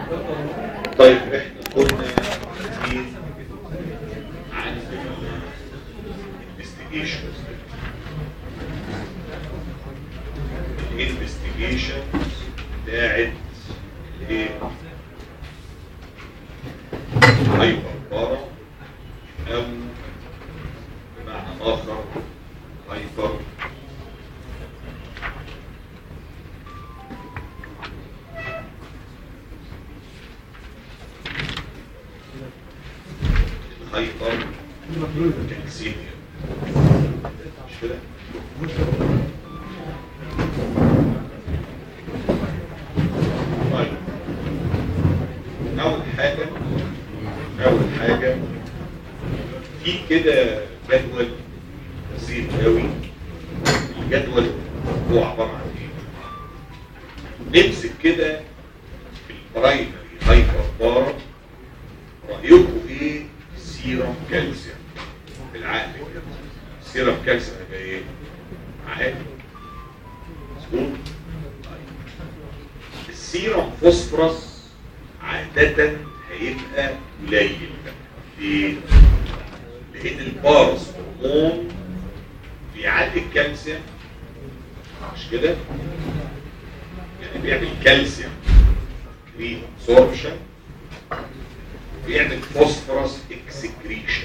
طيب احنا كنا في عن الانفستيجيشنز الانفستيجيشن بتاعت الايه هايبر بارا او بمعنى اخر هايبر الهايبر كالسيميا مش كده؟ طيب أول حاجة أول حاجة في كده جدول بسيط قوي الجدول هو عبارة عن ايه؟ نمسك كده البرايمري هايبر بار رأيكم ايه سيرم كالسيوم بالعقل كده سيرم كالسيوم هيبقى ايه؟ عادي مظبوط؟ طيب. السيرم فوسفورس عادة هيبقى قليل ليه؟ لأن البارس هرمون بيعلي الكالسيوم مش كده؟ يعني بيعمل كالسيوم ري ابسوربشن بيعمل فوسفورس اكسكريشن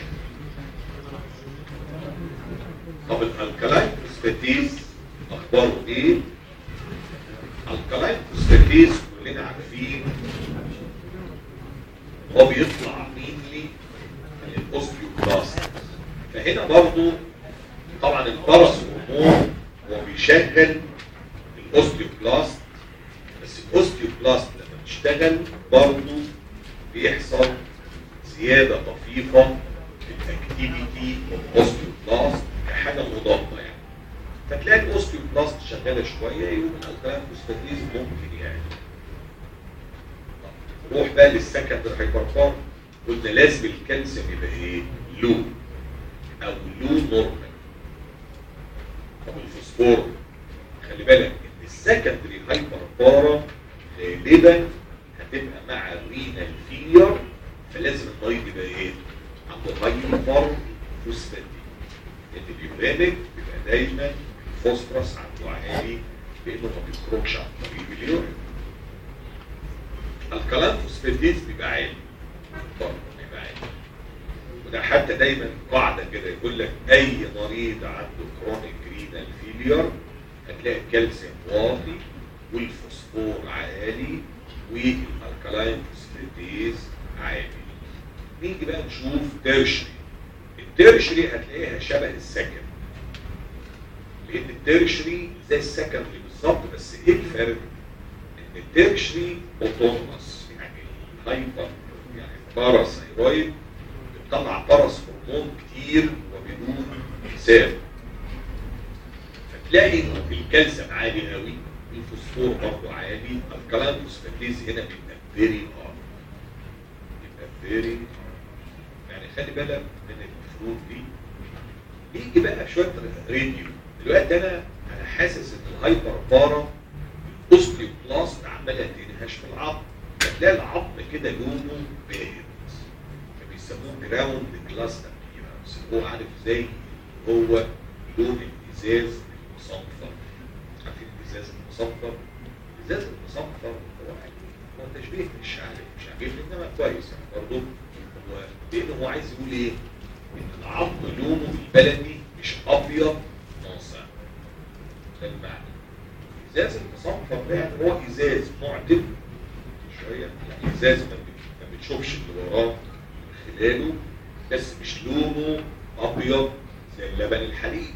طب الالكالاين فوسفاتيز اخباره ايه؟ الكالاين فوسفاتيز كلنا عارفين هو بيطلع مينلي من الاوستيوبلاست فهنا برضو طبعا البارس هرمون هو بيشغل الاوستيوبلاست بس الاوستيوبلاست لما بتشتغل برضو بيحصل زيادة طفيفة في الاكتيفيتي اوستيوبلاست كحاجة مضادة يعني فتلاقي الاوستيوبلاست شغالة شوية يقوم الالكالين فوسفاتيز ممكن يعني طب نروح بقى للسكندري هايبرفار قلنا لازم الكالسيوم يبقى ايه؟ لو او لو نورمال طب الفوسفور خلي بالك ان السكندري هايبرفارا غالبا هتبقى مع الرينال فيلير فلازم المريض يبقى ايه؟ عنده هايبر فوسفاتيك اللي بيبرامج بيبقى دايما الفوسفورس عنده عالي لانه ما بيخرجش عن طريق اليورين الكلام فوسفاتيز بيبقى عالي برضه بيبقى عالي وده حتى دايما قاعده كده يقول لك اي مريض عنده كرونيك رينال فيلير هتلاقي الكالسيوم واطي والفوسفور عالي والالكالاين فوسفاتيز عالي نيجي بقى نشوف تيرشري التيرشري هتلاقيها شبه السكن لان التيرشري زي السكندري بالظبط بس ايه الفرق؟ ان التيرشري اوتونومس يعني هايبر يعني باراثايرويد بتطلع باراس هرمون كتير وبدون حساب فتلاقي انه الكالسيوم عالي قوي الفوسفور برضه عالي الكلام فوسفاتيز هنا بيبقى فيري ار بيبقى فيري يعني خلي بالك من الفروق دي يجي بقى شويه راديو دلوقتي انا انا حاسس ان الهايبر بارا الاوستيوبلاست عماله تنهش في العظم فتلاقي العظم كده لونه باهت فبيسموه جراوند كلاس ابيرنس هو عارف ازاي هو لون الازاز المصنفر عارفين الازاز المصنفر الازاز المصنفر هو هو تشبيه مش عارف مش عاجبني انما كويس يعني برضه هو لان هو عايز يقول ايه؟ ان العظم لونه البلدي مش ابيض ناصع ده المعنى الازاز المصنفر ده يعني هو ازاز معتم شويه يعني ازاز ما بت- ما بتشوفش اللي وراه من خلاله بس مش لونه ابيض زي اللبن الحليب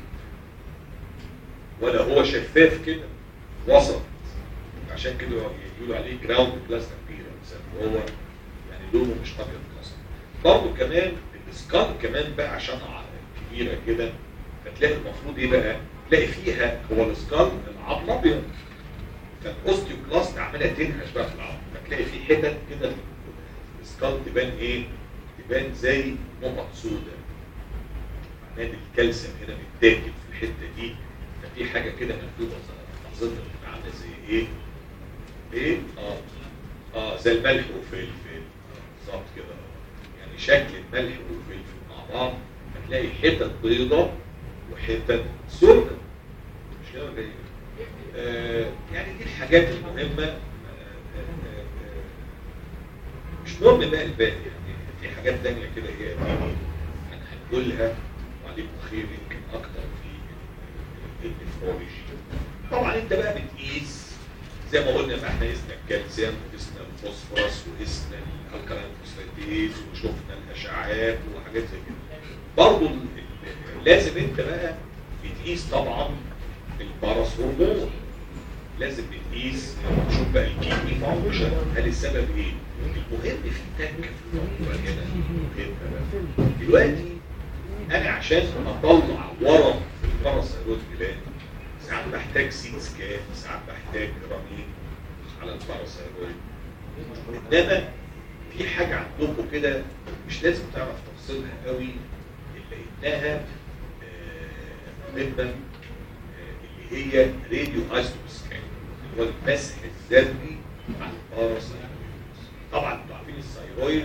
ولا هو شفاف كده وسط عشان كده يقولوا عليه جراوند كلاس ابيرنس هو يعني لونه مش ابيض خالص برضه كمان السكال كمان بقى عشان ع- كبيره كده فتلاقي المفروض ايه بقى؟ تلاقي فيها هو السكال العظم ابيض فالاوستيوكلاست عماله تنهش بقى في العظم فتلاقي في حتت كده في السكال تبان ايه؟ تبان زي نقط سوداء معناه ان الكالسيوم هنا متاكل في الحته دي ففي حاجه كده مكتوبه نظرتها بتبقى عامله زي ايه؟ ايه؟ اه اه زي الملح والفلفل بالظبط كده يعني شكل الملح والفلفل مع بعض هتلاقي حتت بيضة وحتت سودة مش كده ولا ايه؟ آه يعني دي الحاجات المهمة آه آه آه مش مهم بقى الباقي يعني في حاجات تانية كده هي هتيجي هنقولها وعليكم خير يمكن اكتر في النفرولوجي طبعا انت بقى بتقيس زي ما قلنا ما احنا قسنا الكالسيوم وقسنا الفوسفورس وقسنا الالكالين فوسفاتيز وشفنا الاشعاعات وحاجات زي كده برضه ال- ال- لازم انت بقى بتقيس طبعا البارس هرمون لازم بتقيس تشوف بقى الكيدني فانكشن هل السبب ايه؟ المهم في تك في الموضوع هنا مهم بقى. دلوقتي انا عشان اطلع ورم في الباراسيرويد جلاند ساعات بحتاج سيت سكان ساعات بحتاج رنين على الباراسيرويد انما في حاجه عندكم كده مش لازم تعرف تفصيلها قوي الا انها آه، مهمه آه، اللي هي راديو ايزوتوب سكان اللي هو المسح الذري على الباراسيرويد طبعا انتوا عارفين الثيرويد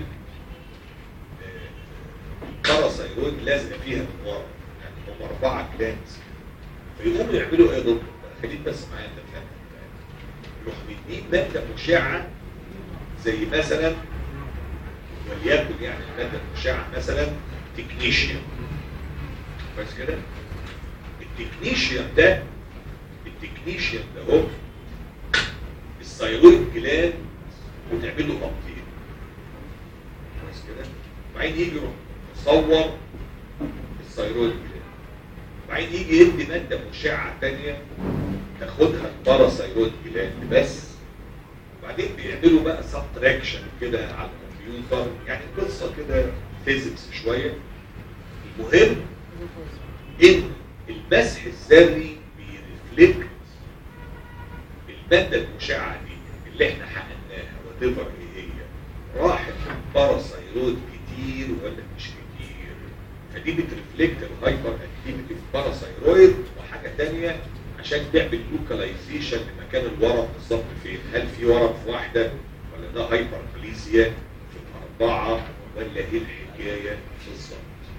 الباراسيرويد لازقه فيها من ورا يعني هم اربعه جلاندز فيقوموا يعملوا ايه يا دكتور؟ خليك بس معايا انت فاهم يروح مدين ماده مشعه زي مثلا وليكن يعني الماده المشعه مثلا تكنيشيوم بس كده التكنيشيوم ده التكنيشيوم ده هو الثيرويد جلاند وتعمل له تبطيل كويس كده وبعدين يجي يروح يصور الثيرويد جلاند وبعدين يجي يدي ماده مشعه ثانيه تاخدها الباراسيرويد جلاند بس وبعدين بيعملوا بقى سبتراكشن كده على الكمبيوتر يعني قصه كده فيزيكس شويه المهم ان المسح الذري بيرفلكت الماده المشعه دي اللي احنا حققناها وتفر ايه هي راحت باراسيرويد كتير ولا مش كتير فدي بترفلكت الهايبر اكتيفيتي في الباراسيرويد وحاجه ثانيه عشان تعمل لوكاليزيشن لمكان الورم بالظبط فين هل في ورم في واحده ولا ده هايبر بليزيا في الاربعه ولا ايه الحكايه بالظبط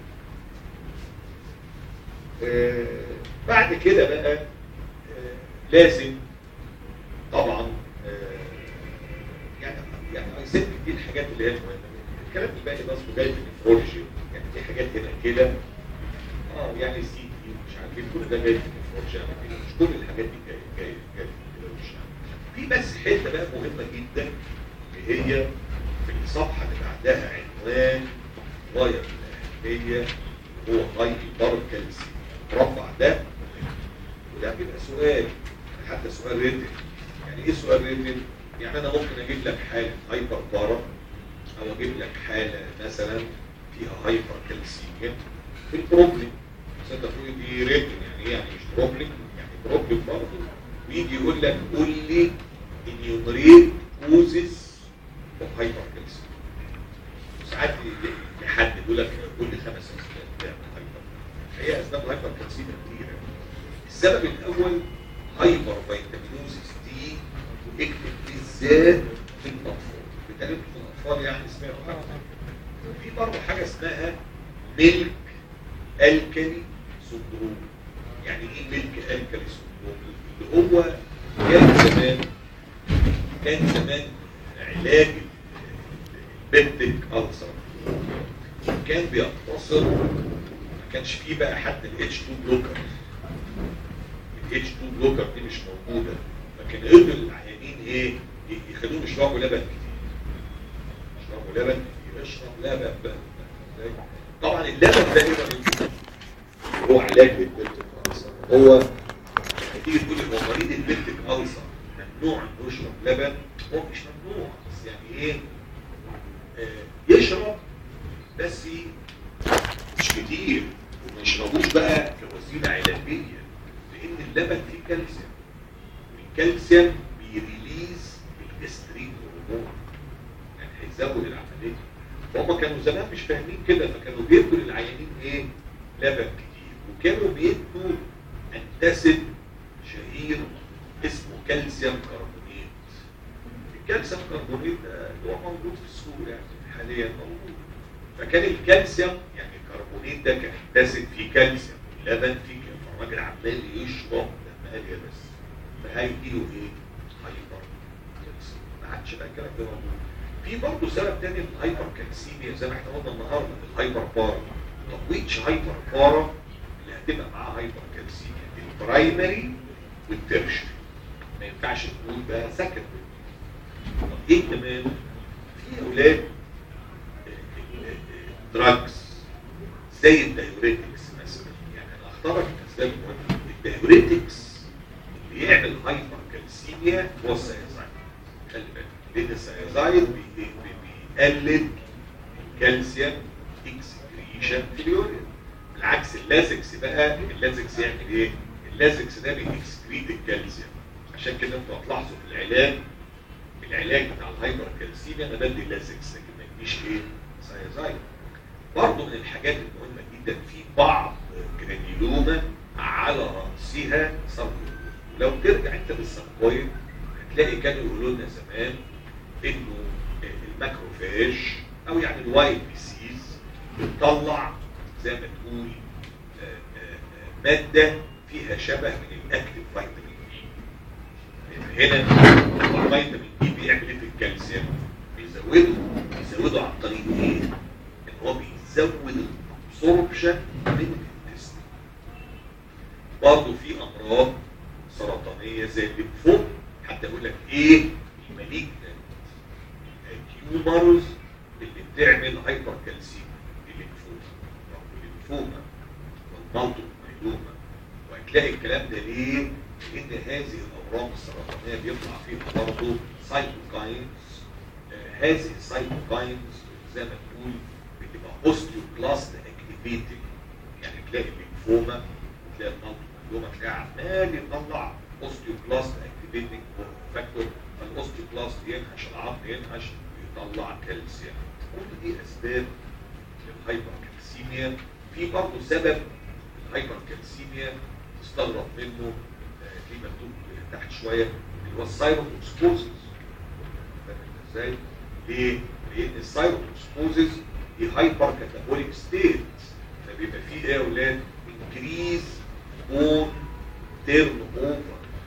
آه بعد كده بقى آه لازم طبعا آه يعني يعني عايزين دي الحاجات اللي هي المهمه الكلام الباقي بس جاي في النفرولوجي يعني في حاجات هنا كده اه يعني سي تي مش عارف ايه كل ده جاي في النفرولوجي يعني كده مش كل الحاجات دي جاي جاي جاي في كده مش عارف. في بس حته بقى مهمه جدا اللي هي في الصفحه اللي بعدها عنوان غايه الاهميه هو هاي البار كالسي المربع ده وده بيبقى سؤال حتى سؤال ريتن يعني ايه سؤال ريتن؟ يعني انا ممكن اجيب لك حاله هايبر بارا او اجيب لك حاله مثلا فيها هايبر كالسيميا في البروبلم بس انت تقول دي ريتن يعني ايه يعني مش بروبلم يعني بروبلم برضه ويجي يقول لك قول لي انيومريت كوزز اوف هايبر كالسيميا ساعات يحدد يقول لك قول لي خمس اسباب تعمل هايبر هي اسباب هايبر كالسيميا كتير السبب الاول هايبر فيتامينوزيس دي اكتب بالذات في الاطفال بالتالي في الاطفال يعني اسمها حاجه في برضه حاجه اسمها ميلك الكالي سندروم يعني ايه ميلك الكالي سندروم اللي هو كان زمان كان زمان علاج البيبتيك ألسر كان بيقتصر ما كانش فيه بقى حتى الاتش 2 بلوكر الاتش 2 بلوكر دي مش موجوده لكن قدروا العيانين ايه يخلوهم يشربوا لبن كتير يشربوا لبن كتير اشرب لبن بقى إزاي؟ طبعا اللبن ده ايه بقى؟ هو علاج للبيبتيك ألسر هو هتيجي تقول لي هو مريض البيبتيك ألسر ممنوع انه يشرب لبن هو مش ممنوع بس يعني ايه آه يشرب بس مش كتير وما يشربوش بقى كوسيله علاجيه لان اللبن فيه كالسيوم والكالسيوم بيريليز الجسترين هرمون يعني هيزود العمليه فهم كانوا زمان مش فاهمين كده فكانوا بيدوا للعيانين ايه لبن كتير وكانوا بيدوا انتاسيد شهير اسمه كالسيوم كربونات الكالسيوم كربونيت ده اللي هو موجود في السوق يعني حاليا موجود فكان الكالسيوم يعني الكربونيت ده كان داسم فيه كالسيوم اللبن فيه كالسيوم فالراجل عمال يشرب لما قال يا بس فهيجيله ايه؟ هايبر كالسيوم ما عادش بقى الكلام ده موجود في برضه سبب تاني للهايبر كالسيميا زي ما احنا قلنا النهارده الهايبر بارا طب ويتش هايبر بارا اللي هتبقى معاه هايبر كالسيميا البرايمري والترشري ما ينفعش نقول بقى سكندري طب ايه كمان في اولاد دراجز زي الدايوريتكس مثلا يعني انا اختارك اسباب مهمه الدايوريتكس اللي يعمل هايبر كالسيميا هو السيازايد خلي بالك لان السيازايد بي- بي- بيقلل الكالسيوم اكسكريشن في اليورين بالعكس اللازكس بقى اللازكس يعمل ايه؟ اللازكس ده بيكسكريت الكالسيوم عشان كده انتوا هتلاحظوا في العلاج العلاج بتاع الهايبر كالسيميا انا بدي لازكس لكن ما يديش ايه؟ سايزايد برضه من الحاجات المهمه جدا في بعض جرانيلوما على راسها سبكويد لو ترجع انت بالسبكويد هتلاقي كانوا يقولوا لنا زمان انه الماكروفاج او يعني الوايت بيسيز بتطلع زي ما تقول آه، آه، آه، ماده فيها شبه من الاكتف فيتامين بي هنا طبعا فيتامين بي بيعمل ايه في الكالسيوم؟ بيزوده بيزوده عن طريق ايه؟ ان هو بيزود الابسوربشن من الانتستين برضه في امراض سرطانيه زي الليمفوم حتى يقول لك ايه؟ المالجنت تيومرز اللي بتعمل هايبر كالسيوم الليمفوما الليمفوما والمالتو مايلوما وهتلاقي الكلام ده ليه؟ لان هذه الاورام السرطانيه بيطلع فيها برضه سايتوكاينز آه، هذه السايتوكاينز زي ما تقول بتبقى اوستيوكلاست اكتيفيتنج يعني تلاقي الليمفوما وتلاقي المالتو مايلوما تلاقي عمال يطلع اوستيوكلاست اكتيفيتنج فاكتور فالاوستيوكلاست ينهش العظم ينهش ويطلع كالسيوم كل دي اسباب للهايبر كالسيميا في برضه سبب الهايبر كالسيميا تستغرب منه آه، في مكتوب تحت شويه اللي هو السايروتوكسكوزز فاهم انت ازاي؟ ليه؟ لان السايروتوكسكوزز دي هايبر كاتابوليك ستيت فبيبقى فيه ايه يا اولاد؟ انكريز بون تيرن اوفر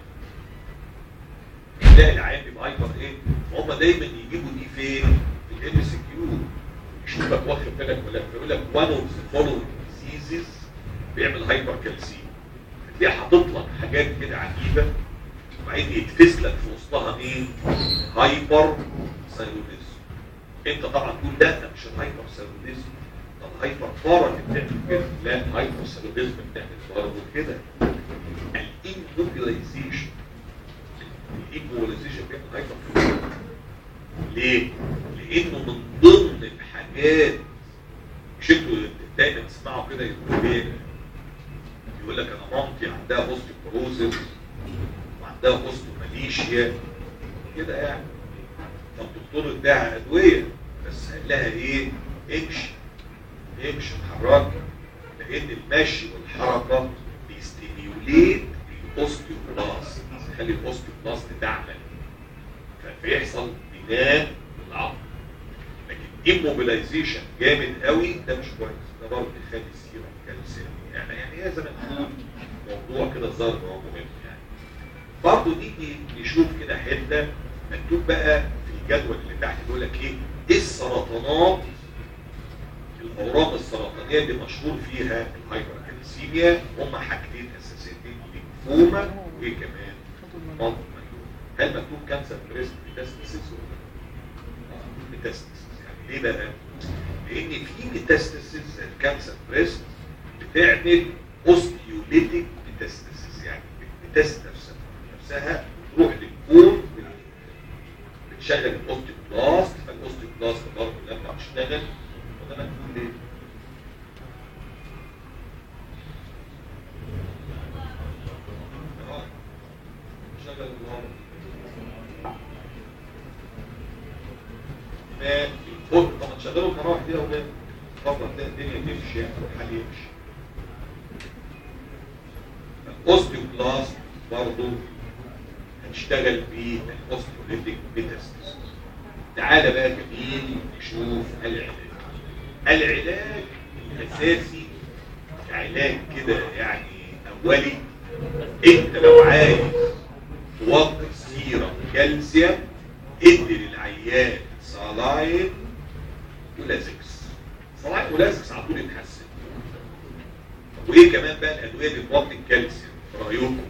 تلاقي العيان بيبقى هايبر ايه؟ هم دايما يجيبوا دي فين؟ في الام سي كيو يشوفك واخد بالك ولا بيقول لك one of the following diseases بيعمل هايبر كالسيم هتلاقيه حاطط لك حاجات كده عجيبه وبعدين يتفز لك في وسطها مين؟ هايبر ثايروديزم انت طبعا تقول لا ده مش الهايبر ثايروديزم طب هايبر بارا اللي بتعمل كده لا هايبر ثايروديزم بتعمل برضه كده الانموبيلايزيشن الانموبيلايزيشن بيعمل هايبر ليه؟ لانه من ضمن الحاجات مش انتوا دايما تسمعوا كده يقولوا ايه؟ يقول لك انا مامتي عندها اوستيوبروزيس وعندها اوستيوماليشيا كده يعني فالدكتور اداها ادويه بس قال لها ايه؟ امشي امشي اتحركي لان المشي والحركه بيستيميوليت الاوستيوبلاست يخلي الاوستيوبلاست تعمل فبيحصل بناء العظم لكن immobilization جامد قوي ده مش كويس ده برضه بيخلي السيرة كالسيوم يعني يعني هي زي ما نقول موضوع كده ظاهر إن هو مهم يعني برضه نيجي نشوف كده حته مكتوب بقى في الجدول اللي تحت بيقول لك ايه ايه السرطانات الاورام السرطانيه اللي مشهور فيها الهايبركالسيميا هم حاجتين اساسيتين الليمفوما وايه كمان؟ مالتي هل مكتوب كانسر بريست ميتاستاسيس ولا لا؟ ميتاستاسيس يعني ليه بقى؟ لان في ميتاستاسيس زي الكانسر بريست بتعمل اوستيوليتيك ميتاستاسيس يعني بتست نفسها نفسها تروح للكون بتشغل الاوستيوبلاست فالاوستيوبلاست برضه لما تشتغل وده مكتوب ليه؟ آه. شغل النهارده فوق طبعا شغلوا المراوح دي يا اولاد طبعا تلاقي الدنيا تمشي يعني والحال يمشي الاوستيوبلاست برضه هتشتغل في الاوستيوليتيك ميتاستاسيس تعالى بقى جميل نشوف العلاج العلاج الاساسي كعلاج كده يعني اولي انت لو عايز توطي سيرم كالسيوم ادي للعيان صلاين ولازكس صلاين ولازكس على طول يتحسن طب وايه كمان بقى الادويه اللي بتوطي الكالسيوم في رايكم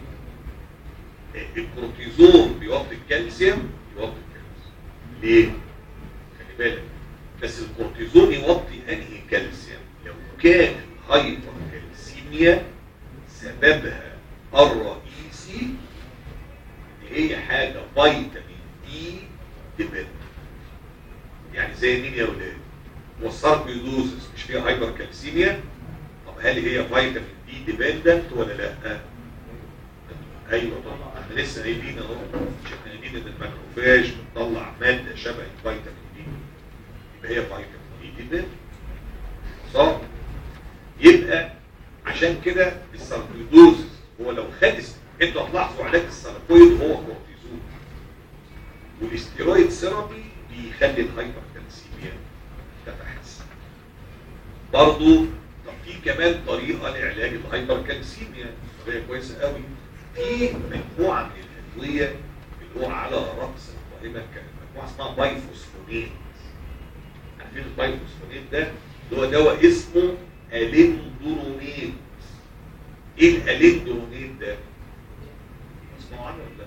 الكورتيزون بيوطي الكالسيوم يوطي الكالسيوم ليه خلي بالك بس الكورتيزون يوطي انهي كالسيوم لو كان الهايبر كالسيميا سببها الرئيسي ان هي حاجه فيتامين دي ديبند يعني زي مين يا ولاد والساركويدوزس مش فيها هايبر كالسيميا طب هل هي فيتامين دي ديبندنت ولا لا ايوه طبعا احنا لسه قايلين اهو مش احنا قايلين ان الماكروفاج بتطلع ماده شبه الفيتامين دي يبقى هي فيتامين دي ديبندنت صح يبقى عشان كده الساركويدوزس هو لو خد انتوا هتلاحظوا علاج الساركويد هو كورتيزون والاستيرويد ثيرابي بيخلي الهايبر كالسيميا تتحسن برضه طب في كمان طريقه لعلاج الهايبر كالسيميا طريقه كويسه قوي في مجموعه من الادويه اللي هو على راس القائمه مجموعه اسمها بايفوسفونيت عارفين البايفوسفونيت ده اللي هو دواء اسمه اليندرونيت ايه الاليندرونيت ده اسمعوا عنه ولا لا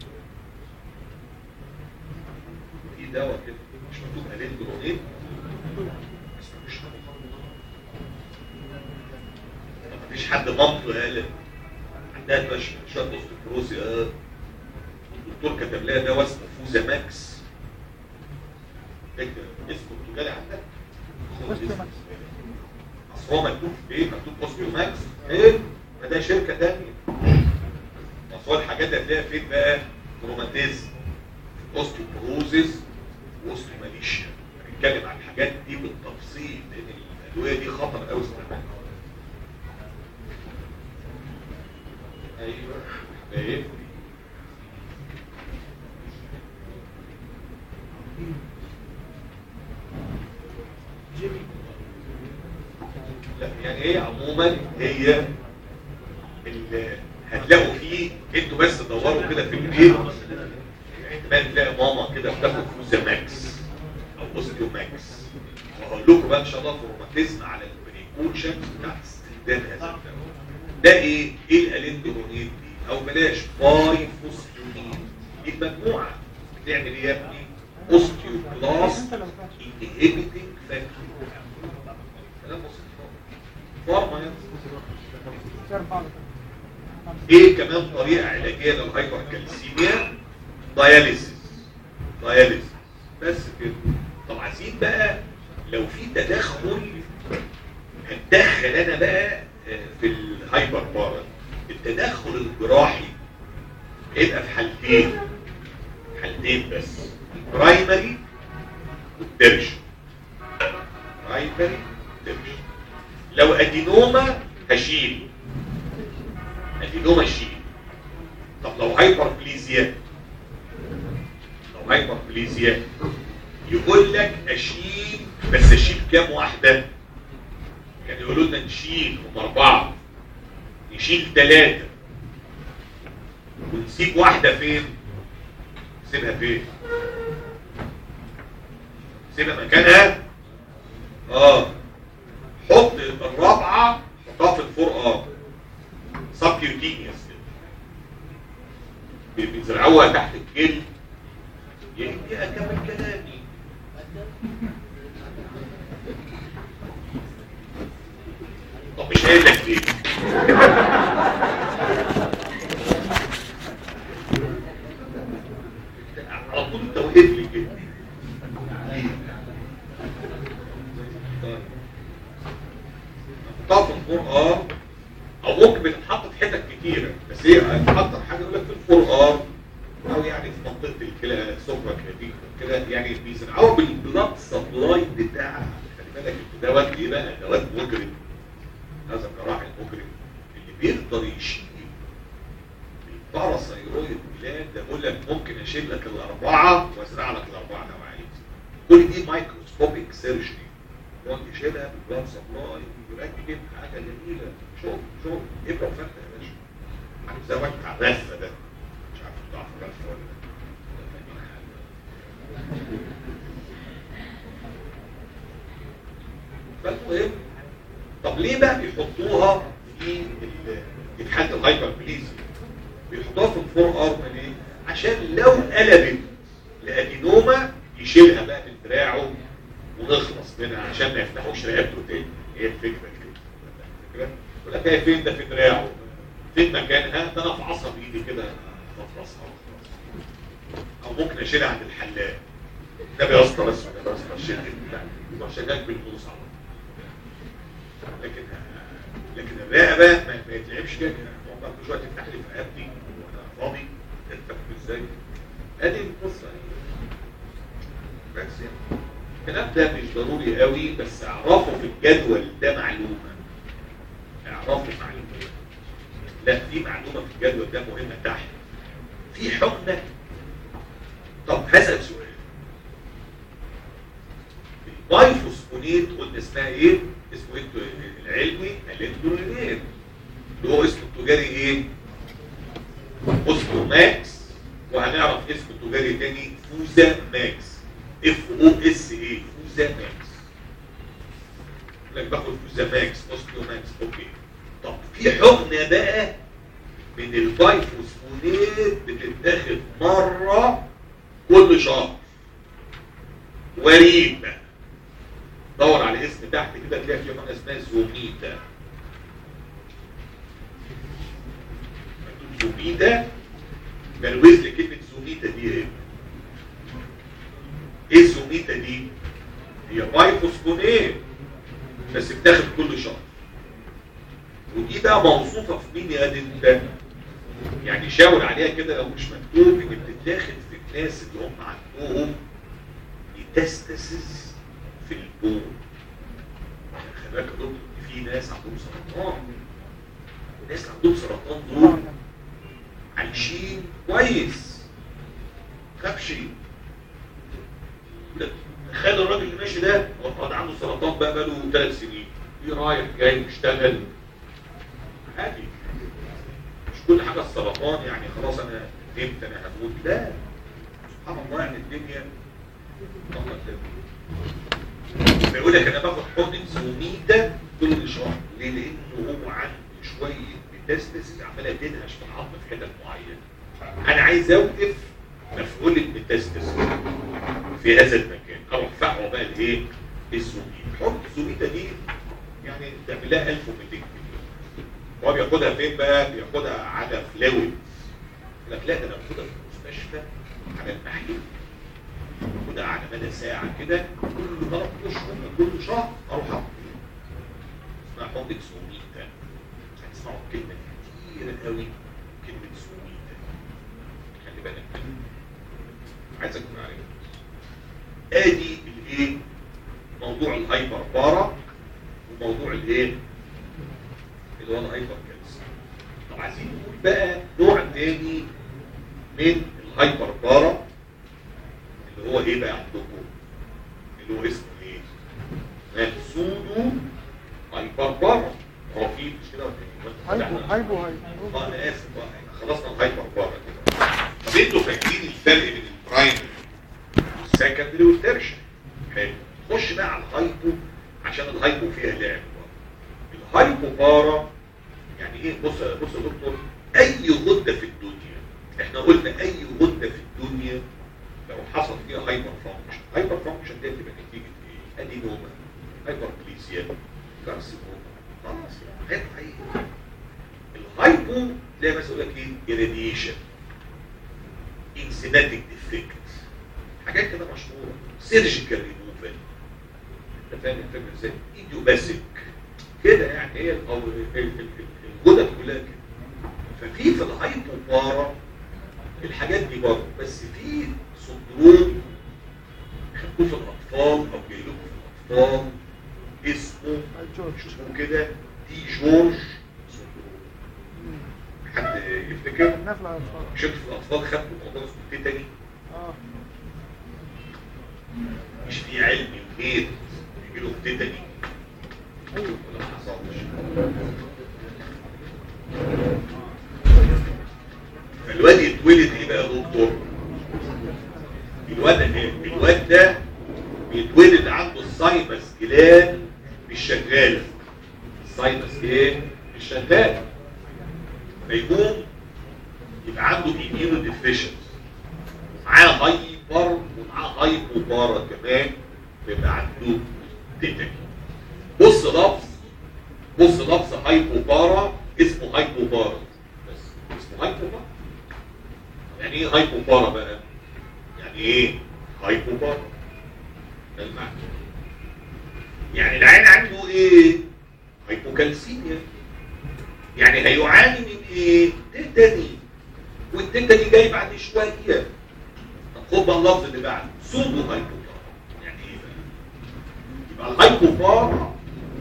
في دواء كده مش مكتوب اليندرونيت مش مفيش حد مامته قال عندها شويه اوستيوبروز الدكتور كتب لها دواء اسمه فوزا ماكس اكتب اسمه التجاري عندك اصل هو مكتوب ايه مكتوب اوستيو ماكس ايه ما ده شركه ثانيه اصل هو الحاجات اللي هتلاقيها فين بقى روماتيزم اوستيوبروزيس واوستيوماليشيا هنتكلم عن الحاجات دي بالتفصيل لان الادويه دي خطر قوي استعمالها ايوه ايه لا يعني هي عموما هي اللي هتلاقوا فيه انتوا بس دوروا كده في البيت احتمال تلاقي ماما كده بتاخد فوزا ماكس او اوستيو ماكس وهقول لكم بقى ان شاء الله في الروماتيزم على البريكوشن بتاع استخدام هذا الدواء ده ايه؟ ايه الالندرونيت دي؟ او بلاش بايفوسفونين دي المجموعه بتعمل ايه يا ابني؟ اوستيوبلاست انهبيتنج فاكتور كلام بسيط فارما يعني ايه كمان طريقه علاجيه للهايبر كالسيميا؟ داياليسيس داياليسيس بس كده طب عايزين بقى لو في تدخل هتدخل انا بقى في الهايبر بارا التدخل الجراحي يبقى في حالتين حالتين بس برايمري والترش برايمري والترش لو ادينوما هشيل ادينوما شيل طب لو هايبر بليزيا لو هايبر بليزيا يقول لك اشيل بس اشيل كام واحده كان يقولوا لنا نشيل هم أربعة نشيل ثلاثة ونسيب واحدة فين؟ نسيبها فين؟ نسيبها مكانها؟ اه حط الرابعة حطها في الفور اه سبكيوتينيوس بيزرعوها تحت الجلد يعني دي اكمل كلامي طب مش قايل لك ليه على طول انت وقف لي كده طب الفور ار او ممكن بتتحط في حتت كتيره بس هي اكتر حاجه يقول لك في الفور ار او يعني في منطقه الكلى سوبر كلافيك كده يعني بيزرعوها بالبلاد سبلاي بتاعها خلي بالك الدواء دي بقى دوات مجرم هذا الجراح المجرم اللي بيقدر يشيل باراسايرويد جلاند ده بقول لك ممكن اشيل لك الاربعه وازرع لك الاربعه لو عايز كل دي مايكروسكوبيك سيرجري يقعد يشيلها بالبلاد سبلاي يركب حاجه جميله شوف شوف ابره وفتح يا باشا عارف زي واحد بتاع الرفه ده مش عارف بتاع الرفه ولا فالمهم طب ليه بقى بيحطوها في ال- في حالة الهايبر بليزيا بيحطوها في الفور ارم ليه؟ عشان لو قلبت لادينوما يشيلها بقى من دراعه ونخلص منها عشان ما يفتحوش رقبته تاني هي الفكره كده الفكره يقول لك هي فين ده في دراعه فين مكانها ده انا في عصب ايدي كده افرصها وخلاص او ممكن اشيلها عند الحلاق ده يا اسطى بس ده بس اشيلها يروح شغال بالفلوس على طول لكن لكن الرقبه ما, ما يتلعبش كده تقعد كل شويه تفتح لي في رقبتي وانا فاضي انت فاهم ازاي؟ ادي القصه بس يعني الكلام ده مش ضروري قوي بس اعرفه في الجدول ده معلومه اعرفه معلومه لا في معلومه في الجدول ده مهمه تحت في حقنه طب هسال سؤال البايفوسفونيت قلنا اسمها ايه؟ اسمه ايه العلمي الانترولينير اللي هو اسمه التجاري ايه؟ اوستروماكس وهنعرف اسمه التجاري تاني فوزا ماكس اف او اس اي فوزا ماكس لك باخد فوزا ماكس اوستروماكس اوكي طب في حقنه بقى من البايفوسفونيت بتتاخد مره كل شهر وريد بقى دور على اسم تحت كده تلاقي في حاجه اسمها زوميتا مكتوب زوميتا جلوز لي كلمه زوميتا دي ايه؟ ايه الزوميتا دي؟ هي بايفوسفونات بس بتاخد كل شهر ودي بقى موصوفه في مين يا دي ده؟ يعني شاور عليها كده لو مش مكتوب ان بتتاخد في الناس اللي هم عندهم ميتاستاسيس في البول خلي بالك يا دكتور إن في ناس عندهم سرطان الناس اللي عندهم سرطان دول عايشين كويس خافش تخيل الراجل اللي ماشي ده هو قاعد عنده سرطان بقى بقاله ثلاث سنين في رايح جاي مشتغل عادي مش كل حاجه السرطان يعني خلاص انا نمت انا هموت لا سبحان الله يعني الدنيا الله بيقول لك انا باخد حقنه زوميتا كل شهر ليه؟ لانه هو عنده شويه ميتاستاسيس عماله تنهش في العظم في حتت معينه انا عايز اوقف مفعول الميتاستاسيس في هذا المكان اروح فقعه بقى الايه؟ الزوميتا حقنه الزوميتا دي يعني تعمل لها 1200 جنيه هو بياخدها فين بقى؟ بياخدها على فلويد يقول لك لا ده انا باخدها في المستشفى على المحلول باخدها على مدى ساعة كده كل ثلاث اشهر كل شهر اروح اخد اسمها حقنة سوميتا هتسمعوا كلمة كتيرة قوي كلمة سوميتا خلي بالك منها عايزك تكون عارف ادي الايه موضوع الهايبر بارا وموضوع الايه اللي هو الهايبر كالسيوم طب عايزين نقول بقى نوع تاني من الهايبر بارا اللي هو ايه بقى عندكم اللي هو اسمه ايه سودو هايبر بارا هو في مش كده ولا ايه؟ هايبو هايبو هايبو اه انا اسف بقى احنا خلصنا الهايبر بارا كده طب انتوا فاكرين الفرق بين البرايمري والسكندري والترشري حلو خش بقى على الهايبو عشان الهايبو فيها لعب بقى. الهايبو بارا يعني ايه بص بص يا دكتور اي غده في الدنيا احنا قلنا اي غده في الدنيا لو حصل فيها هايبر فانكشن هايبر فانكشن دي بتبقى نتيجه ايه ادينوما هايبر بليزيا كارسينوما خلاص يعني هيطلع ايه الهايبو تلاقي مثلا يقول لك ايه irradiation انزيماتيك ديفكت حاجات كده مشهوره سيرجيكال ريموفال انت فاهم الفكره ازاي ايديوباسيك كده يعني هي ال- أو ال- ال- ال- الغدد كلها كده ففي في الهايبو بارا الحاجات دي برضه بس في سندروم خدوه في الاطفال او جاي لكم في الاطفال اسمه جورج شوفوا كده دي جورج سندروم حد يفتكر الناس لا يتفرج شفت الاطفال خدوا موضوع اسمه تيتاني اه مش في علم البيت يجي له تيتاني ايوه ولا ما حصلش فالواد يتولد ايه بقى يا دكتور الواد الواد ده بيتولد عنده الساينس جلان مش شغاله الساينس ايه مش شغاله فيقوم يبقى عنده اميونو ديفيشنس معاه هايبر ومعاه هايبوبارا كمان بيبقى عنده تيتاني بص لفظ بص لفظ هايبوبارا اسمه هايبوبارا بس اسمه هايبوبارا يعني ايه هايبوبارا بقى يعني ايه هايبوبارا ده المعنى يعني العين عنده ايه هايبوكالسيميا يعني هيعاني من ايه تيتاني والتيتاني جاي بعد شويه طب خد بقى اللفظ اللي بعده سودو هايبوبارا يعني ايه بقى يبقى الهايبوبارا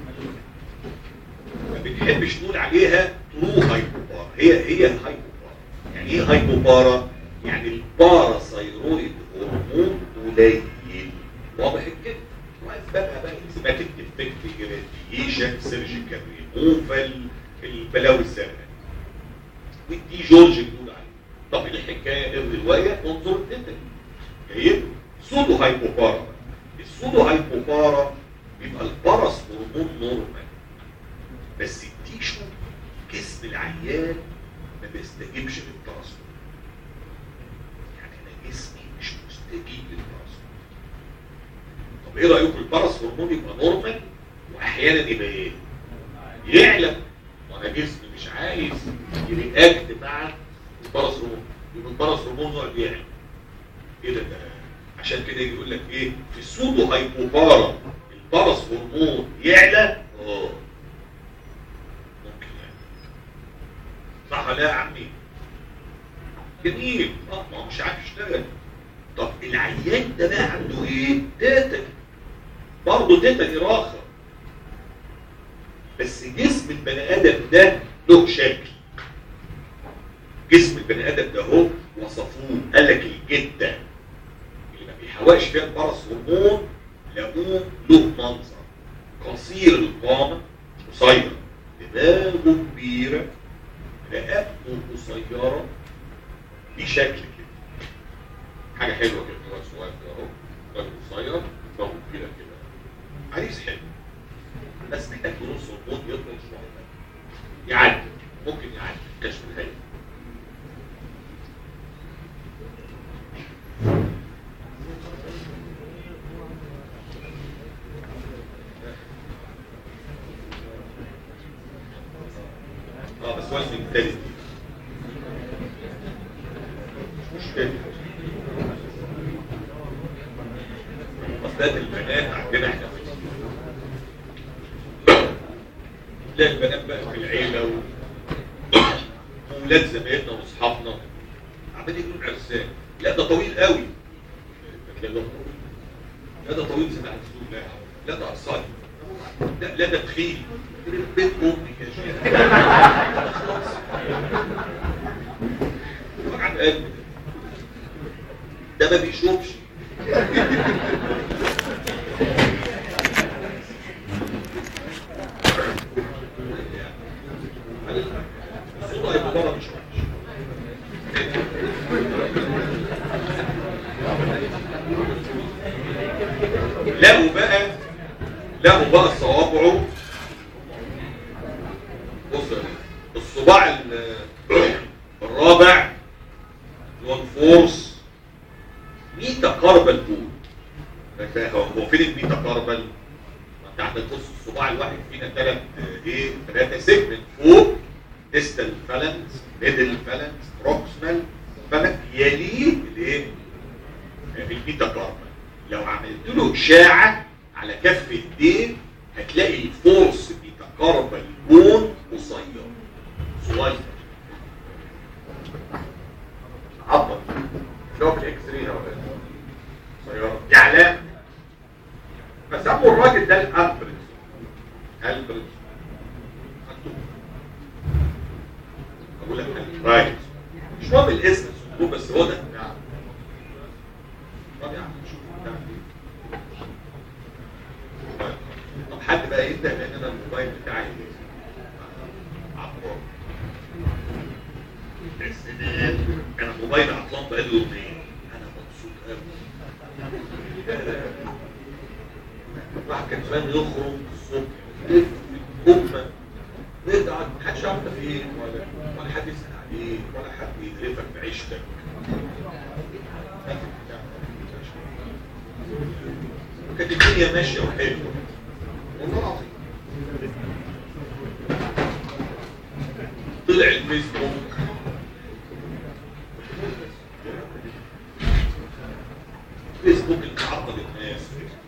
ما بنحبش نقول عليها ترو هايبوبارا هي هي الهايبوبارا يعني ايه هايبوبارا يعني الباراثايرويد هرمون قليل واضح كده واسبابها بقى انزيماتيك ديفكت جراديشن سيرجيكال ريموفال البلاوي الزرقاء ودي جورج بيقول عليه طب ايه الحكايه الروايه انظر التتني جيد سودو هايبوبارا السودو هايبوبارا بيبقى البارس هرمون نورمال بس التيشو جسم العيان ما بيستجيبش للبارس يعني انا جسمي مش مستجيب للبارس طب ايه رايكم البارس هرمون يبقى نورمال واحيانا يبقى ايه يعلى وانا جسمي مش عايز يرياكت مع البارس هرمون يبقى البارس هرمون يقعد يعلى ايه ده ده عشان كده يجي يقول لك ايه في السودو هايبوبارا البارس هرمون يعلى اه ممكن يعني صح ولا لا يا عمي جميل اه ما هو مش عارف يشتغل طب العيان ده بقى عنده ايه تيتاني برضه تيتاني راخر بس جسم البني ادم ده له شكل جسم البني ادم ده هو وصفوه قال لك الجده اللي ما بيحوقش فيها البرص هرمون لقوه له منظر قصير القامه قصير دماغه كبيره رقبته قصيره دي شكل كده حاجه حلوه كده هو صغير كده اهو راجل قصير دماغه كبيره كده عريس حلو بس محتاج نص هرمون يطلع شويه يعدي ممكن يعدي كشف الهيئه اه بس وزن التالت مش مشكلة أصلات البنات عندنا احنا في تلاقي البنات بقى في العيلة و... وولاد زمايلنا واصحابنا عمال يقولوا عرسان لا ده طويل قوي لا ده طويل لا ده طويل زي ما هتقول لا لا ده قصير لا لا ده تخين بيت امي يا شيخ وجع القلب ده ما بيشوفش الصوت هيبقى بره مش وحش لقوا بقى لقوا بقى صوابعه بص يا بيه. الصباع ال- الرابع اللي هو الفورس ميتا كاربل بول فاكر هو هو فين الميتا كاربل؟ ما انت عندك بص الصباع الواحد فينا ثلاث ايه ثلاثه سيجمنت فوق ديستال فالنس ميدل فالنس بروكسمال فالنس يليه الايه؟ الميتا كاربل لو عملت له اشاعه على كف الدين هتلاقي الفورس بيتقارب البون قصير صغير عبط شوف الاكس راي ده ولا قصيره دي علامه فسموا الراجل ده الالبرت البرت مكتوب اقول لك الرايت بس هو ده نعم طب يا عم شوف بتعمل ايه طب حد بقى يبدا لان انا الموبايل بتاعي عطلان يا سلام انا الموبايل عطلان بقاله يومين انا مبسوط قوي الواحد كان زمان يخرج الصبح أمة نقعد محدش يعرف ده فين ولا ولا حد يسأل عليك ولا حد يدرفك بعيشتك كانت الدنيا ماشية وحلوة والله العظيم طلع الفيسبوك فيسبوك اللي عطل الناس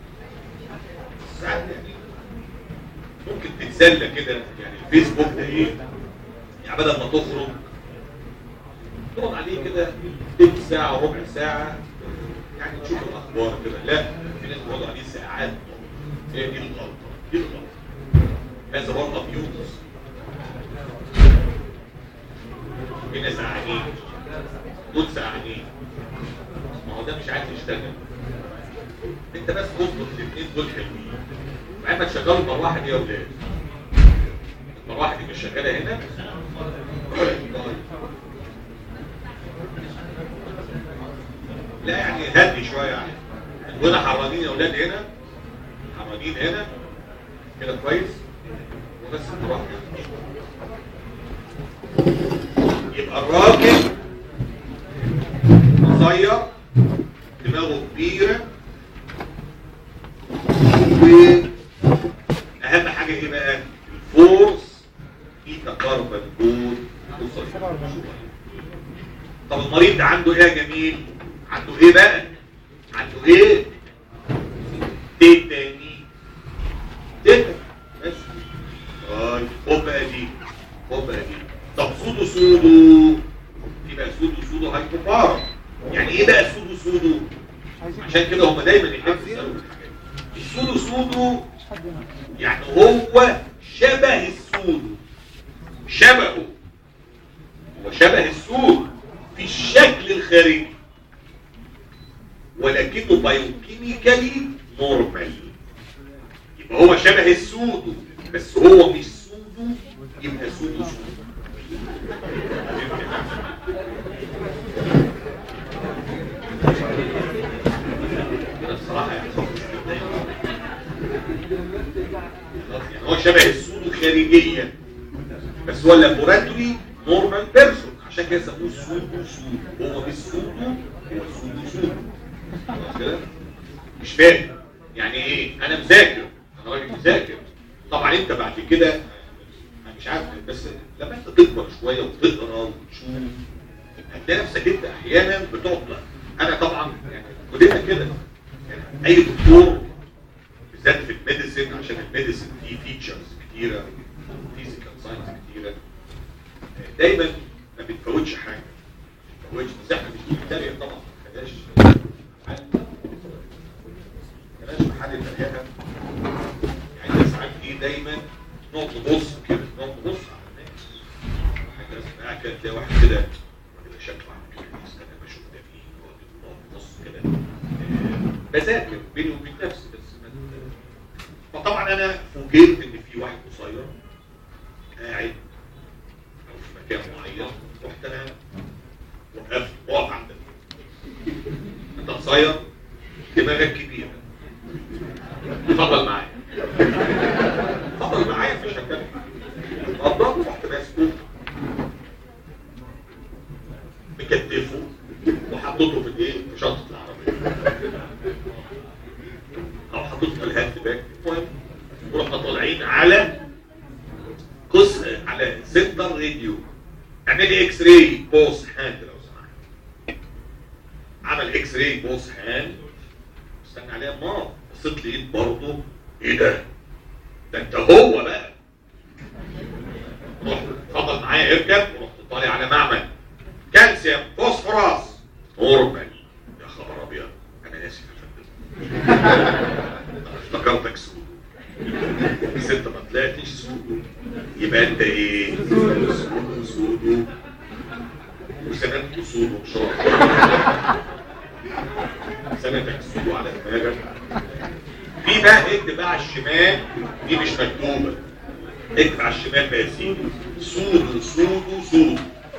ساعات يعني ممكن تتسلى كده يعني الفيسبوك ده ايه يعني بدل ما تخرج تقعد عليه كده تلت ساعة ربع ساعة يعني تشوف الأخبار كده لا في ناس بيقعدوا عليه ساعات هي دي الغلطة دي الغلطة هذا هو الأبيوز في ناس زعانين دول زعانين ما هو ده مش عايز يشتغل انت بس تظبط الاثنين دول حلوين بعد ما تشغلوا المروحه دي يا ولاد المروحه دي مش شغاله هنا لا يعني هدي شويه يعني وهنا حرانين يا ولاد هنا حرانين هنا كده كويس وبس المروحه يبقى الراجل قصير دماغه كبيره واهم حاجه ايه بقى الفورس في تقارب الجود طب المريض ده عنده ايه يا جميل عنده ايه بقى عنده ايه تيتاني تيتاني بس طيب خد بقى دي خد بقى دي طب سودو سودو في بقى سودو سودو هايبوبارا يعني ايه بقى سودو سودو عشان كده هم دايما يحبوا يسالوا السودو سودو يعني هو شبه السودو شبهه هو شبه السود في الشكل الخارجي ولكنه بايوكيميكالي نورمال يبقى هو شبه السودو بس هو مش سودو يبقى سودو سودو الصراحه يعني يعني هو شبه السودو خارجيا بس هو لابوراتوري نورمال بيرسون عشان كده سموه سودو سودو هو مش سودو هو سودو سودو خلاص كده مش فاهم يعني ايه انا مذاكر انا راجل مذاكر طبعا انت بعد كده انا مش عارف بس لما انت تكبر شويه وتقرا وتشوف هتلاقي نفسك انت احيانا بتقعد انا طبعا يعني كلنا كده يعني اي دكتور بالذات في الميديسن عشان الميديسن فيه فيتشرز كتيره فيزيكال ساينس كتيره دايما ما بتفوتش حاجه ما بتفوتش بس احنا مش بنتريق طبعا ما خدناش ما خدناش محل التريقه يعني ساعات ايه دايما نقعد نبص كده نقعد نبص على الناس حاجه لازم قاعد كده تلاقي واحد كده كده شكله عامل كده استنى بشوف ده مين نقعد نبص كده بذاكر بيني وبين نفسي بس فطبعا انا فوجئت ان في واحد قصير قاعد او في مكان معين رحت انا وقفت واقف عندك انت قصير دماغك كبيره اتفضل معايا اتفضل معايا مش هتكلم اتفضل رحت ماسكه مكتفه وحطيته في الايه في شنطه العربيه او حطيته في الهاند باك المهم ورحنا طالعين على قص على سنتر راديو اعملي اكس راي بوس هاند لو سمحت عمل اكس راي بوس هاند استنى عليها ما بصيت لقيت برضه ايه ده؟ ده انت هو بقى رحت اتفضل معايا اركب ورحت طالع على معمل كالسيوم فوسفورس نورمال يا خبر ابيض انا اسف يا فندم انا افتكرتك سودو بس انت ما طلعتش سودو يبقى انت ايه سودو سودو وسنة اصول ان شاء الله سنة اصول على دماغك في بقى اكتب بقى على الشمال دي مش مكتوبة اكتب على الشمال بقى يا سيدي سودو سودو سودو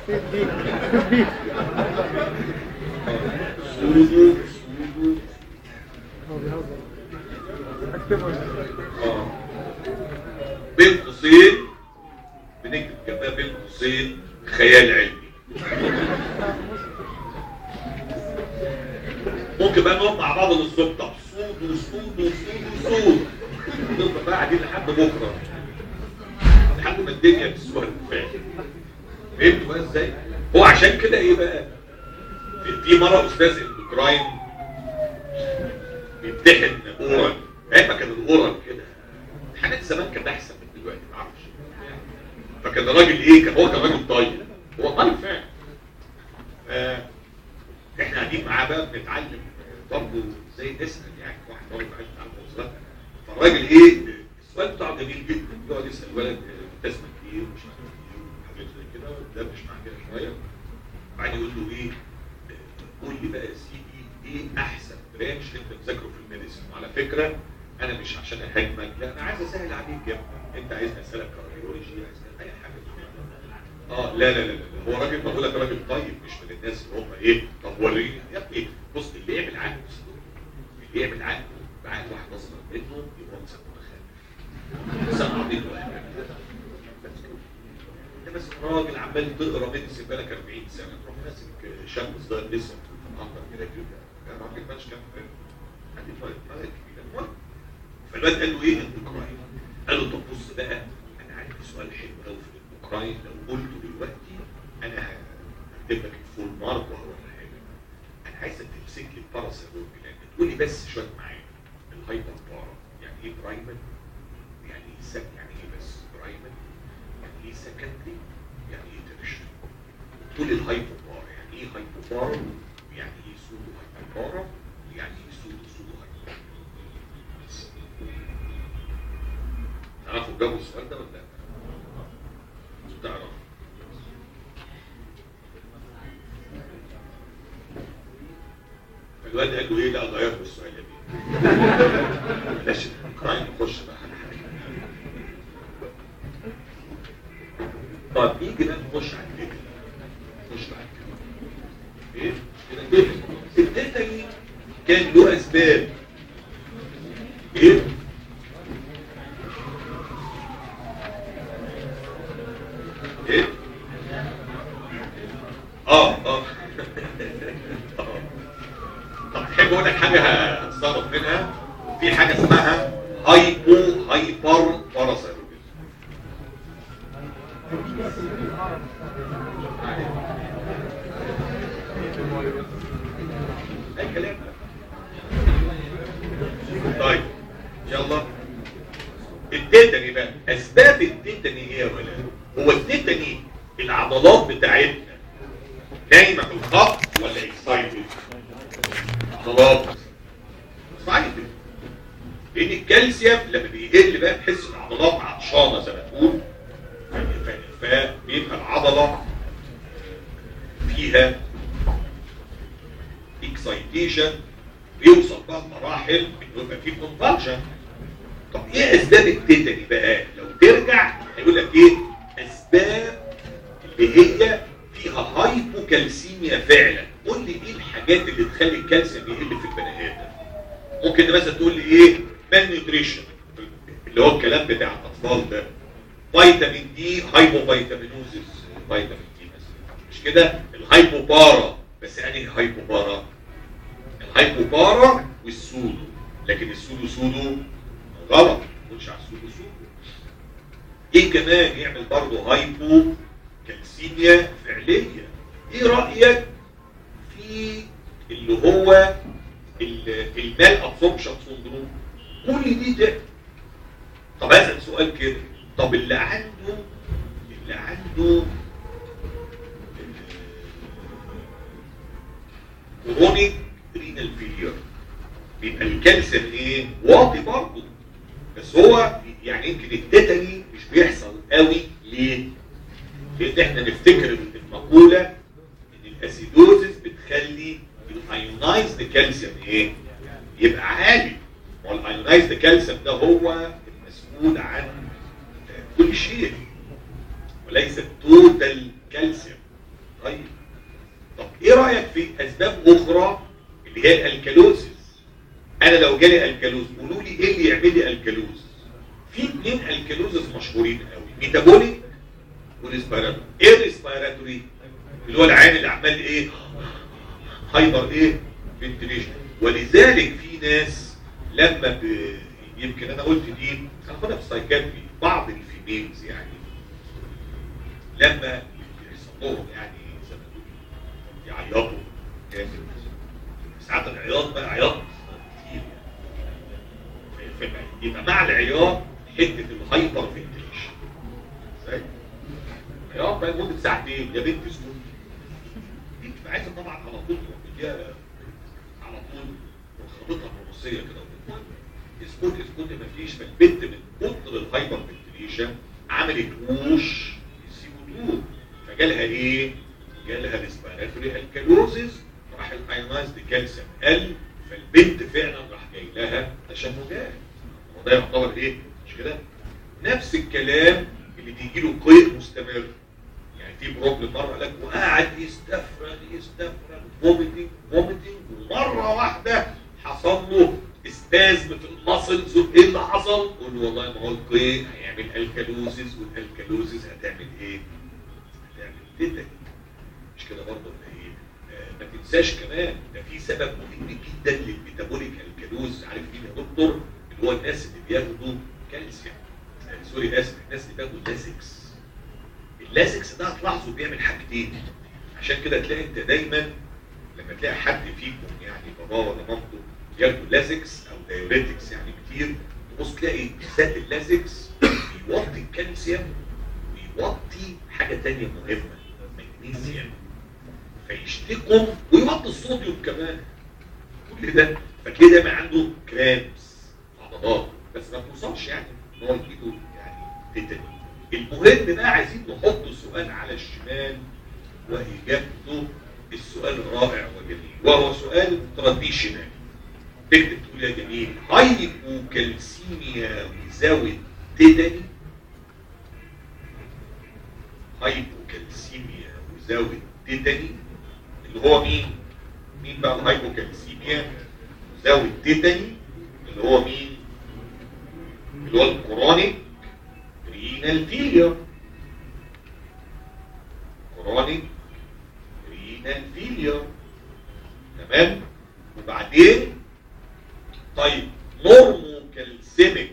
سودو سودو اه بين قوسين بنكتب جنبها بين قوسين خيال علمي ممكن بقى نقعد مع بعض للصبح طب سودو سودو سودو سودو نفضل بقى قاعدين لحد بكره لحد ما الدنيا تسود فاهم فهمتوا بقى ازاي؟ هو عشان كده ايه بقى؟ في- في مره استاذ اندوكراين بيمتحن اورال ايام ما كان الاورال كده امتحانات زمان كانت احسن من دلوقتي ما اعرفش فكان الراجل ايه كان هو كان راجل طيب هو طيب فعلا آه، احنا قاعدين معاه بقى بنتعلم برضه ازاي نسال يعني واحد برضه عايز يتعلم وصلات فالراجل ايه السؤال بتاعه جميل جدا يقعد يسال الولد آه، انت اسمك ايه ومش عارف ايه وحاجات زي كده ويدردش معاه كده شويه بعدين يقول له ايه آه، قول لي بقى يا سيدي ايه احسن برانش انت تذاكره في الميديسن وعلى فكره انا مش عشان اهاجمك لا انا عايز اسهل عليك يا ابني انت عايز اسالك كارديولوجي عايز أسألك اي حاجه اه لا لا لا لا هو راجل بقول لك راجل طيب مش من الناس اللي هم ايه طب وريني يا ابني بص اللي يعمل عقل اللي يعمل عقل بعقل واحد اصغر منه يبقى انسان متخلف انسان عبيط واحد انت بس راجل عمال تقرا ميديسن بقالك 40 سنه تروح ماسك شاب صغير لسه في العنبر كده كده كان راجل ماشي كام عندي فرق فرق كبير المهم فالواد قال له ايه الاوكراين قال له طب بص بقى انا عندي سؤال حلو قوي في الاوكراين لو قلته دلوقتي انا هكتب لك الفول مارك وهروح حاجه انا عايزك تمسك لي الباراسيروج لان تقول لي بس شويه معايا الهايبر بارا يعني ايه برايمال يعني ايه سك يعني ايه بس برايمال يعني ايه سكندري يعني ايه ترشري تقول لي الهايبر بارا يعني ايه هايبر بارا يعني ايه سودو هايبر بارا يعني ايه سودو سودو هايبر بس تعرفوا تجاوبوا السؤال ده ولا لا؟ تعرف الواد قال له ايه لا غيرت السؤال يا بيه بلاش كرايم نخش بقى على حاجه طب نيجي بقى نخش على الداتا نخش على الداتا ايه الداتا الداتا دي كان له اسباب ايه ايه اه اه آه. طب تحب اقول لك حاجه هتصرف منها في حاجه اسمها هايبو هايبر باراسيروجيزم اي كلام طيب يلا التيتاني بقى اسباب التيتاني ايه يا ولاد هو التيتاني العضلات بتاعتنا نايمه في الخط ولا اكسايتد عضلات اكسايتد لان الكالسيوم لما بيقل بقى تحس العضلات عطشانه زي ما تقول ف- فبيبقى العضله فيها اكسايتيشن بيوصل بقى مراحل انه يبقى فيه كونفالجن طب ايه اسباب التيتاني بقى لو ترجع هيقول لك ايه اسباب اللي هي فيها هايبوكالسيميا فعلا قول لي ايه الحاجات اللي تخلي الكالسيوم يقل في البني ادم ممكن مثلا تقول لي ايه مان نيوتريشن اللي هو الكلام بتاع الاطفال ده فيتامين دي هايبوفيتامينوزيس فيتامين دي مثلا مش كده الهايبوبارا بس يعني هايبوبارا الهايبوبارا والسودو لكن السودو سودو غلط ما تقولش على السودو سودو ايه كمان يعمل برضه هايبو كالسيميا فعليه ايه رايك في اللي هو ال- المال ابسوربشن سندروم كل دي ده طب اسال سؤال كده طب اللي عنده اللي عنده كرونيك رينال فيلير بيبقى الكالسيوم ايه واطي برضه بس هو يعني يمكن التيتاني مش بيحصل قوي ليه؟ لان احنا نفتكر المقوله ان تخلي الايونايزد كالسيوم ايه يبقى عالي والايونايزد كالسيوم ده هو المسؤول عن كل شيء وليس التوتال كالسيوم طيب طب ايه رايك في اسباب اخرى اللي هي الالكالوزيس انا لو جالي الكالوز قولوا لي ايه اللي يعمل لي الكالوز في اثنين الكالوزز مشهورين قوي ميتابوليك وريسبيراتوري ايه الريسبيراتوري اللي هو العين اللي عمال ايه هايبر ايه فنتليشن ولذلك في ناس لما ب... يمكن انا قلت دي هناخدها في السايكاتري بعض الفيميلز يعني لما يحصل لهم يعني زي ما تقول يعيطوا جامد ساعات العياط بقى عياط كتير يعني يبقى مع العياط حته الهايبر فنتليشن ازاي؟ العياط بقى لمده ساعتين يا بنت اسكت دي بتبقى عايزه طبعا على طول تديها على طول مرخبطها الرصيه كده اسكت اسكت مفيش فالبنت من كتر الهايبر فنتليشن عملت ووش سي فجالها ايه؟ جالها ريسبيراتوري الكالوزيس راح الايونايزد كالسيوم قل فالبنت فعلا راح جاي لها تشنجات وده يعتبر ايه؟ مش كده؟ نفس الكلام اللي بيجي له قيء مستمر يعني في بروبلم مره لك وقاعد يستفرد يستفرد فوميتنج فوميتنج ومره واحده حصل له استازمة الماسلز وايه اللي حصل؟ قول له والله ما هو القيء هيعمل الكالوزيس والالكالوزيس هتعمل ايه؟ هتعمل تيتاني مش كده برضه ولا ايه؟ آه ما تنساش كمان ده في سبب مهم جدا للميتابوليك الكالوز عارف مين يا دكتور؟ اللي هو الناس اللي بياخدوا كالسيوم آه سوري اسف الناس اللي بياخدوا لازكس اللازكس ده هتلاحظوا بيعمل حاجتين عشان كده تلاقي انت دايما لما تلاقي حد فيكم يعني باباه ولا مامته بياخدوا لازكس او دايوريتكس يعني كتير تبص تلاقي بالذات اللازكس بيوطي الكالسيوم ويوطي حاجه ثانيه مهمه مغنيسيوم فيشتكوا ويوطي الصوديوم كمان كل ده فتلاقي دايما عنده كرامس عضلات بس ما توصلش يعني ان هو يجيله يعني تيتاني المهم بقى عايزين نحط سؤال على الشمال واجابته السؤال رائع وجميل وهو سؤال ترديه شمال تكتب تقول يا جميل هايبوكالسيميا وزاوية تيتاني هايبوكالسيميا وزاوية تيتاني اللي هو مين؟ مين بقى الهايبوكالسيميا وزاوية تيتاني اللي هو مين؟ اللي هو الكورونيك رينال فيلير كورونيك رينال فيلير تمام؟ وبعدين طيب نورمو كالسيميك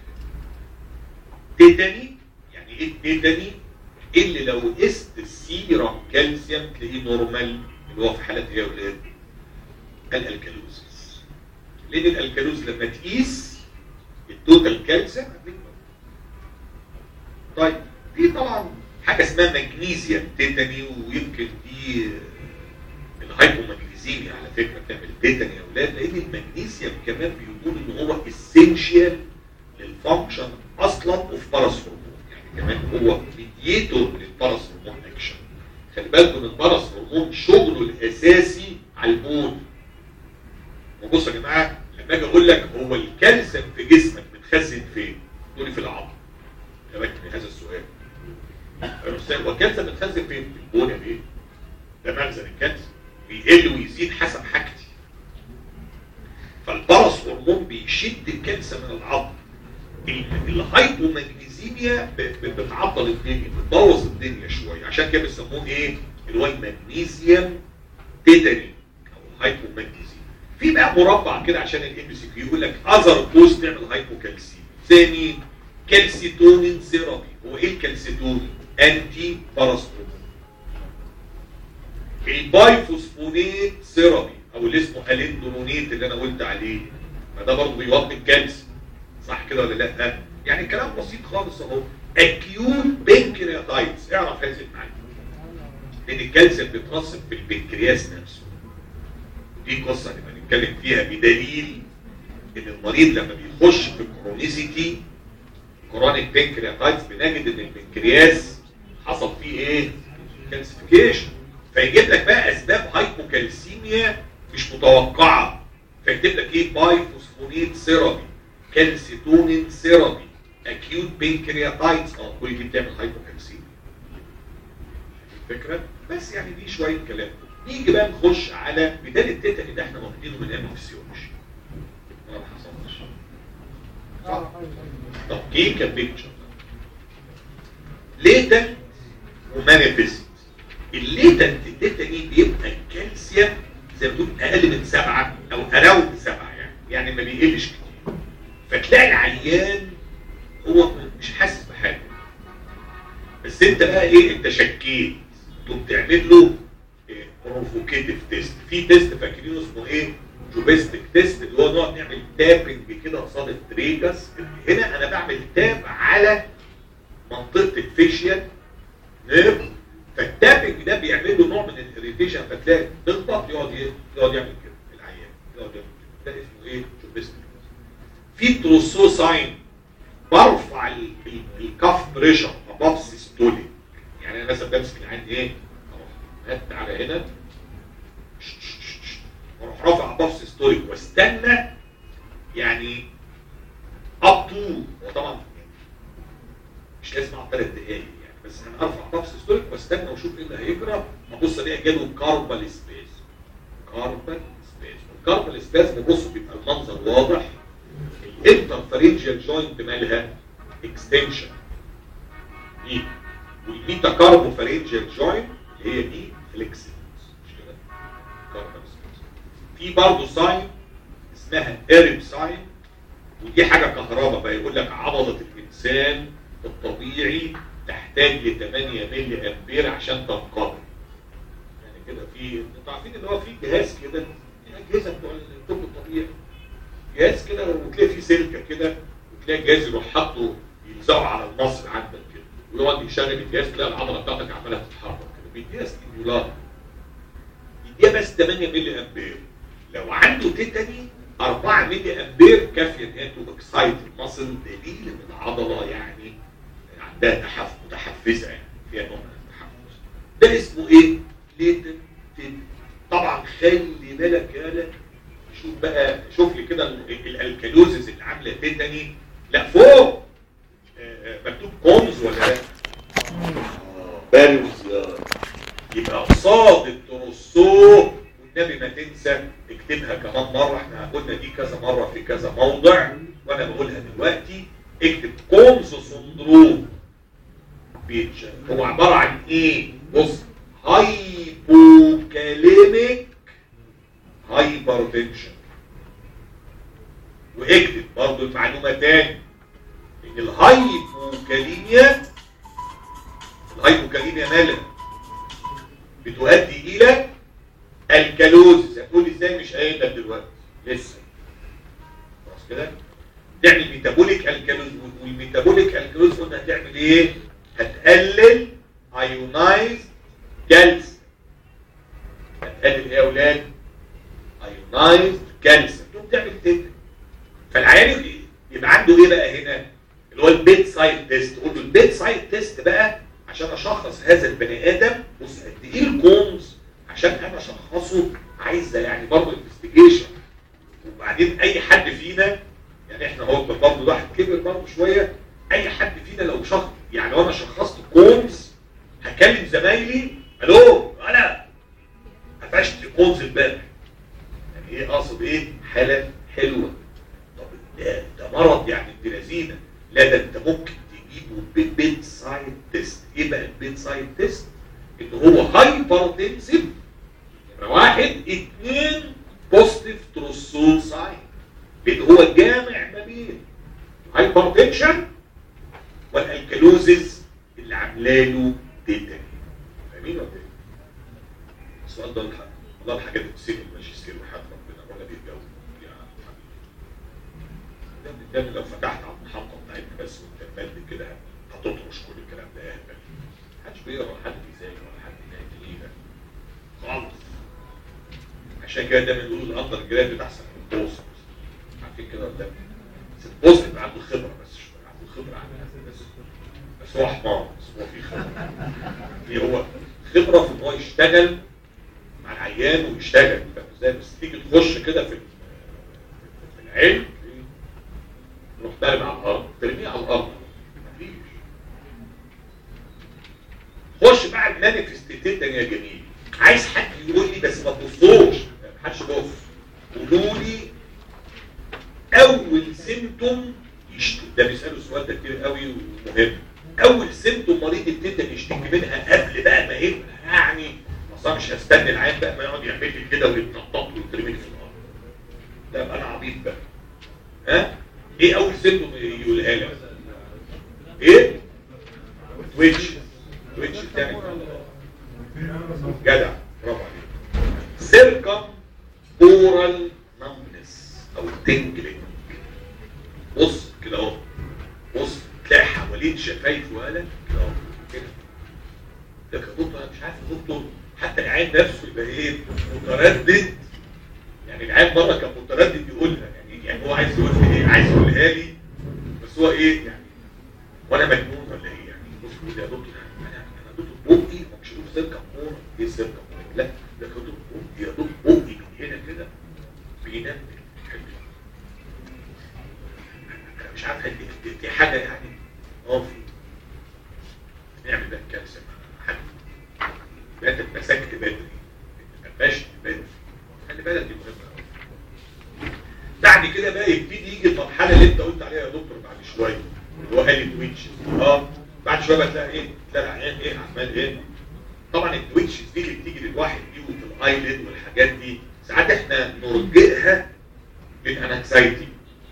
تيتاني يعني ايه التيتاني اللي لو قست السيرم كالسيوم تلاقيه نورمال اللي هو في حالة ايه يا ولاد الالكالوزيس لان الالكالوز لما تقيس التوتال كالسيوم هتلاقيه طيب في طبعا حاجه اسمها مغنيسيوم تيتاني ويمكن دي الهايبومagnesemia على فكره بتعمل تيتاني يا اولاد لان المغنيسيوم كمان بيقول ان هو اسينشال للفانكشن اصلا اوف باراس هرمون يعني كمان هو ميديتور للباراس هرمون اكشن خلي بالكم ان الباراس هرمون شغله الاساسي على البون وبصوا يا جماعه لما اجي اقول لك هو الكالسيوم في جسمك متخزن فين؟ تقول لي في العظم ركب هذا السؤال هو الكالسيوم متخزن فين؟ في البون يا بيه ده مخزن الكالسيوم بيقل ويزيد حسب حاجتي فالبرص هرمون بيشد الكالسيوم من العظم الهايبومagnesemia بتعطل الدنيا بتبوظ الدنيا شويه عشان كده بيسموه ايه اللي هو المغنيسيوم تيتاني او الهايبومagnesemia في بقى مربع كده عشان الام سي كيو يقول لك اذر كوز تعمل هايبوكالسيم ثاني كالسيتونين ثيرابي هو ايه الكالسيتونين انتي باراسترومون البايفوسفونيت ثيرابي او اللي اسمه اليندرونيت اللي انا قلت عليه ما ده برضه بيوطي الكالسيوم صح كده ولا لا يعني الكلام بسيط خالص اهو اكيوت بنكرياتايتس اعرف هذه المعلومه لان الكالسيوم بيترسب في البنكرياس نفسه دي قصه نبقى نتكلم فيها بدليل ان المريض لما بيخش في الكرونيسيتي كرونيك بنكرياتايتس بنجد ان البنكرياس حصل فيه ايه كالسيفيكيشن فيجيب لك بقى اسباب هايبوكالسيميا مش متوقعه فيكتب لك ايه باي فوسفونيت سيرابي كالسيتونين سيرابي اكيوت بنكرياتايتس اه كل دي بتعمل هايبوكالسيميا الفكره بس يعني دي شويه كلام نيجي بقى نخش على بدايه التيتاني ده احنا واخدينه من علم الفسيولوجي ما حصلش صح طب ايه كبيكتشر ليتنت ومانيفيست الليتنت تيتاني بيبقى الكالسيوم زي ما تقول اقل من سبعه او اراوند سبعه يعني يعني ما بيقلش كتير فتلاقي العيان هو مش حاسس بحاجه بس انت بقى ايه انت شكيت تقوم تعمل له بروفوكيتيف تيست في تيست فاكرينه اسمه ايه جوبيستيك تيست اللي هو نقعد نعمل تابنج كده قصاد التريجس هنا انا بعمل تاب على منطقه الفيشيال نيرف فالتابنج ده بيعمل له نوع من الاريتيشن فتلاقي تخبط يقعد ي- يقعد يعمل كده العيان يقعد يعمل كده ده اسمه ايه جوبيستيك في تروسو ساين برفع ال- ال- الكف بريشر اباف سيستوليك يعني انا مثلا بمسك العين ايه اروح هات على هنا واروح رافع اباف سيستوليك واستنى يعني اب تو وطبعا مش لازم اقعد ثلاث دقايق يعني بس انا ارفع اباف سيستوليك واستنى واشوف ايه اللي هيجرى ابص الاقي جاله كاربال سبيس كاربال سبيس الكاربال سبيس ببص بيبقى المنظر واضح الانترفرنجيال جوينت مالها اكستنشن دي والميتا كاربو فرنجيال جوينت اللي هي دي فليكسبل مش كده كاربال سبيس في برضه ساين اسمها ايرب ساين ودي حاجه كهرباء بقى يقول لك عضله الانسان الطبيعي تحتاج ل 8 ملي امبير عشان تنقبض يعني كده في انتوا عارفين ان هو في جهاز كده الاجهزه بتوع الطب الطبيعي جهاز كده وتلاقي فيه سلكه كده وتلاقي الجهاز يروح حاطه يلزقه على المصل عندك كده ويقعد يشغل الجهاز تلاقي العضله بتاعتك عماله تتحرك كده بيديها ستيمولار يديها بس 8 ملي امبير لو عنده تيتاني 4 ملي امبير كافيه ان هي تو اكسايت المصل دليل ان العضله يعني عندها تحف متحفزه يعني فيها نوع من التحفز ده اسمه ايه؟ ليتن تيتاني طبعا خلي بالك يا لك شوف بقى شوف لي كده ال- الالكالوزز اللي عامله تيتاني لا فوق آه، آه، مكتوب كونز ولا لا؟ آه، باريوس يا يبقى قصاد التروسو والنبي ما تنسى اكتبها كمان مرة احنا قلنا دي كذا مرة في كذا موضع وانا بقولها دلوقتي اكتب كونز سندروم بيتشر هو عبارة عن ايه بص هايبوكاليميك هايبرتنشن واكتب برضو المعلومة تاني ان الهايبوكاليميا الهايبوكاليميا مالها بتؤدي الى الكالوزز هتقول لي ازاي مش قايل لك دلوقتي لسه خلاص كده تعمل ميتابوليك الكالوز والميتابوليك الكالوز قلنا هتعمل ايه هتقلل ايونايز كالسيوم هتقلل ايه يا اولاد ايونايز كالسيوم تقوم تعمل تيتا فالعيان يبقى- يبقى عنده ايه بقى هنا اللي هو البيت سايد تيست تقول له البيت سايد تيست بقى عشان اشخص هذا البني ادم بص قد ايه الكونز عشان انا اشخصه عايزه يعني برضه انفستيجيشن وبعدين اي حد فينا يعني احنا هو برضه الواحد كبر برضه شويه اي حد فينا لو شخص يعني لو انا شخصت كونز هكلم زمايلي الو انا قفشت كونز امبارح يعني ايه اقصد ايه حاله حلوه طب ده ده مرض يعني ابن لذينه لا ده انت ممكن تجيبه بالبيت سايد تيست ايه بقى البيت سايد تيست ان هو هايبرتنسيف نمرة واحد اثنين بوزيتيف تروسول ساين لان هو جامع ما بين هايبرتنشن والالكالوزز اللي عامله له تيتاني فاهمين ولا ايه؟ السؤال ده الحق والله الحاجات دي بتصير الماجستير وحياة ربنا ولا بيتجاوب يا حبيبي ده ده لو فتحت على المحطه بتاعتنا بس وانت مبلد كده هتطرش كل الكلام ده اهبل محدش بيقرا ولا حد بيذاكر ولا حد بيعمل ايه ده خالص عشان كده دايما بيقولوا الاندر جراد احسن من البوست عارفين كده ولا لا؟ بس البوست بيبقى عنده خبره بس شويه عنده خبره عن بس بس هو حمار بس هو في خبره في هو خبره في ان هو يشتغل مع العيان ويشتغل فاهم ازاي بس تيجي تخش كده في في العلم تروح ضارب على الارض ترميه على الارض مفيش خش بقى المانيفستيتيشن يا جميل عايز حد يقول لي بس ما تبصوش ما حدش بص قولوا لي اول سيمتوم يشتكي ده بيسالوا السؤال ده كتير قوي ومهم اول سيمتوم مريض يبتدي يشتكي منها قبل بقى ما يبقى يعني اصلا مش هستنى العيان بقى ما يقعد يعمل لي كده ويتنطط لي ويترمي في الارض لا يبقى انا عبيط بقى ها ايه اول سيمتوم يقولها لي ايه تويتش تويتش بتعمل جدع برافو عليك سيركم اورال نمبنس او تنجلينج بص كده اهو بص تلاقي حوالين شفايف وقلم كده اهو كده ده يا دكتور انا مش عارف يا دكتور حتى العين نفسه يبقى ايه متردد يعني العين مره كان متردد يقولها يعني يعني هو عايز يقول لي ايه عايز يقولها لي بس هو ايه يعني وانا مجنون ولا ايه يعني بص كده يا دكتور انا انا دكتور بقي هو مش دكتور سيركم اورال ايه سيركم اورال لا ده دكتور بقي يا دكتور بقي من هنا كده بينام مش عارف دي, دي, دي حاجه يعني اه في نعمل بقى الكالسيوم حاجه بقى اتمسكت بدري اتقفشت بدري خلي بالك دي مهمه قوي بعد كده بقى يبتدي يجي المرحله اللي انت قلت عليها يا دكتور بعد شويه اللي هو هالي تويتشز اه بعد شويه بقى تلاقي ايه تلاقي العيان ايه عمال ايه طبعا التويتشز دي اللي بتيجي للواحد دي وفي الايلid والحاجات دي ساعات احنا نرجئها بالانكسايتي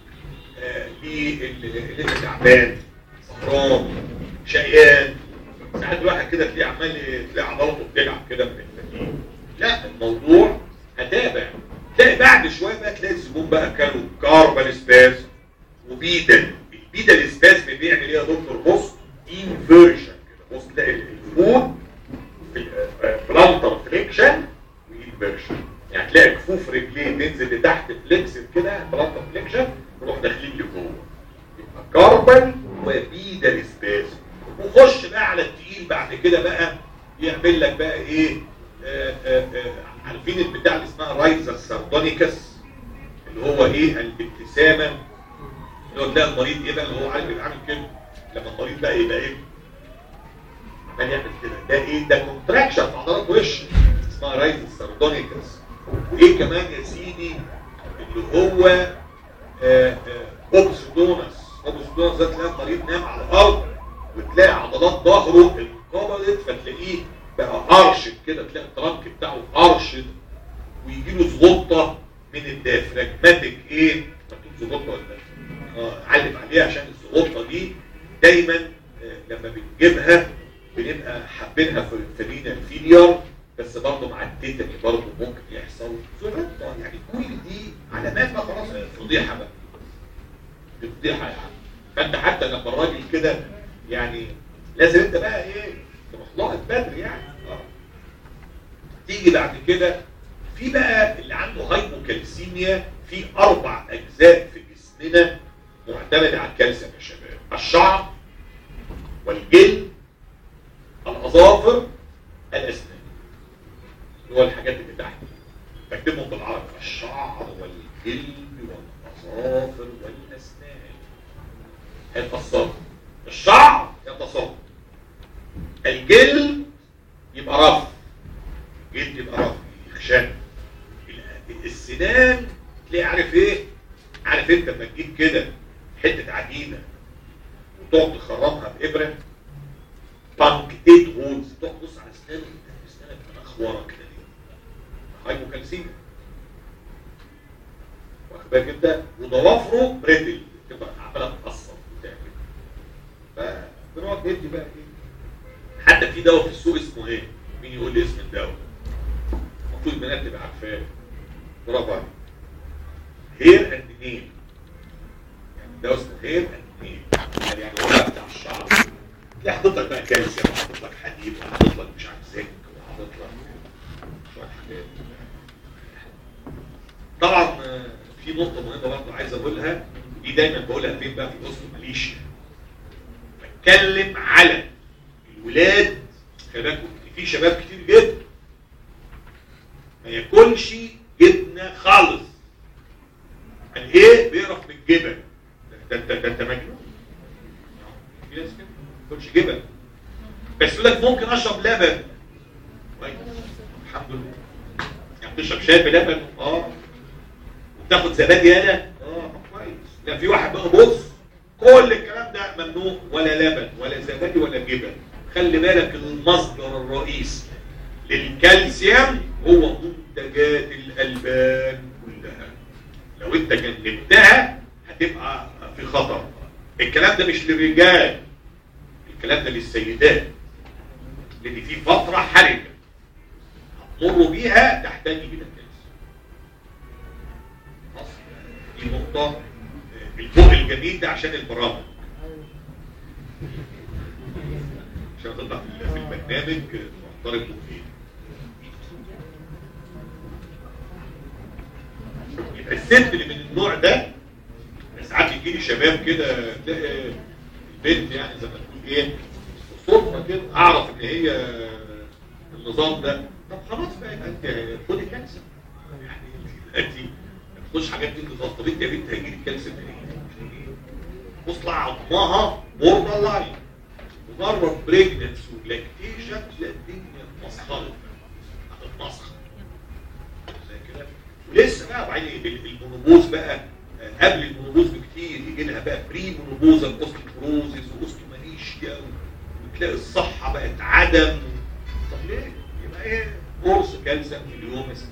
اللي انت تعبان سهران شقيان ساعات الواحد كده تلاقيه عمال تلاقي عضلاته بتلعب كده من التكييف لا الموضوع هتابع تلاقي بعد شويه بقى تلاقي الزبون بقى كانوا كاربال سباس وبيدل البيدل سباس بيعمل ايه يا دكتور بص انفيرجن كده بص تلاقي الفود بلانتر فريكشن وانفيرجن يعني تلاقي كفوف رجليه تنزل لتحت فليكس كده بلانتر فليكشن نروح داخلين لجوه يبقى كاربل وبيدل سباس وخش بقى على التقيل بعد كده بقى يعمل لك بقى ايه آآ آآ عارفين البتاع اللي اسمها رايزا ساردونيكس اللي هو ايه الابتسامه اللي هو تلاقي المريض ايه بقى اللي هو عارف يبقى عامل كده لما المريض بقى يبقى ايه عمال يعمل كده ده ايه ده كونتراكشن في عضلات وش اسمها رايزا ساردونيكس وايه كمان يا سيدي اللي هو اوبسدونس اوبسدونس ده تلاقي المريض نام على الارض وتلاقي عضلات ظهره انقبضت فتلاقيه بقى ارشد كده تلاقي الترنك بتاعه ارشد ويجي له زغطه من الديافراجماتيك ايه مكتوب زغطه ولا اه علم عليها عشان الزغطه دي دايما آه لما بنجيبها بنبقى حابينها في الفرينا الفيليار بس برضه مع التيتاني برضه ممكن يحصل زغطه يعني كل دي علامات بقى خلاص فضيحه بقى دي فضيحه يعني فانت حتى لما الراجل كده يعني لازم انت بقى ايه تروح لاحظ بدري يعني اه تيجي بعد كده في بقى اللي عنده هايبوكالسيميا في اربع اجزاء في جسمنا معتمده على الكالسيوم يا شباب الشعر والجلد الاظافر الاسنان اللي هو الحاجات اللي تحت بكتبهم بالعربي الشعر والجلد والاظافر والاسنان هيتفصلوا الشعر يتصل الجلد يبقى رف الجلد يبقى رف يخشن السنان تلاقي عارف ايه عارف انت لما تجيب كده حته عجينه وتقعد تخرمها بابره بانكتيت هولز تقعد تبص على اسنانك اسنانك منخوره كده ليه هايبوكالسيميا واخد بالك انت وضوافره بريتل تبقى عماله تقصر وتعمل فبنقعد ندي بقى ايه حتى في دواء في السوق اسمه ايه مين يقول لي اسم الدواء المفروض البنات تبقى عارفاه برافو عليك هير اند نيل يعني الدواء اسمه هير اند نيل يعني يعني هو بتاع الشعر تلاقي حاطط لك بقى كالسيوم وحاطط لك حديد وحاطط لك مش عارف زنك وحاطط لك شويه حاجات طبعا في نقطه مهمه برضه عايز اقولها دي دايما بقولها فين بقى في وسط ماليشيا بتكلم على الولاد خلي بالكم في شباب كتير جدا ما ياكلش جبنه خالص يعني ايه بيقرف من الجبن ده انت ده انت مجنون في ناس كده ما ياكلش جبن بس يقول لك ممكن اشرب لبن كويس الحمد لله يعني تشرب شاي بلبن اه وتاخد زبادي انا اه كويس لا في واحد بقى بص كل الكلام ده ممنوع ولا لبن ولا زبادي ولا جبن خلي بالك المصدر الرئيسي للكالسيوم هو منتجات الالبان كلها لو انت جنبتها هتبقى في خطر الكلام ده مش للرجال الكلام ده للسيدات لان في فتره حرجه هتمروا بيها تحتاج الى الكالسيوم خلاص؟ دي نقطه الفوق الجميل ده عشان البرامج عشان تطلع في في البرنامج محترم وفيه يبقى الست اللي من النوع ده ساعات يجي لي شباب كده تلاقي البنت يعني زي ما تقول ايه صدفه كده اعرف ان هي النظام ده طب خلاص بقى يبقى انت خدي كالسيوم يعني انت تخش حاجات دي نظام طب انت يا بنت هيجي لك كالسيوم منين؟ وصل عظمها بورده لاين مجرد بريجننس ولاكتيشن تلاقي الدنيا اتمسخرت هتتمسخر زي كده ولسه بقى بعدين المونوبوز بقى قبل المونوبوز بكتير يجي لها بقى بري مونوبوزا اوستيوبروزيس واوستيومانيشيا وتلاقي الصحه بقت عدم طب ليه؟ يبقى ايه؟ قرص كالسيوم في اليوم يسد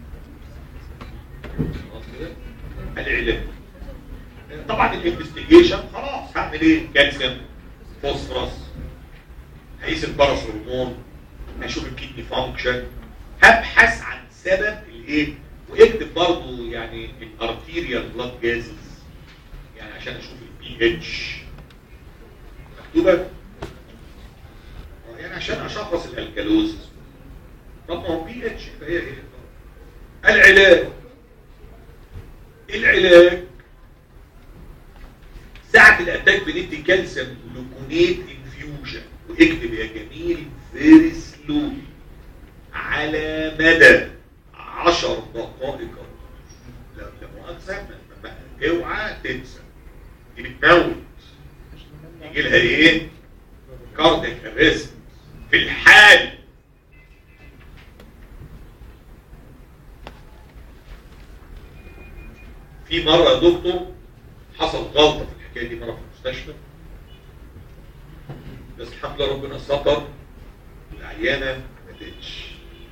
خلاص كده؟ العلاج طبعا الانفستيجيشن خلاص هعمل ايه؟ كالسيوم فوسفورس هقيس البارس هرمون هشوف الكيدني فانكشن هبحث عن سبب الايه واكتب برضه يعني الارتيريال بلاد جازز يعني عشان اشوف البي اتش مكتوبه يعني عشان اشخص الالكالوزز طب ما هو بي اتش يبقى هي ايه العلاج العلاج ساعة الاتاك بندي كالسيوم جلوكونيت انفيوجن واكتب يا جميل فيري سلولي على مدى عشر دقائق لا لا مؤاخذة اوعى تنسى دي بتموت يجي لها ايه؟ كارديك اريست في الحال في مرة يا دكتور حصل غلطة في الحكاية دي مرة في المستشفى بس الحمد لله ربنا ستر العيانة ما ماتتش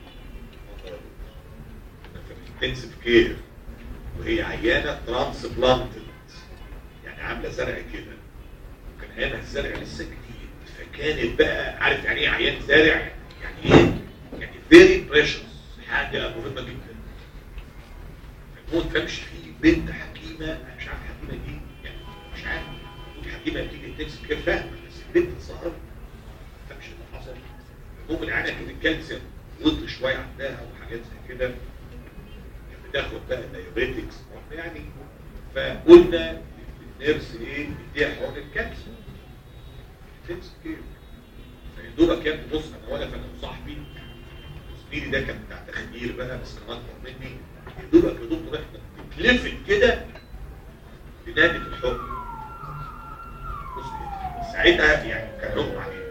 في الانتنسيف كير وهي عيانة ترانسبلانتد يعني عاملة زرع كده وكان ايامها الزرع لسه جديد فكانت بقى عارف يعني ايه عيان زارع يعني ايه؟ يعني فيري بريشس حاجة مهمة جدا فالموت فمش في بنت حكيمة أنا مش عارف حكيمة دي يعني مش عارف الحكيمة بتيجي الانتنسيف كير فاهمة بس البنت صغيرة فمش اللي حصل المهم العيانة كانت الكالسيوم وطي شوية عندها وحاجات زي كده بتاخد بقى دايابيتكس يعني فقلنا للنيرس ايه نديها حقن الكالسيوم تنسى كده فيدوبك يا ابني بص انا ولا انا وصاحبي زميلي ده كان بتاع تخدير بقى بس كان اكبر مني يدوبك يا دكتور احنا بتلفت كده لنادي الحكم بص ساعتها يعني كان لهم عليه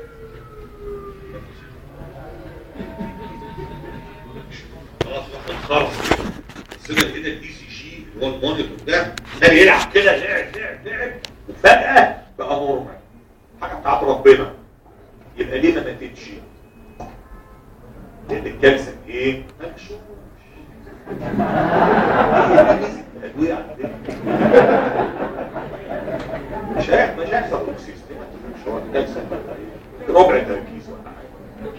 خلاص واحنا خرص وصلنا كده الدي سي جي اللي هو المونيتور ده ده يلعب كده لعب لعب لعب وفجأة بقى نورمال حاجة بتاعت ربنا يبقى ليه ما ماتتش؟ لأن الكالسيوم ايه؟ مكشوف الأدوية عندنا مش هيحصل مش هيحصل توكسيس مش هو الكالسيوم ربع تركيز ولا حاجة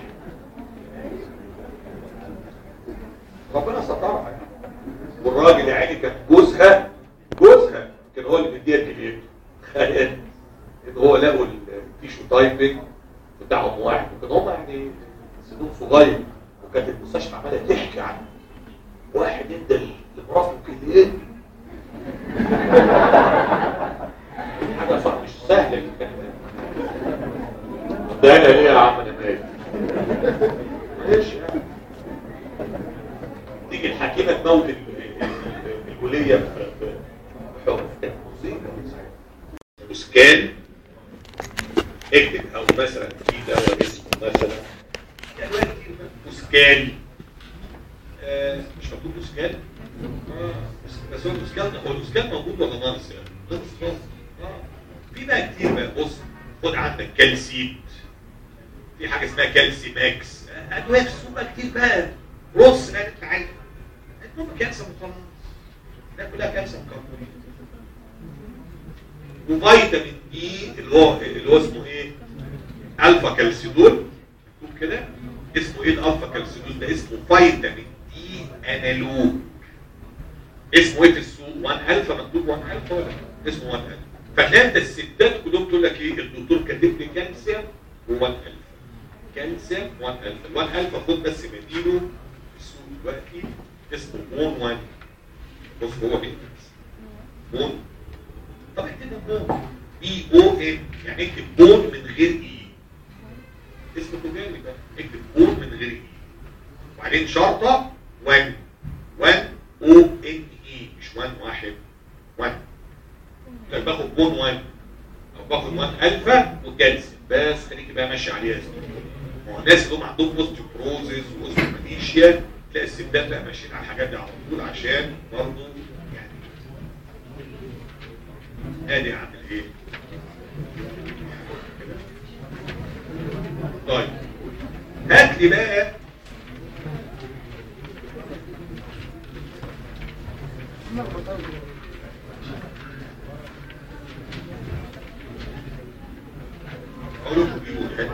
ربنا سترها يعني والراجل يا عيني كان جوزها جوزها كان هو اللي مديها كليته تخيل ان هو لقوا التيشو تايبنج بتاعهم واحد وكان هم يعني سنون صغير وكانت المستشفى عماله تحكي عن واحد ادى لمراته كليته حاجه صح مش سهله الكلام ده ده ايه يا عم انا مالي تموت ال- ال- ال- الوليه ب- بحب وسكان اكتب او مثلا في دواء اسمه مثلا يعني أدوية كتير بقى. وسكان آه مش مكتوب وسكان اه بس- بس هو الوسكان هو الوسكان موجود ولا ناقص يعني ناقص ناقص اه في بقى كتير بقى بص خد عندك كالسيت في حاجه اسمها كالسي ماكس آه، ادويه في السوق بقى كتير بقى رص بقى اللي انت عايزه المهم كالسيوم وخلاص ده كلها كالسيوم كربونات وفيتامين دي اللي هو اللي هو اسمه ايه؟ الفا كالسيدول مكتوب كده اسمه ايه الالفا كالسيدول ده اسمه فيتامين دي انالوج اسمه ايه في السوق 1 الفا مكتوب 1 الفا ولا اسمه 1 الفا فتلاقي انت الستات كلهم تقول لك ايه الدكتور كاتب لي كالسيوم و1 الفا كالسيوم 1 الفا ال 1 الفا خد بس بديله في السوق دلوقتي اسمه مون 1 بص هو ايه مون طب اكتب بون بي او ان يعني اكتب بون من غير اي اسم تجاري بقى اكتب بون من غير اي وبعدين شرطه 1 1 او ان اي مش 1 واحد 1 لو باخد بون 1 او باخد 1 الفا وكالسيوم بس خليكي بقى ماشي عليها يا زميلي ما هو الناس اللي هم عندهم اوستيوبروزيس واوستيومانيشيا تلاقي الستات بقى ماشيين على الحاجات دي على طول عشان برضه يعني ادي اعمل ايه طيب هات لي بقى اقول لكم بيقول حلو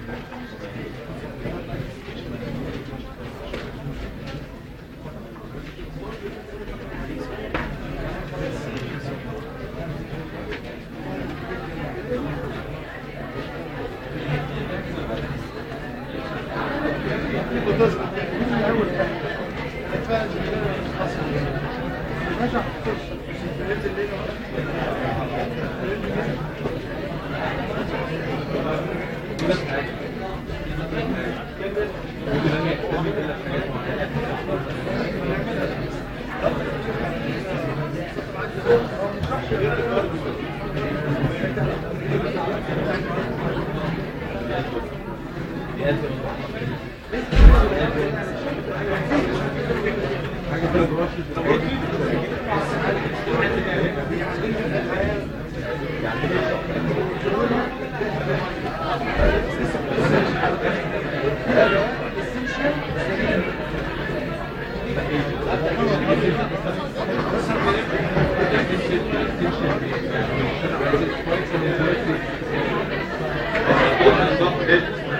صفحة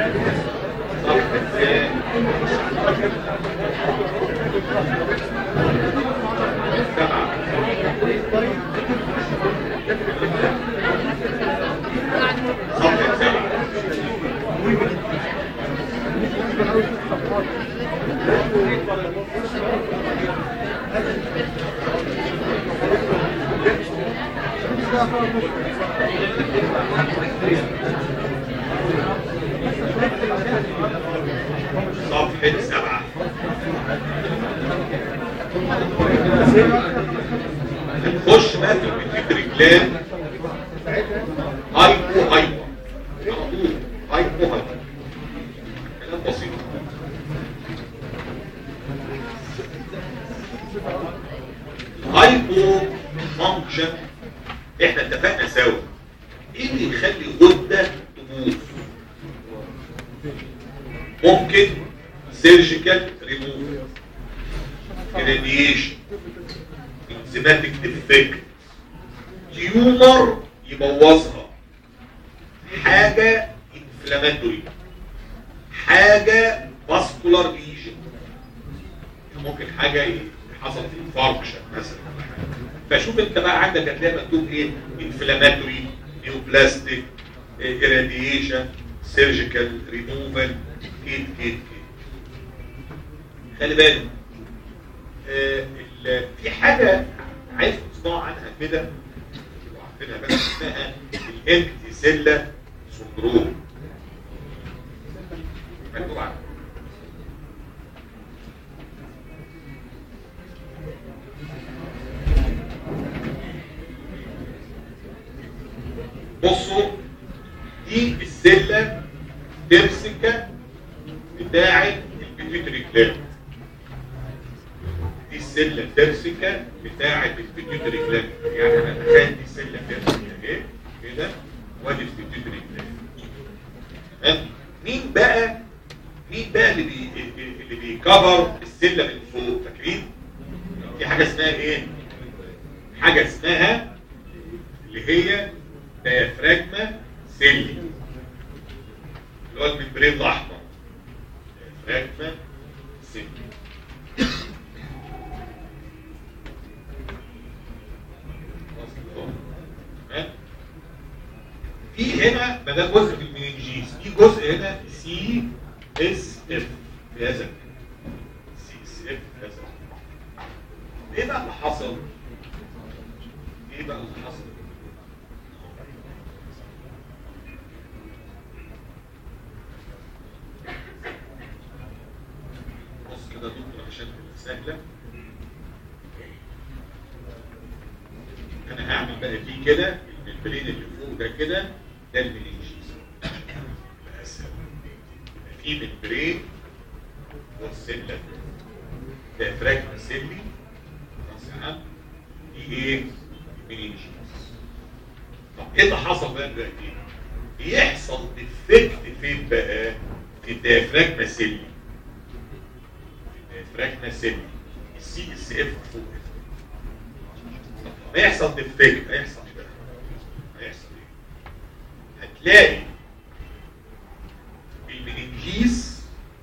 صفحة سبعة صفحة سبعة صفحة سبعة نخش بقى في البيتيوتري جلاند هايبو هايبو على طول هايبو هايبو كلام بسيط هايبو فانكشن احنا اتفقنا سوا ايه اللي يخلي غده تبوظ ممكن سيرجيكال ريموف راديشن انزيماتيك ديفكت تيومر يبوظها حاجه انفلاماتوري حاجه فاسكولار ليجن ممكن حاجه ايه حصل في انفاركشن مثلا ولا حاجة. فشوف انت بقى عندك هتلاقي مكتوب ايه انفلاماتوري نيوبلاستيك irradiation سيرجيكال ريموفال كده كده كده خلي بالك آه، ال- في حاجه عايز تسمعوا عنها كده تبقوا عارفينها بس اسمها الامتي سيلا سندروم مكتوب عنها بصوا دي السله ترسكه بتاعه البيتيوتري جلاند دي السله ترسكه بتاعه البيتيوتري جلاند يعني انا تخيل دي سله ترسكه اهي كده وادي البيتيوتري جلاند تمام مين بقى مين بقى اللي بي اللي بيكفر السله من فوق فاكرين في حاجه اسمها ايه حاجه اسمها اللي هي ديافراجما سيلي اللي هو الممبرين الاحمر ديافراجما سيلي تمام؟ في هنا ما ده جزء من المننجيز في جزء هنا سي اس اف في هذا سي اس اف في هذا ايه بقى اللي حصل؟ ايه بقى اللي حصل؟ بص كده دكتور عشان تبقى سهله انا هعمل بقى فيه كده الممبرين اللي فوق ده كده ده المننجيز اسهل في ممبرين والسله ده فراجمنت سيلي خلاص يا عم دي ايه مننجيز طب ايه اللي حصل بقى دلوقتي بيحصل ديفكت فين بقى في الديافراجما سيلي في الديافراجما سيلي السي اس اف فوق طب هيحصل ديفكت هيحصل ايه بقى هيحصل ايه هتلاقي المننجيز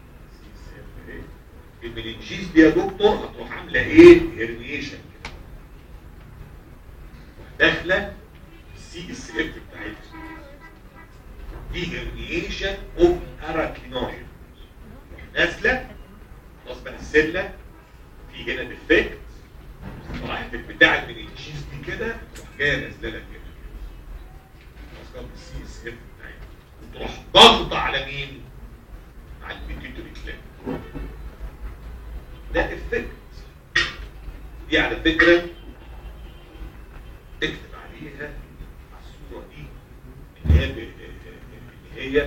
المننجيز دي يا دكتور هتروح عامله ايه هرنيشن كده داخله السي اس اف بتاعتها دي هرنيشن اوف اراكينويد نازله خلاص بقى السله في هنا ديفكت راحت بتاع المننجيز دي كده تروح جايه نازله لك كده خلاص بقى السي اس اف بتاعتها وتروح ضغط على مين؟ على البيتيوتري كلاند ده افكت دي على فكره اكتب عليها على الصوره دي ان هي ب- ان هي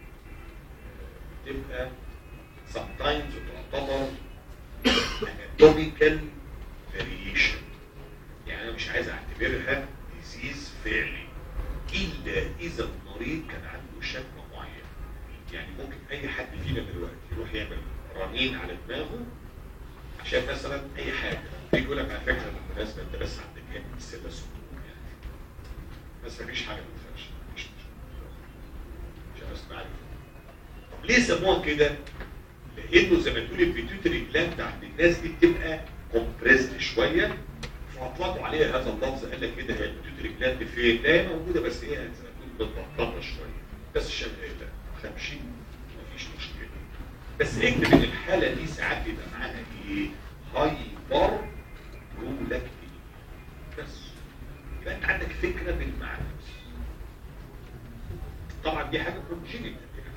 تبقى sometimes تعتبر anatomical variation يعني انا مش عايز اعتبرها ديزيز فعلي الا اذا المريض كان عنده شكوى معين يعني ممكن اي حد فينا دلوقتي يروح يعمل رنين على دماغه عشان مثلا اي حاجه يجي يقول لك على فكره بالمناسبه انت بس عندك ايه السله سكون يعني بس مفيش حاجه ما تفرقش مفيش مشكله عشان بس تعرف طب ليه سموها كده؟ لانه زي ما تقول البيتيوتري جلاند عند الناس دي بتبقى كومبريسد شويه فاطلقوا عليها هذا اللفظ قال لك كده هي البيتيوتري جلاند فين؟ لا هي موجوده بس هي زي ما تقول متبططه شويه بس شغاله خمشي مفيش مشكله بس اكتب ان الحاله دي ساعات بيبقى معاها ايه؟ هايبر برولاكتين بس يبقى انت عندك فكره بالمعنى بس طبعا دي حاجه كونجينيتال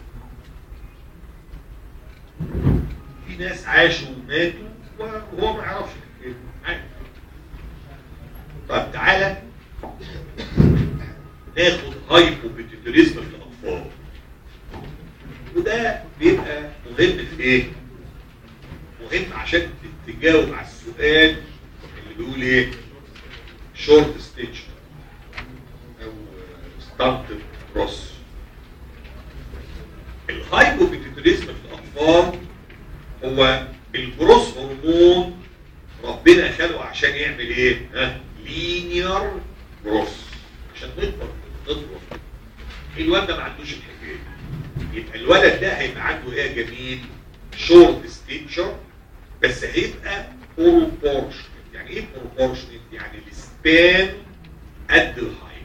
في ناس عاشوا وماتوا وهو ما يعرفش الحكاية دي. عادي طيب تعالى ناخد هايبوبيتيتوريزم في الاطفال وده بيبقى مهم في ايه؟ مهم عشان تجاوب على السؤال اللي بيقول ايه؟ شورت ستيتش او ستارت كروس الهايبوبيتيتوريزم في الاطفال هو الجروس هرمون ربنا خلقه عشان يعمل ايه؟ ها؟ لينير جروس عشان نكبر نكبر الواد ده ما عندوش الحكايه دي. يبقى الولد ده هيبقى عنده ايه يا جميل؟ شورت ستيتشر بس هيبقى بروبورشن يعني ايه بروبورشن؟ يعني السبان قد الهايت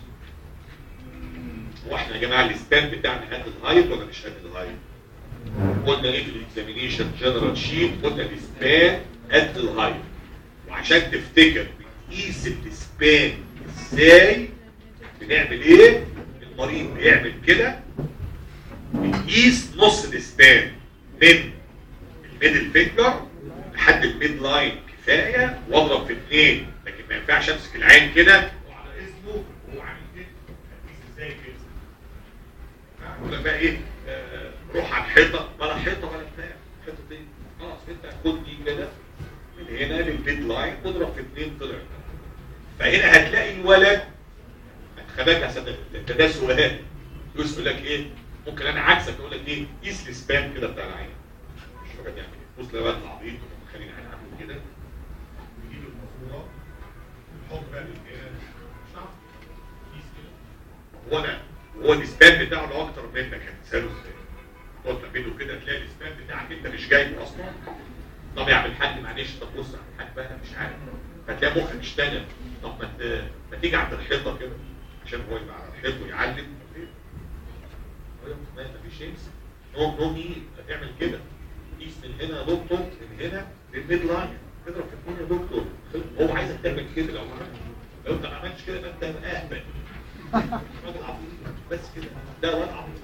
هو احنا يا جماعه السبان بتاعنا قد الهايت ولا مش قد الهايت؟ قلنا ايه في الاكزامينيشن جنرال شيت قلنا السبان قد الهايت وعشان تفتكر بنقيس السبان ازاي بنعمل ايه المريض بيعمل كده بنقيس نص السبان من الميدل فينجر لحد الميد لاين كفايه واضرب في اثنين لكن ما ينفعش امسك العين كده وعلى اسمه وهو عامل كده بقى ايه آه، روح على الحيطه ولا حيطه ولا بتاع حيطه ايه خلاص انت خد دي كده من هنا للبيد لاين واضرب في اثنين طلع فهنا هتلاقي الولد خباك يا سيدي ده ده سؤال يقول لك ايه ممكن انا عكسك اقول لك ايه قيس السبان كده بتاع العين مش فاهم يعني بص لو انت عبيط خلينا هنعمل كده نجيب الماسوره نحط بقى الجهاز صح قيس كده هو انا هو السبان بتاعه لو اكتر منك هتساله ازاي؟ تقعد تعمله كده تلاقي السبان بتاعك انت مش جايبه اصلا طب يا عم الحاج معلش طب بص يا عم الحاج بقى انا مش عارف فتلاقي مخك اشتغل طب ما ت- ما تيجي عند الحيطه كده عشان هو يبقى على الحيط ويعلم ما فيش يمسك نو نو نيد هتعمل كده قيس من هنا يا دكتور من هنا للميد لاين تضرب في اثنين يا دكتور هو عايزك تعمل كده لو ما عملتش لو انت ما عملتش كده يبقى انت اهبل راجل عبيط بس كده ده وضع عبيط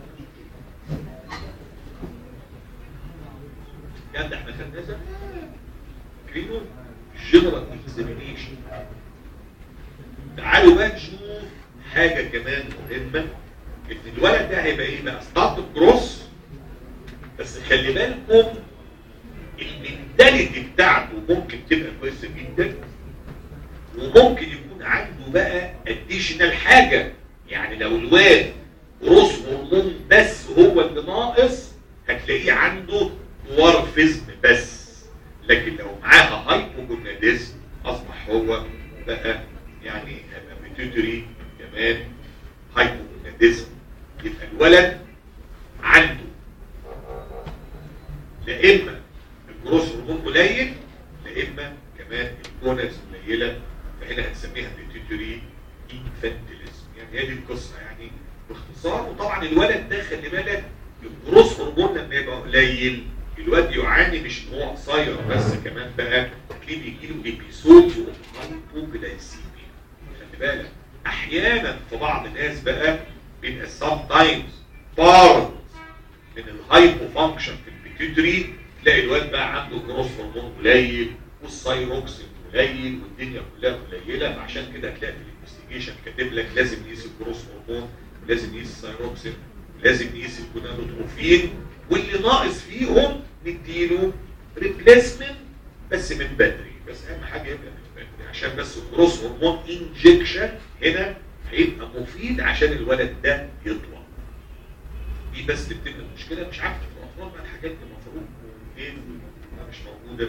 كان ده احنا خدناه زمان فاكرينه جنرال اكزامينيشن تعالوا بقى نشوف حاجه كمان مهمه ان الولد ده هيبقى ايه بقى ستارت جروس بس خلي بالكم المنتاليتي بتاعته ممكن تبقى كويسه جدا وممكن يكون عنده بقى اديشنال حاجه يعني لو الواد جروس هرمون بس هو اللي ناقص هتلاقيه عنده وارفزم بس لكن لو معاها هايبوجوناديزم اصبح هو بقى يعني هيبقى بيتوتري كمان هايبوجوناديزم يبقى الولد عنده لا اما الجروس هرمون قليل لا اما كمان الجونز قليله فهنا هنسميها بيتوتري انفانتيليزم يعني هي دي القصه يعني باختصار وطبعا الولد ده خلي بالك الجروس هرمون لما يبقى قليل الواد يعاني مش ان هو قصير بس كمان بقى تلاقيه بيجي له ايبيسود هايبوجلايسيميا خلي بالك احيانا في بعض الناس بقى بيبقى سام تايمز بارت من الهايبو فانكشن في البيتيوتري تلاقي الواد بقى عنده جروس هرمون قليل والثايروكسين قليل والدنيا كلها قليله فعشان كده هتلاقي في الانفستيجيشن كاتب لك لازم نقيس الجروس هرمون ولازم نقيس الثايروكسين ولازم نقيس الجونادوتروفين واللي ناقص فيهم نديله ريبليسمنت بس من بدري بس اهم حاجه يبقى من بدري عشان بس الجروس هرمون انجكشن هنا هيبقى مفيد عشان الولد ده يطلع دي بس اللي بتبقى المشكله مش عارف في الاطفال بقى الحاجات دي المفروض ايه مش موجوده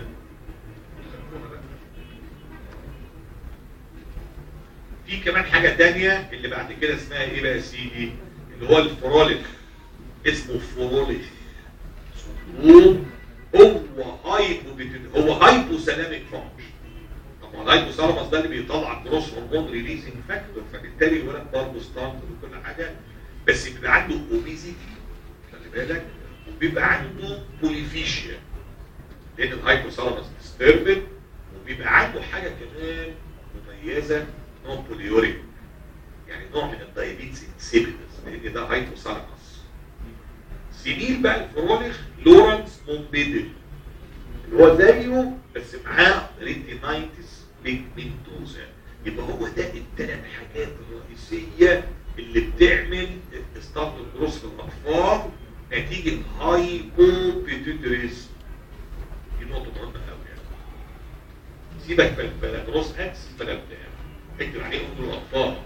في كمان حاجه تانية اللي بعد كده اسمها ايه بقى يا سيدي اللي هو الفروليك اسمه فروليك هو هو هايبو بت- هو هايبو سلامك فانكشن طب ما الهايبو سلامس ده اللي بيطلع الجروس هرمون ريليزنج فاكتور فبالتالي الولد برضه ستارت وكل حاجه بس بيبقى عنده اوبيزيتي خلي بالك وبيبقى عنده بوليفيشيا لان الهايبو سلامس ديستربد وبيبقى عنده حاجه كمان مميزه نوع بوليوريك يعني نوع من الدايابيتس انسيبيدس لان ده هايبو سلامس سنين بقى الفروليخ لورنس مومبيدل اللي هو زيه بس معاه ريتينايتس بيجمنتوزا يبقى هو ده الثلاث حاجات الرئيسيه اللي بتعمل ستارت الجروس في الاطفال نتيجه هايبو بيتوتريس دي نقطه مهمه قوي يعني سيبك بلا بلا جروس اكس بلا بتاع اكتب عليهم دول الاطفال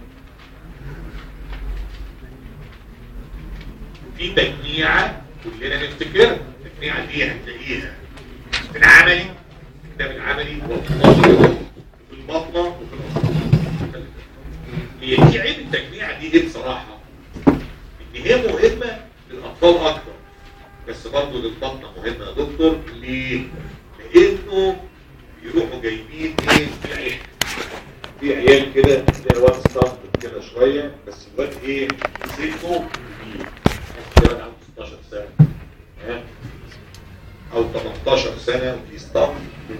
في تجميعة كلنا نفتكرها التجميعة دي هتلاقيها في العملي الكتاب العملي وفي البطنة وفي الأطفال هي دي عيب التجميعة دي ايه بصراحة؟ ان هي مهمة للأطفال أكتر بس برضه للبطنة مهمة يا دكتور ليه؟ لأنه يروحوا جايبين ايه في عيال في عيال كده تلاقي واد ستارت كده شوية بس الواد ايه سنه كبير الواد عنده 16 سنة ها؟ او 18 سنة وفي ستارت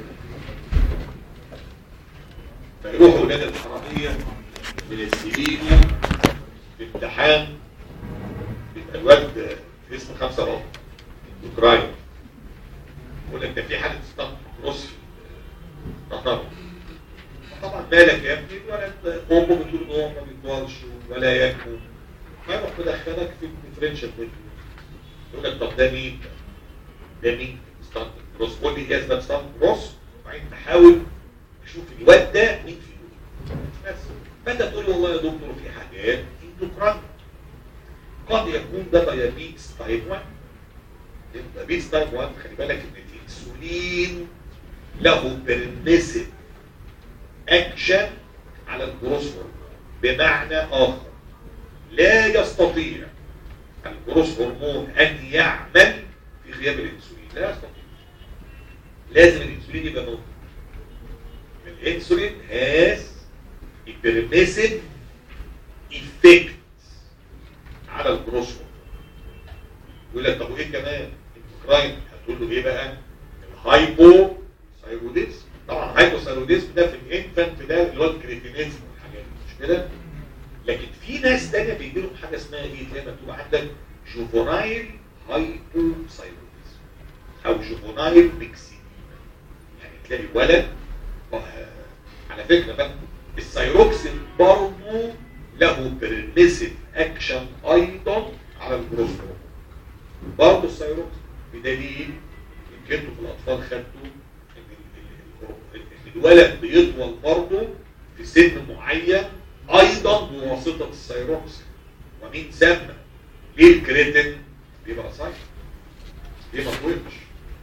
فيروحوا ولاد الحرامية من السبيل في امتحان بيبقى الواد في اسم خمسة رابط اوكرانيا يقول لك ده في حالة ستارت روسي طبعا طبعا مالك يا ابني الولد امه بتقول ان هو ما بيطولش ولا ياكل فيروح مدخلك في الديفرنشال يقول لك طب ده مين؟ ده مين؟ ستاند كروس قول لي ايه اسباب ستاند كروس وبعدين تحاول تشوف الواد ده مين فيه بس فانت تقول له والله يا دكتور في حاجات اندوكراين قد يكون ده دايابيتس تايب 1 الدايابيتس تايب 1 خلي بالك ان الانسولين له بيرميسيف اكشن على الجروس هرمون بمعنى اخر لا يستطيع الجروس هرمون ان يعمل في غياب الانسولين لا يستطيع لازم الانسولين يبقى موجود الانسولين has a permissive effect على الجروس هرمون يقول لك طب وايه كمان الكراين هتقول له ايه بقى الهايبو ثايروديزم طبعا هايبو ثايروديزم ده في الانفانت ده اللي هو الكريتينيزم والحاجات دي مش كده لكن في ناس تانية بيجي لهم حاجه اسمها ايه زي ما مكتوب عندك جوفونايل هايبو ثايروديزم او جوفونايل بيكسيديما يعني تلاقي ولد آه، على فكره بقى الثايروكسين برضه له بيرميسيف اكشن ايضا على الجروث هرمون برضه الثايروكسين بدليل يمكن انتوا في الاطفال خدتوا ان ال- ال- ال- الولد بيطول برضه في سن معين ايضا بواسطه الثايروكسين ومين سمى ليه الكريتين بيبقى صحيح ليه ما طولش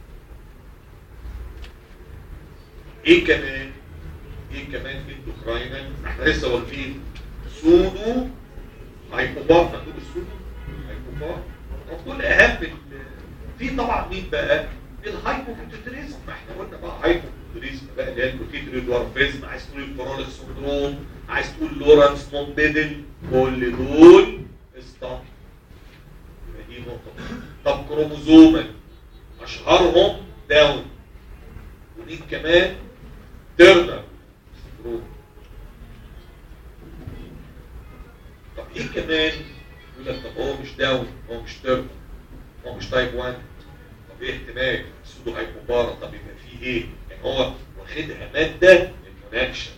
ايه كمان ايه كمان اندوكراينال احنا لسه واقفين سودو هايبوبار مكتوب السودو هايبوبار طب دول اهم ال- في طبعا مين بقى الهايبوبيتوتريزم ما احنا قلنا بقى هايبوبيتوتريزم بقى اللي هي البوتيتري دوارفيزم عايز تقول الفروليك سندروم عايز تقول لورانس مونبيدل كل دول اسطى يبقى دي نقطه طب كروموزومال اشهرهم داون ومين كمان ترنر سندروم طب ايه كمان يقول لك طب هو مش داون هو مش ترنر هو مش تايب 1 طب ايه احتمال سودو هايبوبارا طب يبقى فيه ايه يعني هو واخدها ماده للمناكشن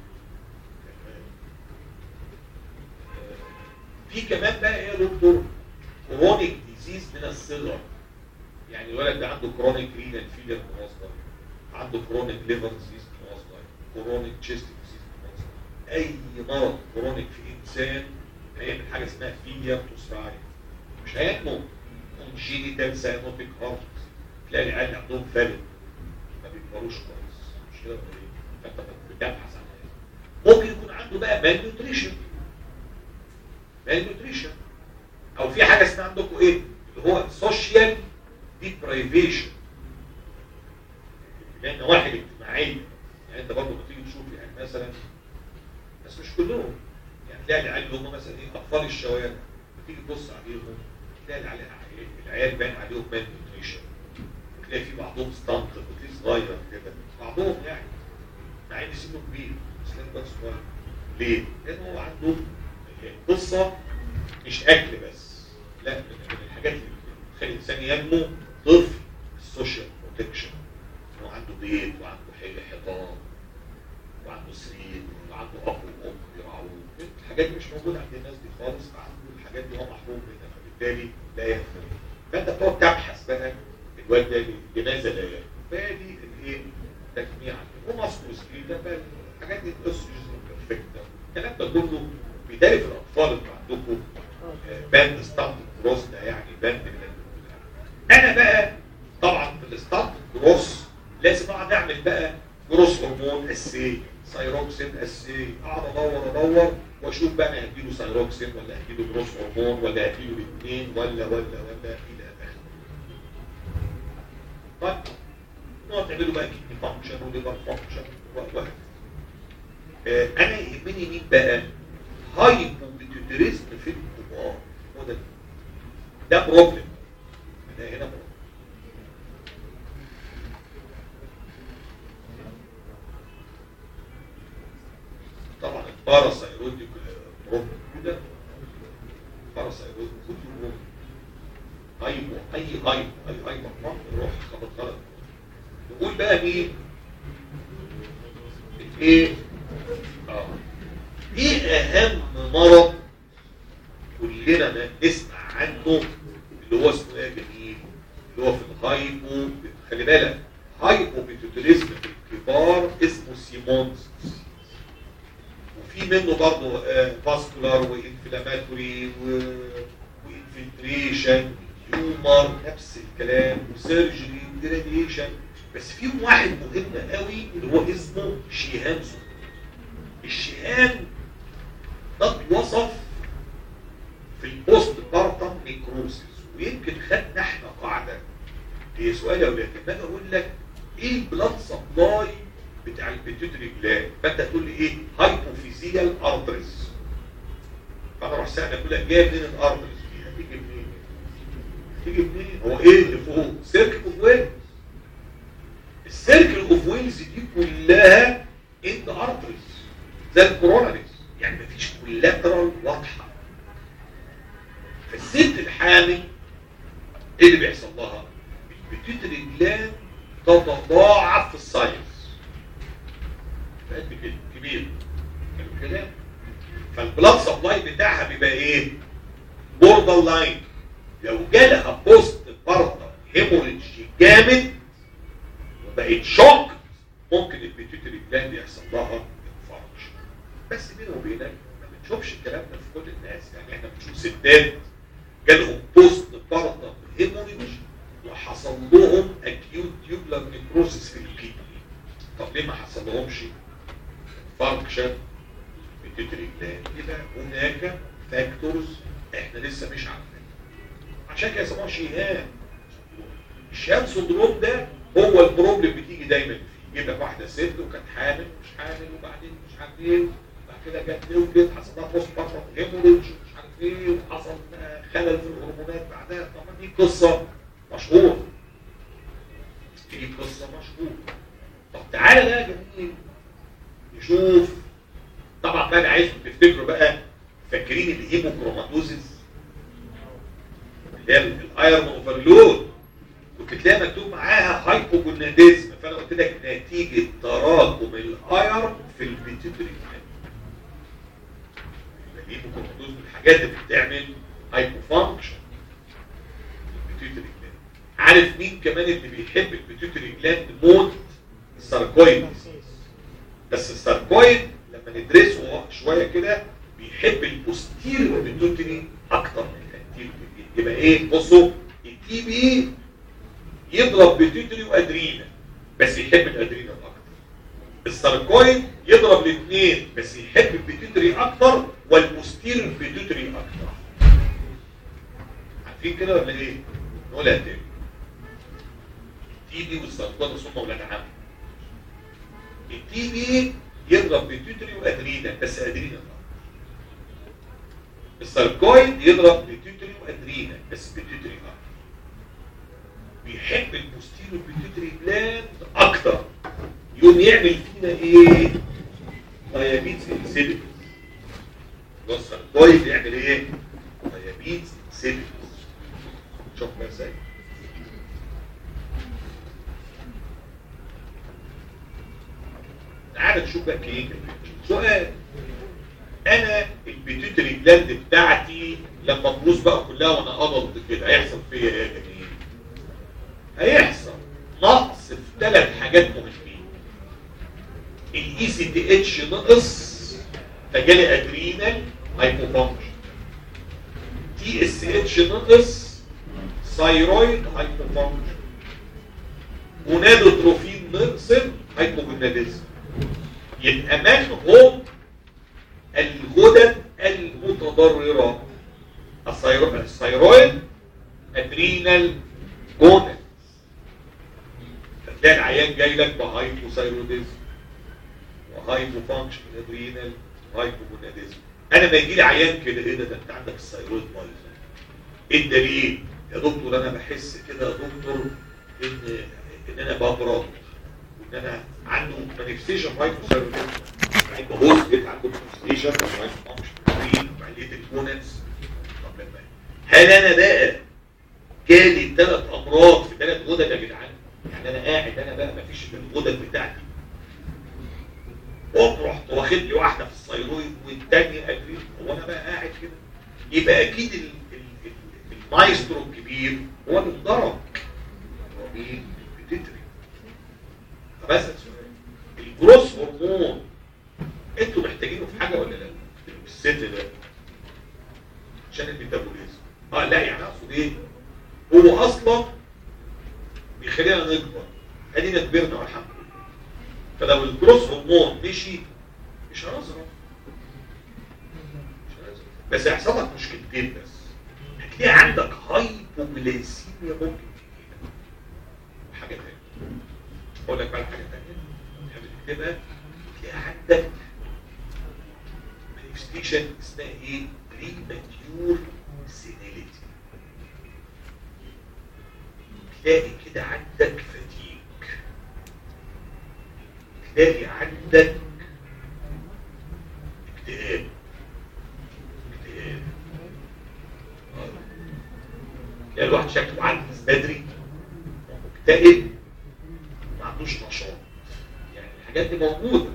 في كمان بقى ايه يا دكتور كرونيك ديزيز من الصغر يعني الولد ده عنده كرونيك رينال فيلر من هو صغير عنده كرونيك ليفر ديزيز من هو صغير كرونيك تشيست ديزيز من هو صغير اي مرض كرونيك في انسان هيعمل حاجه اسمها فيليا توسراي مش هينمو كونجينيتال ساينوتيك هارت تلاقي العيال عندهم فلل ما بيكبروش كويس مش كده ولا ايه؟ فانت بتبحث عن ايه؟ ممكن يكون عنده بقى مال نيوتريشن مال نيوتريشن او في حاجه اسمها عندكم ايه؟ اللي هو سوشيال ديبرايفيشن لان واحد اجتماعيه يعني انت برضه بتيجي تشوف يعني مثلا بس مش كلهم يعني تلاقي العيال اللي هم مثلا ايه اطفال الشوارع بتيجي تبص عليهم تلاقي العيال العيال باين عليهم مان نيوتريشن وتلاقي في بعضهم ستانت وتلاقي صغير كده بعضهم يعني مع ان سنه كبير بس لازم بقى صغير ليه؟ لان هو عنده قصه مش اكل بس لا من من الحاجات اللي بتخلي الانسان ينمو طفل السوشيال بروتكشن هو عنده بيت وعنده حل حيطان وعنده سرير وعنده اب وام بيرعوه الحاجات دي مش موجوده عند الناس دي خالص فعنده الحاجات دي هو محروم منها فبالتالي لا يفهم فانت بتقعد تبحث بقى الواد ده لماذا لا يفهم فهي دي الايه تجميع ومصر وسكرين ده بقى الحاجات دي الاوسجين بيرفكت الكلام ده كله بيداري في الاطفال اللي عندكم باند ستارت كروس ده يعني باند من ال- انا بقى طبعا في الستارت كروس لازم اقعد اعمل بقى جروس هرمون اسي سايروكسين اسي اقعد ادور ادور واشوف بقى انا هديله سايروكسين ولا هديله جروس هرمون ولا هديله الاثنين ولا ولا ولا الى اخره طيب نقعد تعملوا بقى كيدني فانكشن وليفر فانكشن وهكذا آه، انا يهمني مين بقى هايبوبيتوتريزم في الكبار هو ده ده بروبلم ده هنا بروبلم طبعا الباراسايرويد بروبلم كده باراسايرويد كله بروبلم هايبو اي هايبو اي هايبو يروح خبط غلط نقول بقى مين ايه اه ايه اهم مرض كلنا كلنا نسمع عنه اللي هو اسمه ايه يا جميل اللي هو في الهايبو خلي بالك هايبو بيتوتاليزم في الكبار اسمه سيمونز وفي منه برضه فاسكولار وانفلاماتوري وانفلتريشن هيومر نفس الكلام وسيرجري وديراديشن بس في واحد مهم قوي اللي هو اسمه شيهان الشيهان ده اتوصف في البوست بارتم نيكروسيس ويمكن خدنا احنا قاعده هي سؤال يا ولاد لما اجي اقول لك ايه البلاد سبلاي بتاع البيتيوتري جلاند فانت تقول لي ايه هايبوفيزيال ارتريز فانا اروح سالك اقول لك جايه منين الارتريز دي هتيجي منين تيجي منين هو ايه اللي فوق سيركل اوف ويلز السيركل اوف ويلز دي كلها انت ارتريز زي الكوروناريز يعني مفيش كولاترال واضحه فالست الحامل ايه اللي بيحصل لها البيتيوتري جلاند تتضاعف في الساينس فقد كده كبير حلو كده فالبلاد سبلاي بتاعها بيبقى ايه بوردر لاين لو جالها بوست بارتر هيموريدج جامد وبقت شوك ممكن البيتيوتري جلاند يحصل لها انفاركشن بس بيني وبينك ما بنشوفش الكلام ده في كل الناس يعني احنا بنشوف ستات جالهم بوست بارتر هيموريدج وحصل لهم اكيوت تيوبلر نيكروسيس في الكدني طب ليه ما حصل لهمش فانكشن بتدري جلاند يبقى هناك فاكتورز احنا لسه مش عارفين عشان كده يسموها شيهان الشيهان سندروم ده هو البروبلم بتيجي دايما فيه يجيب لك واحده ست وكانت حامل ومش حامل وبعدين مش عارف ايه بعد كده جت ولدت حصل لها بوست بارتم هيموريدج ومش عارف ايه وحصل خلل في الهرمونات بعدها طبعا دي قصه مشهور دي قصة مشهور طب تعالى بقى يا جميل نشوف طبعا بقى انا عايزكم تفتكروا بقى فاكرين الهيموكروماتوزيس اللي هي الايرون اوفرلود كنت تلاقي مكتوب معاها هايبوجوناديزم فانا قلت لك نتيجه تراكم الايرون في البيتيوتري الهيموكروماتوزيس من الحاجات اللي بتعمل هايبوفانكشن البيتيوتري عارف مين كمان اللي بيحب البيتيوتري جلاند موت الساركويد بس الساركويد لما ندرسه شويه كده بيحب البوستيريور بيتيوتري اكتر من الانتيريور يبقى ايه بصوا التي بي يضرب بيتيوتري وادرينا بس يحب الادرينا اكتر الساركويد يضرب الاثنين بس يحب البيتيوتري اكتر والبوستيريور بيتيوتري اكتر عارفين كده ولا ايه نقولها تاني التي بي والسرطان هم ولاد عم التي بي يضرب بيتيوتري وادرينا بس ادرينا الساركويد يضرب بيتيوتري وادرينا بس بيتيوتري اكتر بيحب البوستيرو بيتيوتري جلاند اكتر يقوم يعمل فينا ايه دايابيتس انسيبيتس الساركويد يعمل ايه دايابيتس انسيبيتس شوف بقى ازاي تعال نشوف بقى كلينيكال سؤال انا البيتيوتري جلاند بتاعتي لما تبوظ بقى كلها وانا قبضت كده هيحصل فيا ايه يا جميل هيحصل نقص في ثلاث حاجات مهمين الاي سي تي اتش نقص فجالي ادرينال هايبوفانكشن تي اس اتش نقص ثايرويد هايبوفانكشن ونادوتروفين نقص هايبوجوناديزم يبقى من هم الغدد المتضررة الثيرويد ادرينال جونز فتلاقي العيان جاي لك بهايبوثايروديزم وهايبوفانكشن ادرينال هايبوجوناديزم انا ما يجي لي عيان كده ايه ده ده انت عندك الثيرويد بايظه ايه الدليل يا دكتور انا بحس كده يا دكتور ان ان انا ببرد وان انا عنده مانيفستيشن هايبوثايروديزم هيبقى هوست جيت عنده مانيفستيشن هايبوفانكشن وعليه الكونتس طب لما هل انا بقى جالي ثلاث امراض في ثلاث غدد يا جدعان يعني انا قاعد انا بقى مفيش من الغدد بتاعتي قوم رحت واخد لي واحده في الثيرويد والثانيه ادريس هو انا بقى قاعد كده يبقى اكيد ال- ال- ال- المايسترو الكبير هو اللي انضرب هو مين البيتيتري فبس سؤال الجروس هرمون انتوا محتاجينه في حاجه ولا لا الست ده عشان الميتابوليزم اه لا يعني اقصد ايه هو اصلا بيخلينا نكبر ادينا كبرنا والحمد لله فلو الجروس هرمون مشي مش هنصرف مش هنصرف بس هيحصل لك مشكلتين بس هتلاقي عندك هايبوجليسيميا ممكن تجيلك وحاجه تانية اقول لك بقى حاجه تانية تحب تكتبها تلاقي عندك مانيفستيشن اسمها ايه؟ بريماتيور سينيليتي تلاقي كده عندك فتيك تلاقي عندك اكتئاب اكتئاب آه. تلاقي الواحد شكله عجز بدري مكتئب ما عندوش نشاط يعني الحاجات دي موجوده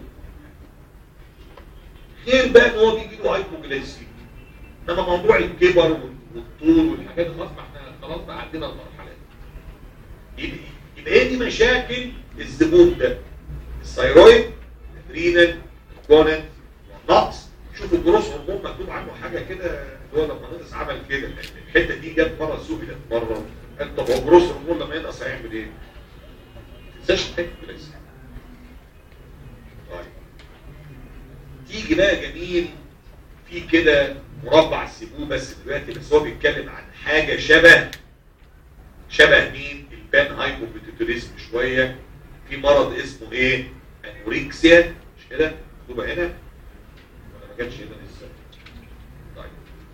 غير بقى ان هو بيجي له هايبوجليسيميا انما موضوع الكبر والطول والحاجات دي خلاص ما احنا خلاص بقى عندنا المرحله دي يبقى يبقى هي دي مشاكل الزبون ده الثيرويد الادرينال الكونن والنقص شوف الجروس هرمون مكتوب عنه حاجه كده اللي هو لما نقص عمل كده الحته دي جت مره سئلت مره قال طب هو الجروس هرمون لما ينقص هيعمل ايه؟ ما تنساش الهايبوجليسيميا طيب تيجي بقى جميل في كده مربع سيبوه بس دلوقتي بس هو بيتكلم عن حاجه شبه شبه مين البان هايبوبيتيتوريزم شويه في مرض اسمه ايه انوريكسيا مش كده مكتوبه هنا ولا ما كانش هنا لسه طيب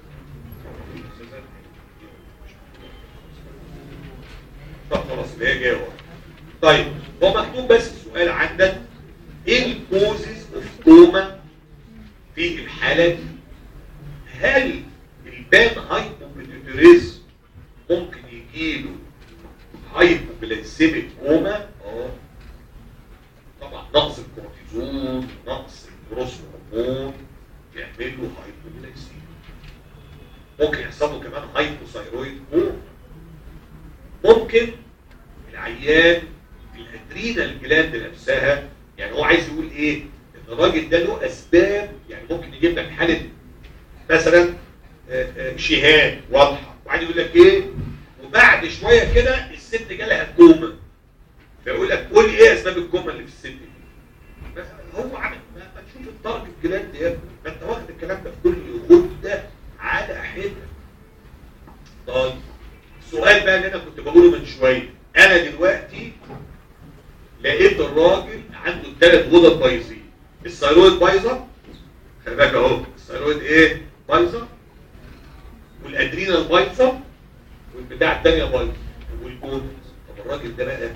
طب خلاص اللي هي جايه ورا. طيب هو مكتوب بس السؤال عندك ايه الكوزز اوف كوما في الحالة دي هل البان هايبوبيتيتوريزم ممكن يجيله هايبوجليسيميك كوما اه طبعا نقص الكورتيزون نقص الجروس هرمون يعمل له هايبوجليسيميا ممكن يحصل له كمان هايبوثايرويد كوما ممكن العيان الادرينال جلاند نفسها يعني هو عايز يقول ايه ان الراجل ده له اسباب يعني ممكن يجيب لك حاله مثلا آه، آه، شهاد واضحه وبعدين يقول لك ايه وبعد شويه كده الست جالها كوما فيقول لك قول لي ايه اسباب الكوما اللي في الست دي مثلا هو عامل ما ما تشوف التارجت جلاند يا ابني ما انت واخد الكلام ده في كل غده على حده طيب السؤال بقى اللي انا كنت بقوله من شويه انا دلوقتي لقيت الراجل عنده ثلاث غدد بايظين الثيرويد بايظه خلي بالك اهو الثيرويد ايه بايظه والادرينال بايظه والبتاع الثانيه بايظه والجونز طب الراجل ده بقى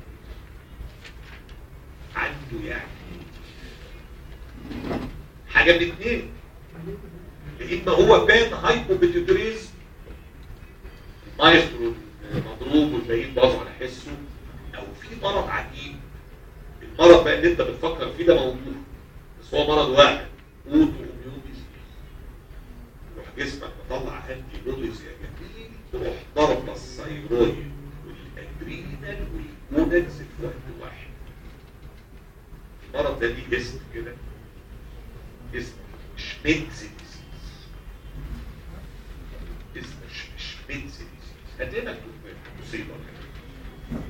عنده يعني حاجه من اثنين يا اما هو بان هايبوبيتيتوريز المايسترو مضروب والباقيين باظوا على حسه او في مرض عجيب المرض بقى اللي انت بتفكر فيه ده موجود بس هو مرض واحد اوتو اميون ديزيز يروح جسمك مطلع انتي بوديز يا جميل تروح ضربه الثيرويد والادرينال والجونكس في وقت واحد المرض ده ليه اسم كده اسمه شميتز ديزيز اسمه ش- شميتز ديزيز هتلاقي مكتوب مصيبه كده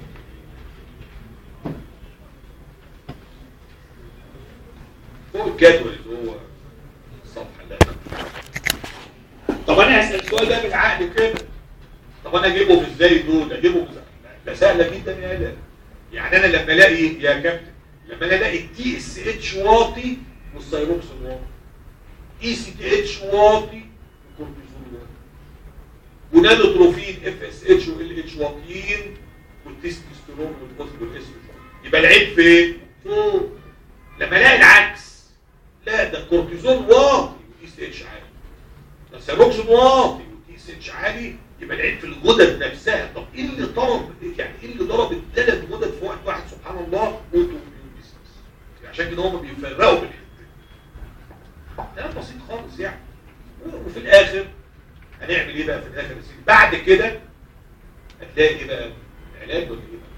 فوق الجدول اللي هو الصفحه اللي أنا- طب انا هسال السؤال ده بالعقل كده طب انا اجيبهم ازاي دول اجيبهم ازاي ده سهله جدا يا ادم يعني انا لما الاقي يا كابتن لما انا الاقي التي اس اتش واطي والثيروكسين واطي اي سي تي اتش واطي والكورتيزون واطي ونانوتروفين اف اس اتش وال اتش واطيين والتستوستيرون والفوسفوريستروجين يبقى العيب فين؟ فوق لما الاقي العكس لا ده الكورتيزون واطي والتي سي اتش عالي ده الثيروكسين واطي والتي سي اتش عالي يبقى العيب في الغدد نفسها طب ايه اللي ضرب يعني ايه اللي ضرب الثلاث غدد في وقت واحد سبحان الله اوتو اميون ديزيز عشان كده هم بيفرقوا بالحته كلام بسيط خالص يعني وفي الاخر هنعمل ايه بقى في الاخر يا سيدي بعد كده هتلاقي ايه بقى العلاج ولا ايه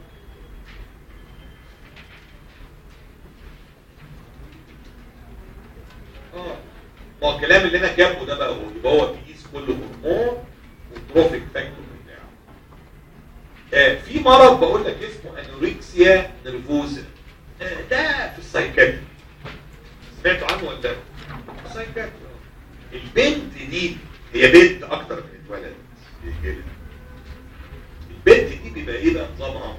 اه ما هو الكلام اللي انا كاتبه ده بقى هو يبقى هو بيقيس كل هرمون والتروفيك فاكتور بتاعه آه في مرض بقول لك اسمه انوركسيا نرفوزا آه ده في السايكاتري سمعتوا عنه ولا لا؟ السايكاتري البنت دي هي بنت اكتر من اتولد كده البنت دي بيبقى ايه بقى نظامها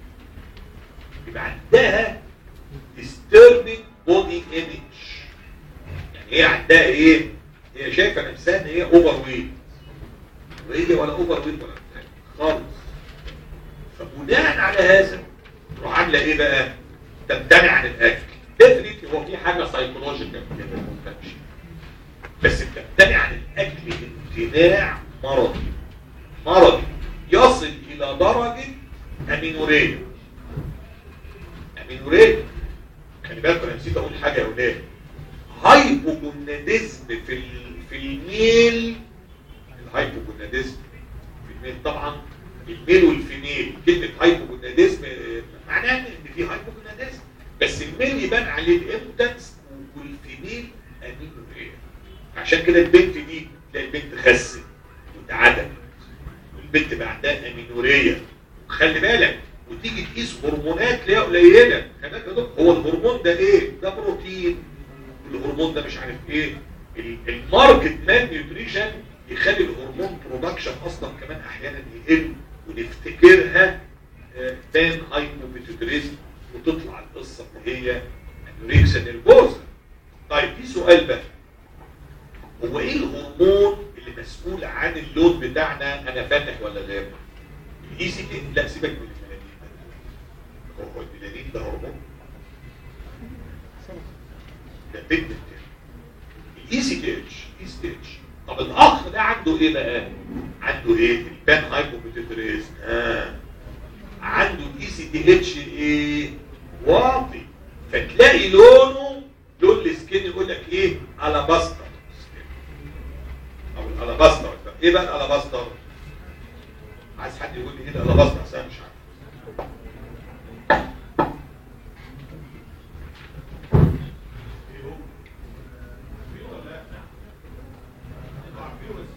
بيبقى عندها disturbing body image يعني هي عندها ايه هي شايفه نفسها ان هي اوفر ويت وهي ولا اوفر ويت ولا بتاع خالص فبناء على هذا تروح عامله ايه بقى تمتنع عن الاكل ديفنتلي هو في حاجه سايكولوجيكال كده ما تفهمش بس بتمتنع عن الاكل امتناع مرضي مرضي يصل الى درجه امينوريه امينوريه خلي بالكم انا نسيت اقول حاجه يا اولاد هايبوجوناديزم في ال- في الميل الهايبوجوناديزم في الميل طبعا الميل والفيميل كلمه هايبوجوناديزم آه، معناها ان في هايبوجوناديزم بس الميل يبان عليه الامتنس والفيميل امينوريه عشان كده البنت دي تلاقي البنت خست واتعدمت والبنت بقى عندها امينوريه وخلي بالك وتيجي تقيس هرمونات تلاقيها قليله خلي بالك يا دكتور، هو الهرمون ده ايه؟ ده بروتين الهرمون ده مش عارف ايه ال- الماركت مان نيوتريشن يخلي الهرمون برودكشن اصلا كمان احيانا يقل ونفتكرها بان هايبوبيتودريزم وتطلع القصه اللي هي انوريكسيا نيرفوزا طيب في سؤال بقى هو ايه الهرمون اللي مسؤول عن اللون بتاعنا انا فاتح ولا غامق الاي سي تي لا سيبك من الميلانين هو الميلانين ده هرمون ده بيجمنت الاي سي تي اتش اي سي تي اتش طب الاخ ده عنده ايه بقى عنده ايه البان هايبوبيتيتريز اه عنده الاي سي تي اتش ايه واطي فتلاقي لونه لون السكين يقول لك ايه الاباستر او الالاباستر ايه بقى الالاباستر عايز حد يقول لي ايه الالاباستر عشان أنا مش عارف إيه هو؟ إيه ولا لا؟ أنتوا عارفينه بس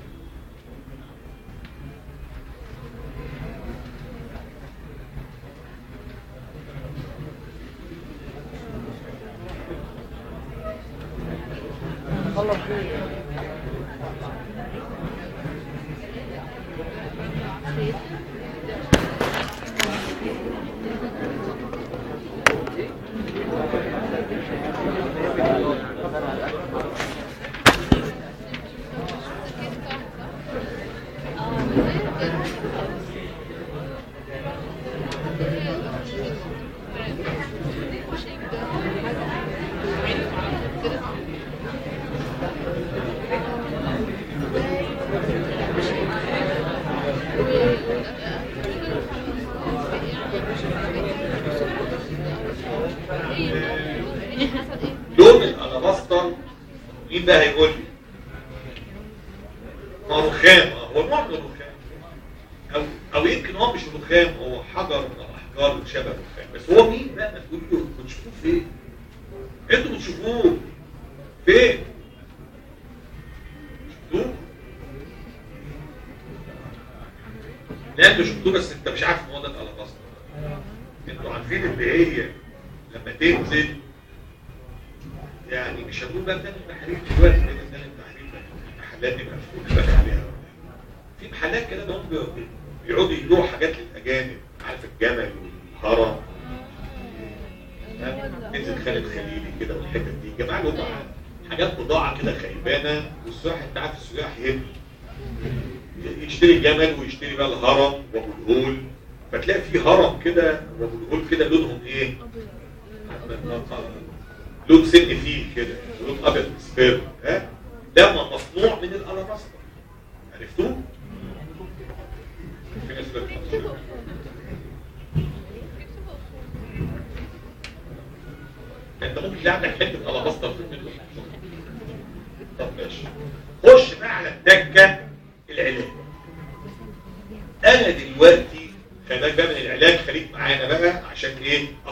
لون الالاباستر مين بقى هيقول لي ما هو رخام آه، هو نوع من الرخام او او يمكن هو مش رخام هو حجر من الاحجار اللي شبه الرخام بس هو مين بقى ما تقول له بتشوفوه فين انتوا بتشوفوه فين شفتوه لا انتوا شفتوه بس انت مش عارف ان هو ده الالاباستر انتوا عارفين اللي هي لما تنزل يعني مش هنقول بقى بتاعت التحرير دلوقتي لان بتاعت التحرير بقى المحلات دي مقفوله بقى عليها في محلات كده ده هم بي- بيقعدوا يبيعوا حاجات للاجانب عارف الجمل والهرم ها؟ تنزل خالد خليلي كده والحتت دي الجماعه اللي هم حاجات بضاعه كده خيبانه والسياح انت عارف السياح هنا يشتري جمل ويشتري بقى الهرم وابو الهول فتلاقي في هرم كده وابو الهول كده لونهم ايه؟ لون سن فيه كده لون ابيض مصفر ها ده م- مصنوع من الالاباستر عرفتوه؟ في ناس بتقول- انت ممكن تلاقي عندك حته الاباستر في البيت طب ماشي خش بقى على الدكه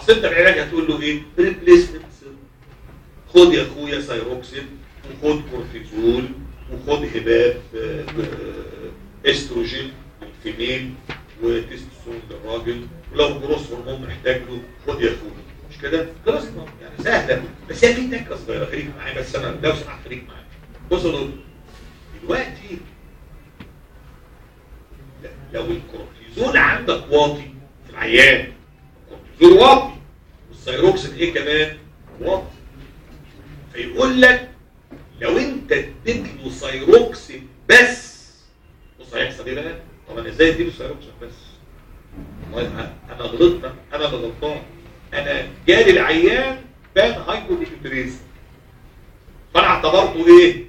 اصل انت العلاج هتقول له ايه ريبليسمنت خد يا اخويا سايروكسين وخد كورتيزول وخد هباب آه، آه، استروجين للفيميل وتستوستيرون للراجل ولو جروس هرمون محتاج له خد يا اخويا مش كده؟ خلاص يعني سهله بس هي في تكه صغيره خليك معايا بس انا لو سمحت خليك معايا بص يا دكتور دلوقتي لو الكورتيزول عندك واطي في العيان الكورتيزول واطي والسيروكسين ايه كمان واطي فيقول لك لو انت اديت له سيروكسين بس بص هيحصل ايه بقى؟ طب انا ازاي اديله سيروكسين بس؟ والله انا غلطت انا اللي غلطان انا جالي العيان بان هايبوثيتريز فانا اعتبرته ايه؟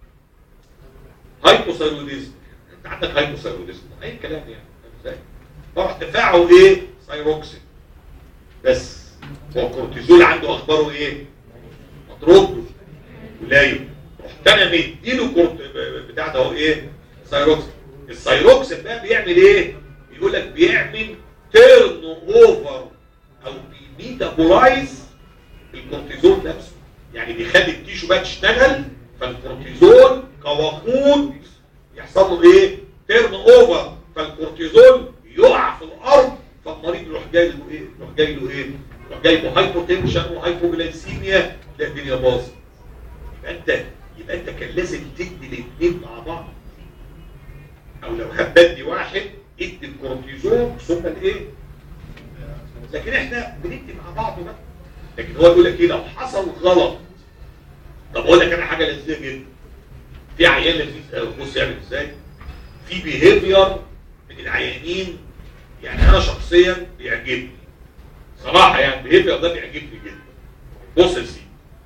هايبوثايروديزم انت عندك هايبوثايروديزم اي كلام يعني فاهم ازاي؟ فرح دفاعه ايه؟ سايروكسين بس هو الكورتيزول عنده اخباره ايه؟ مضروب قليل رحت انا مديله كورت بتاع ده هو ايه؟ سايروكسين السايروكسين بقى بيعمل ايه؟ بيقول لك بيعمل تيرن اوفر او بيميتابولايز الكورتيزول نفسه يعني بيخلي التيشو بقى تشتغل فالكورتيزول كوقود يحصل له ايه؟ تيرن اوفر فالكورتيزول يقع في الارض فالمريض يروح جاي له ايه؟ يروح جاي له ايه؟ يروح جاي له هايبوتنشن وهايبوجلايسيميا لا الدنيا باظت يبقى انت يبقى انت كان لازم تدي الاثنين مع بعض او لو هبدي واحد ادي الكورتيزون ثم الايه؟ لكن احنا بندي مع بعض بقى لكن هو يقول لك ايه لو حصل غلط طب اقول لك انا حاجه لذيذه جدا في عيان لذيذ قوي بص يعمل ازاي في بيهيفير من العيانين يعني انا شخصيا بيعجبني صراحه يعني البيهيفير ده بيعجبني جدا بص يا سيدي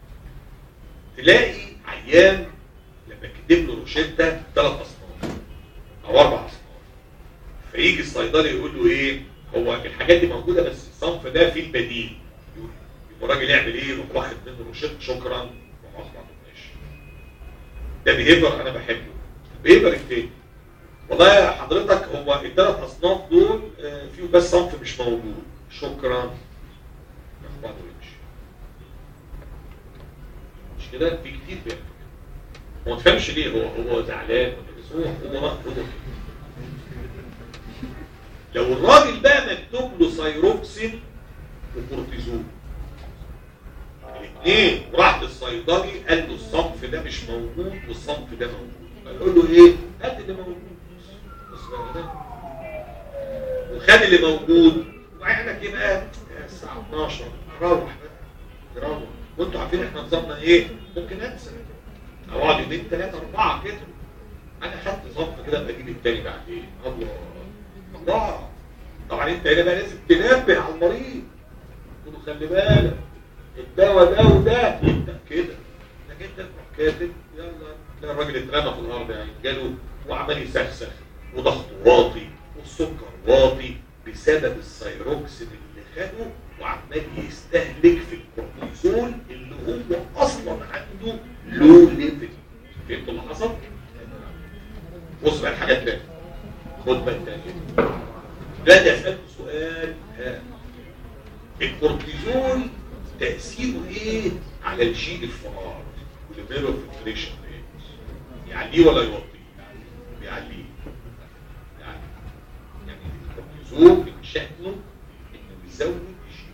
تلاقي عيان لما كتب له روشته ثلاث اصناف او اربع اصناف فيجي الصيدلي يقول له ايه هو الحاجات دي موجوده بس الصنف ده فيه البديل يقول الراجل يعمل ايه يروح واخد منه روشته شكرا وخلاص ما ماشي ده بيهيفير انا بحبه البيهيفير التاني والله يا حضرتك هو الثلاث اصناف دول آه، فيهم بس صنف مش موجود شكرا ياخد بعضه ويمشي مش كده في كتير بيعمل كده. هو ما تفهمش ليه هو هو زعلان ولا بس هو هو هو كده. لو الراجل بقى مكتوب له سايروكسين وكورتيزون الاثنين وراح للصيدلي قال له الصنف ده مش موجود والصنف ده موجود قال له ايه؟ هات اللي موجود بص بقى كده وخد اللي موجود وعينك يبقى الساعه 12 روح بقى روح وانتوا عارفين احنا نظامنا ايه؟ ممكن انسى او اقعد يومين ثلاثه اربعه كده انا خدت صنف كده بجيب التاني بعدين الله الله طبعا انت هنا بقى لازم تنبه على المريض تقول له خلي بالك الدواء ده وده انت كده انك انت تروح كاتب يلا تلاقي الراجل اترمى في الارض يعني جاله وعمال يسخسخ وضغطه واطي والسكر واطي بسبب السيروكسين اللي خده وعمال يستهلك في الكورتيزول اللي هو اصلا عنده لو ليفل فهمتوا اللي حصل؟ بص بقى الحاجات تانية خد بقى التانية دلوقتي اسالك سؤال ها الكورتيزول تاثيره ايه على الجي اف ار والليفل فلتريشن ريت يعليه ولا يوطيه يعليه يعني يعني الكورتيزول من شأنه انه يزود الجي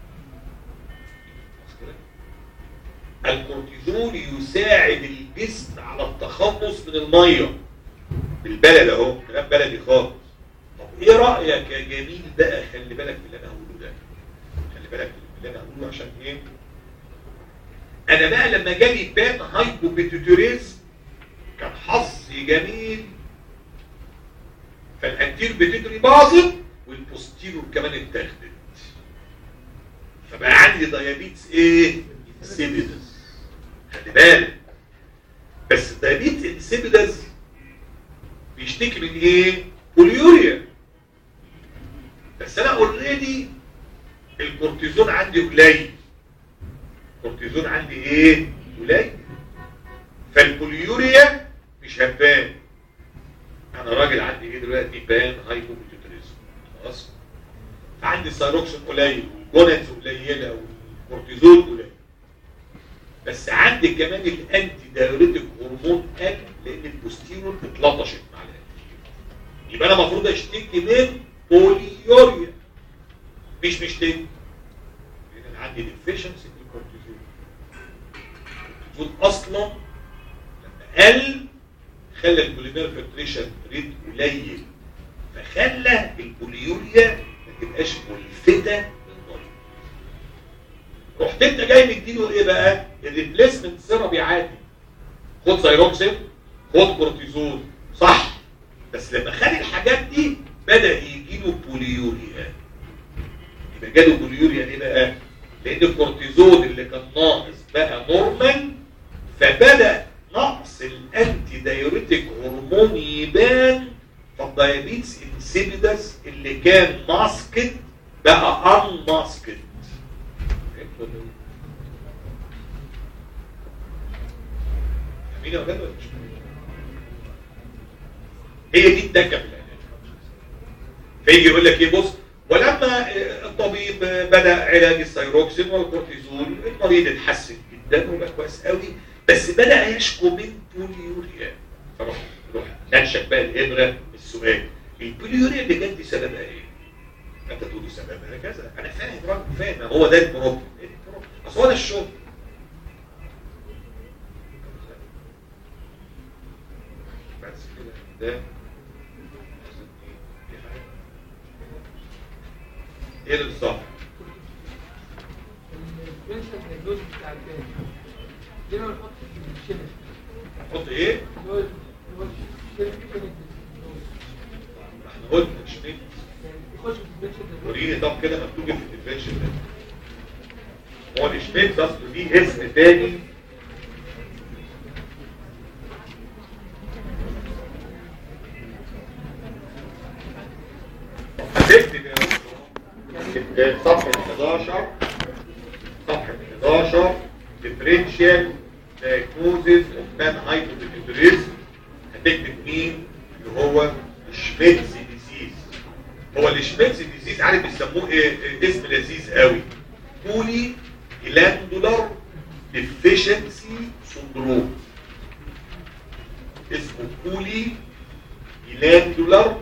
الكورتيزول يساعد الجسم على التخلص من الميه بالبلد اهو كلام بلدي خالص طب ايه رايك يا جميل بقى خلي بالك من اللي انا هقوله ده خلي بالك من اللي انا هقوله عشان ايه انا بقى لما جالي بان هايبوبيتوتوريز كان حظي جميل فالانتير بتدري باظت والبوستيرور كمان اتاخدت فبقى عندي ديابيتس ايه انسيبيدس خلي بالك بس الديابيتس انسيبيدس بيشتكي من ايه بوليوريا بس انا اوريدي الكورتيزون عندي قليل الكورتيزون عندي ايه قليل فالبوليوريا مش هتبان انا راجل عندي ايه دلوقتي بان هايبوبيتوتريزم خلاص فعندي السيروكسين قليل والجونز قليله والكورتيزول قليل بس عندي كمان الانتي دايوريتك هرمون قل لان البوستيرول اتلطشت مع الانتي يبقى انا المفروض اشتكي من بوليوريا مش مشتكي لان انا عندي ديفيشنسي في الكورتيزول الكورتيزول اصلا لما قل خلى البوليمير فلتريشن ريت قليل فخلى البوليوريا ما تبقاش ملفته للنظر رحت انت جاي مديله ايه بقى؟ الريبليسمنت ثيرابي عادي خد زيروكسين خد كورتيزون صح بس لما خد الحاجات دي بدا يجي له بوليوريا يبقى جاله بوليوريا ليه بقى؟ لان الكورتيزون اللي كان ناقص بقى نورمال فبدا نقص الانتي دايوريتك هرمون يبان فالدايابيتس انسيبيدس اللي كان ماسكت بقى ان ماسكت مين يا ولاد ولا مش فاهمين؟ هي دي الدكه في العلاج فيجي يقول لك ايه بص ولما الطبيب بدا علاج السيروكسين والكورتيزون المريض اتحسن جدا وبقى كويس قوي بس بدا يشكو من بوليوريا فروح روح نشك بقى الابره السؤال البوليوريا اللي جت دي سببها ايه؟ انت تقول لي سببها كذا انا فاهم راجل فاهم هو ده البروبلم ايه البروبلم؟ اصل هو ده الشغل بس كده ده ايه اللي بالظبط؟ البنشن الدوز بتاع البان دي ما نحط في الشنك نحط ايه؟ اللي هو اللي هو الشنك كانت احنا قلنا شميت يعني يخش في البنشن الدوز وريني طب كده مكتوب في الديفرنشال ده هو الشميت اصله ليه اسم تاني هتكتب يا دكتور. صفحة 11 صفحة 11 differential diagnosis of non-hypothyroidism هتكتب مين اللي هو شميتز ديزيز هو الشميتز ديزيز عارف بيسموه ايه إيه اسم لذيذ قوي بولي جلاندولار ديفيشنسي سندروم اسمه بولي جلاندولار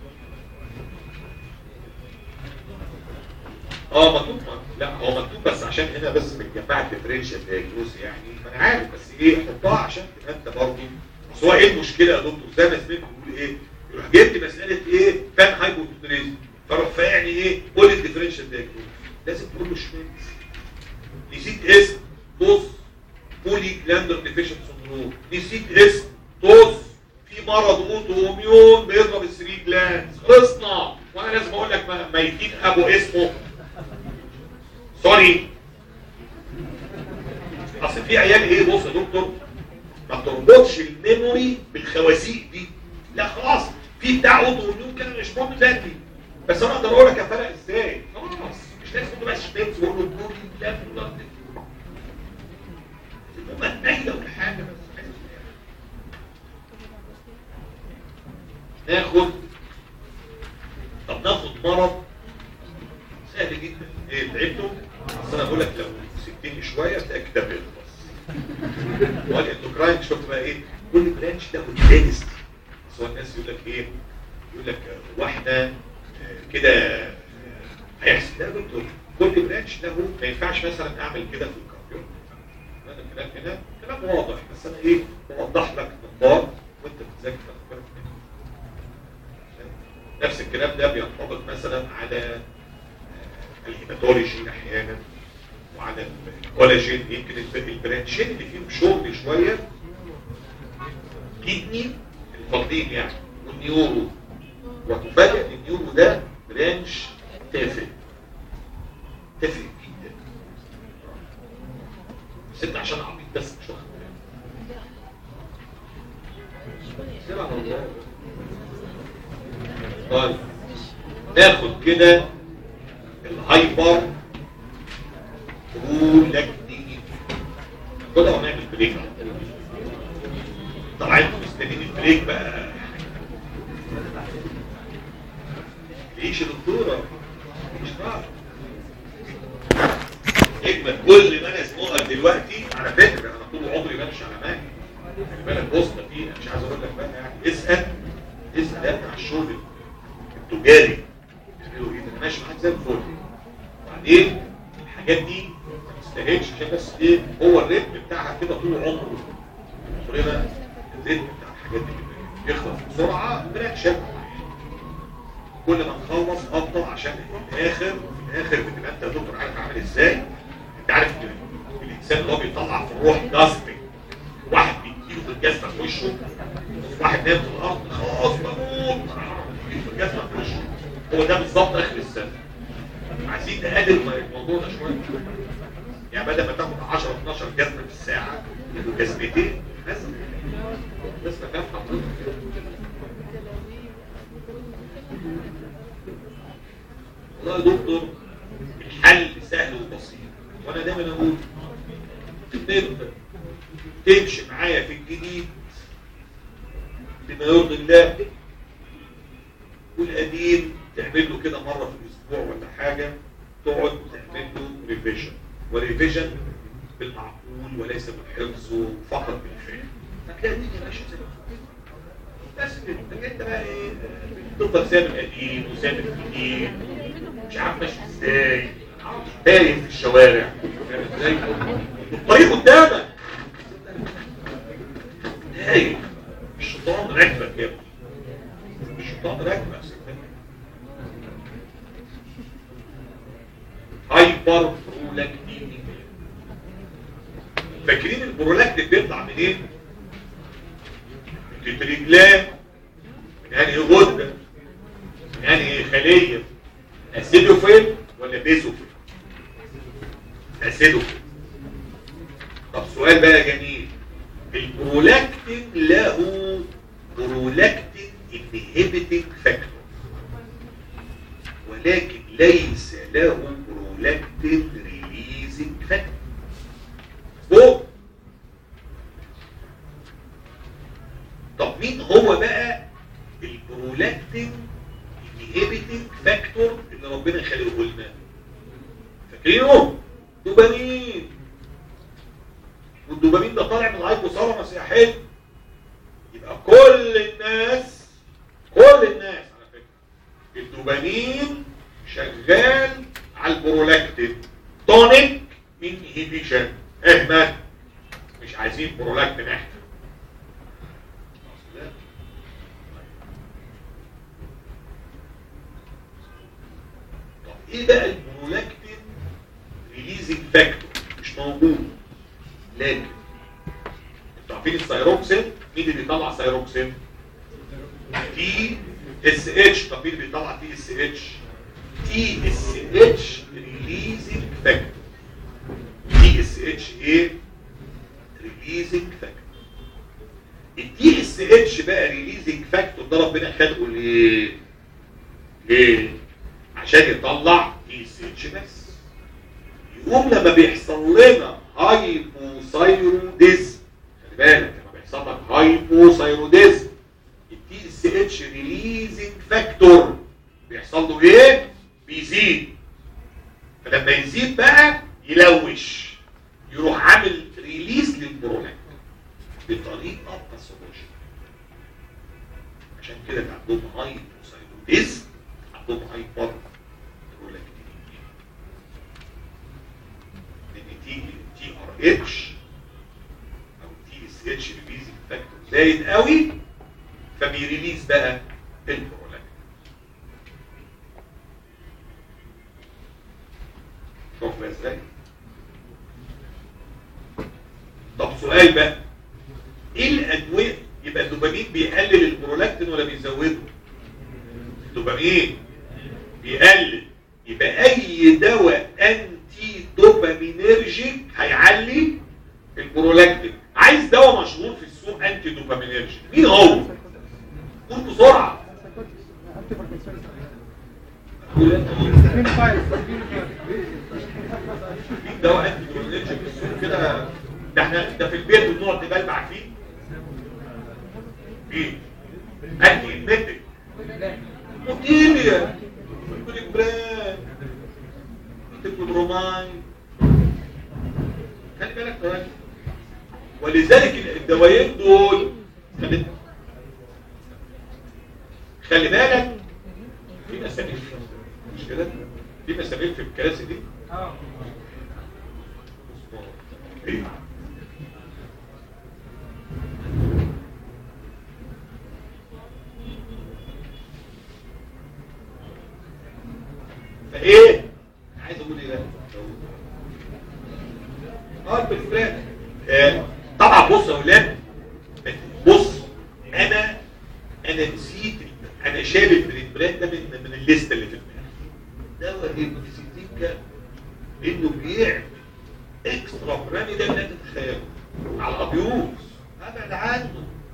اه مكتوب لا هو مكتوب بس عشان هنا بس متجمع الديفرنشال دايجنوز يعني ما انا عارف بس ايه حطها عشان تبقى انت برضه بس هو ايه المشكله يا دكتور زي ما سمعت بيقول ايه يروح جايب لي مساله ايه فان هايبوثيريزم فاروح فاعني ايه قول الديفرنشال دايجنوز لازم تقول له شميتس نسيت اسم طز بولي جلاندر ديفيشن سندروم نسيت اسم طز في مرض اوتو اميون بيضرب الثري جلاندز خلصنا وانا لازم اقول لك ما- ميتين ابو اسمه سوري اصل في عيال ايه بص يا دكتور ما تربطش الميموري بالخوازيق دي لا خلاص في بتاع اوتو اميون كده مش مهم ذاتي بس انا اقدر اقول لك افرق ازاي خلاص مش لازم تبقى شميت واقول له بولي لا لا المهم نايله ولا حاجه بس ناخد طب ناخد مرض سهل جدا ايه تعبته بس انا بقول لك لو سبتني شويه تلاقي كتاب يخلص والاندوكراين شفت بقى ايه كل برانش له الدينستي بس هو الناس يقول لك ايه يقول لك آه، واحده آه، كده آه، هيحصل لا يا دكتور كل برانش له ما ينفعش مثلا اعمل كده في الكمبيوتر هذا الكلام هنا كلام واضح بس انا ايه بوضح لك نقاط وانت بتذاكر تاخد بالك منها. نفس الكلام ده بينطبق مثلا على آه، الهيماتولوجي احيانا وعلى الكولاجين يمكن الب- البرانشين اللي فيهم شغل شويه كدني الفضلين يعني والنيورو وتفاجئ ان النيورو ده برانش تافه تافه جدا بس انت عشان عبيط بس مش واخد بالك سيب على الله. طيب ناخد كده الهايبر رولاكتين كده ونعمل بريك طبعا انتوا مستنيين البريك بقى ليش يا دكتوره مش بعرف اجمل كل ما انا اسمعها دلوقتي على فكره انا طول عمري بمشي على مهلي خلي بالك بص ده في مش عايز اقول لك بقى يعني اسال اسال ده بتاع الشغل التجاري بيعملوا ايه ده انا ماشي معاك زي الفل وبعدين الحاجات دي ما تستاهلش عشان بس ايه هو الريتم بتاعها كده طول عمره طريقه الريتم بتاع الحاجات دي كده يخلص بسرعه برياكشن كل ما نخلص افضل عشان في الاخر في الاخر بتبقى انت يا دكتور عارف عامل ازاي انت عارف إن الانسان اللي هو بيطلع في الروح جاستنج واحد بيديله في الجزمه في وشه واحد نايم في الارض خلاص بموت بيديله في الجزمه في وشه هو ده بالظبط اخر السنه عايزين نقلل الموضوع ده شويه يعني بدل ما تاخد 10 12 جزمه في الساعه يبقوا جزمتين بس بس فاهم حضرتك والله يا دكتور الحل سهل وبسيط وانا دايما اقول تقدر تمشي معايا في الجديد بما يرضي الله والقديم تعمل له كده مره في الاسبوع ولا حاجه تقعد تعمل له ريفيجن وريفيجن بالمعقول وليس بالحفظ فقط بالفهم فتلاقي الدنيا ماشيه زي ما بس كده لكن انت بقى ايه تفضل سامع القديم وسامع الجديد مش عارف ماشي ازاي تايه في الشوارع فاهم ازاي الطريق قدامك تايه الشيطان راكبك يا ابني الشيطان راكبك هايبر برولاكتين فاكرين البرولاكتين بيطلع منين؟ من الرجلان من انهي غده من انهي خليه اسيدوفيل ولا بيزوفيل اسيدوفيل طب سؤال بقى جميل البرولاكتين له برولاكتين انهبيتنج فاكتور ولكن ليس له برولاكتين ريليزنج فاكتور فوق طب مين هو بقى البرولاكتين انهبيتنج فاكتور اللي ربنا خلقه لنا فاكرينه دوبامين والدوبامين ده طالع من الهايبوثالاموس يا حلو يبقى كل الناس كل الناس على فكره الدوبامين شغال على البرولاكتين تونيك انهبيشن احنا مش عايزين برولاكتين احنا طب ايه بقى البرولاكتين ريليزنج فاكتور مش موجود لكن انتوا عارفين الثايروكسين مين اللي بيطلع ثايروكسين تي اس اتش طب مين اللي بيطلع تي اس اتش تي اس اتش ريليزنج فاكتور تي اس اتش ايه ريليزنج فاكتور التي اس اتش بقى ريليزنج فاكتور ده ربنا خلقه ليه ليه عشان يطلع تي اس اتش بس يقوم لما بيحصل لنا هايبوثايروديزم خلي بالك لما بيحصل لك هايبوثايروديزم التي اس اتش ريليزنج فاكتور بيحصل له ايه بيزيد فلما يزيد بقى يلوش يروح عامل ريليز للبرولاكتين بطريقه باثولوجية عشان كده كان عندهم هايبوثايروديزم عندهم هايبر برولاكتين لان تيجي تي ار اتش او تي اس اتش ريليزنج فاكتور زايد قوي فبيريليز بقى البرولاكتين شوف بقى ازاي طب سؤال بقى ايه الادويه يبقى الدوبامين بيقلل البرولاكتين ولا بيزوده الدوبامين بيقلل يبقى اي دواء انتي دوبامينرجيك هيعلي البرولاكتين عايز دواء مشهور في السوق انتي دوبامينرجيك مين هو قول بسرعه قول انت مين دواء انتي دوبامينرجيك في السوق كده ده احنا ده في البيت بنقعد نبلبع فيه مين انتي ايميتك موتيليا كوليبران تكون روماين خلي بالك كويس ولذلك الدوايين دول خلي خلي بالك في مسامير مش كده في مسامير في الكراسي دي اه ايه فايه عايز اقول ايه بقى اه البريفرات آه، طبعا بص يا اولاد بص انا انا نسيت انا شايل البريفرات ده من من الليسته اللي في دماغي ده ابن 60 كام انه بيعمل اكسترا برامي ده لا تتخيله على الابيوز ابعد عنه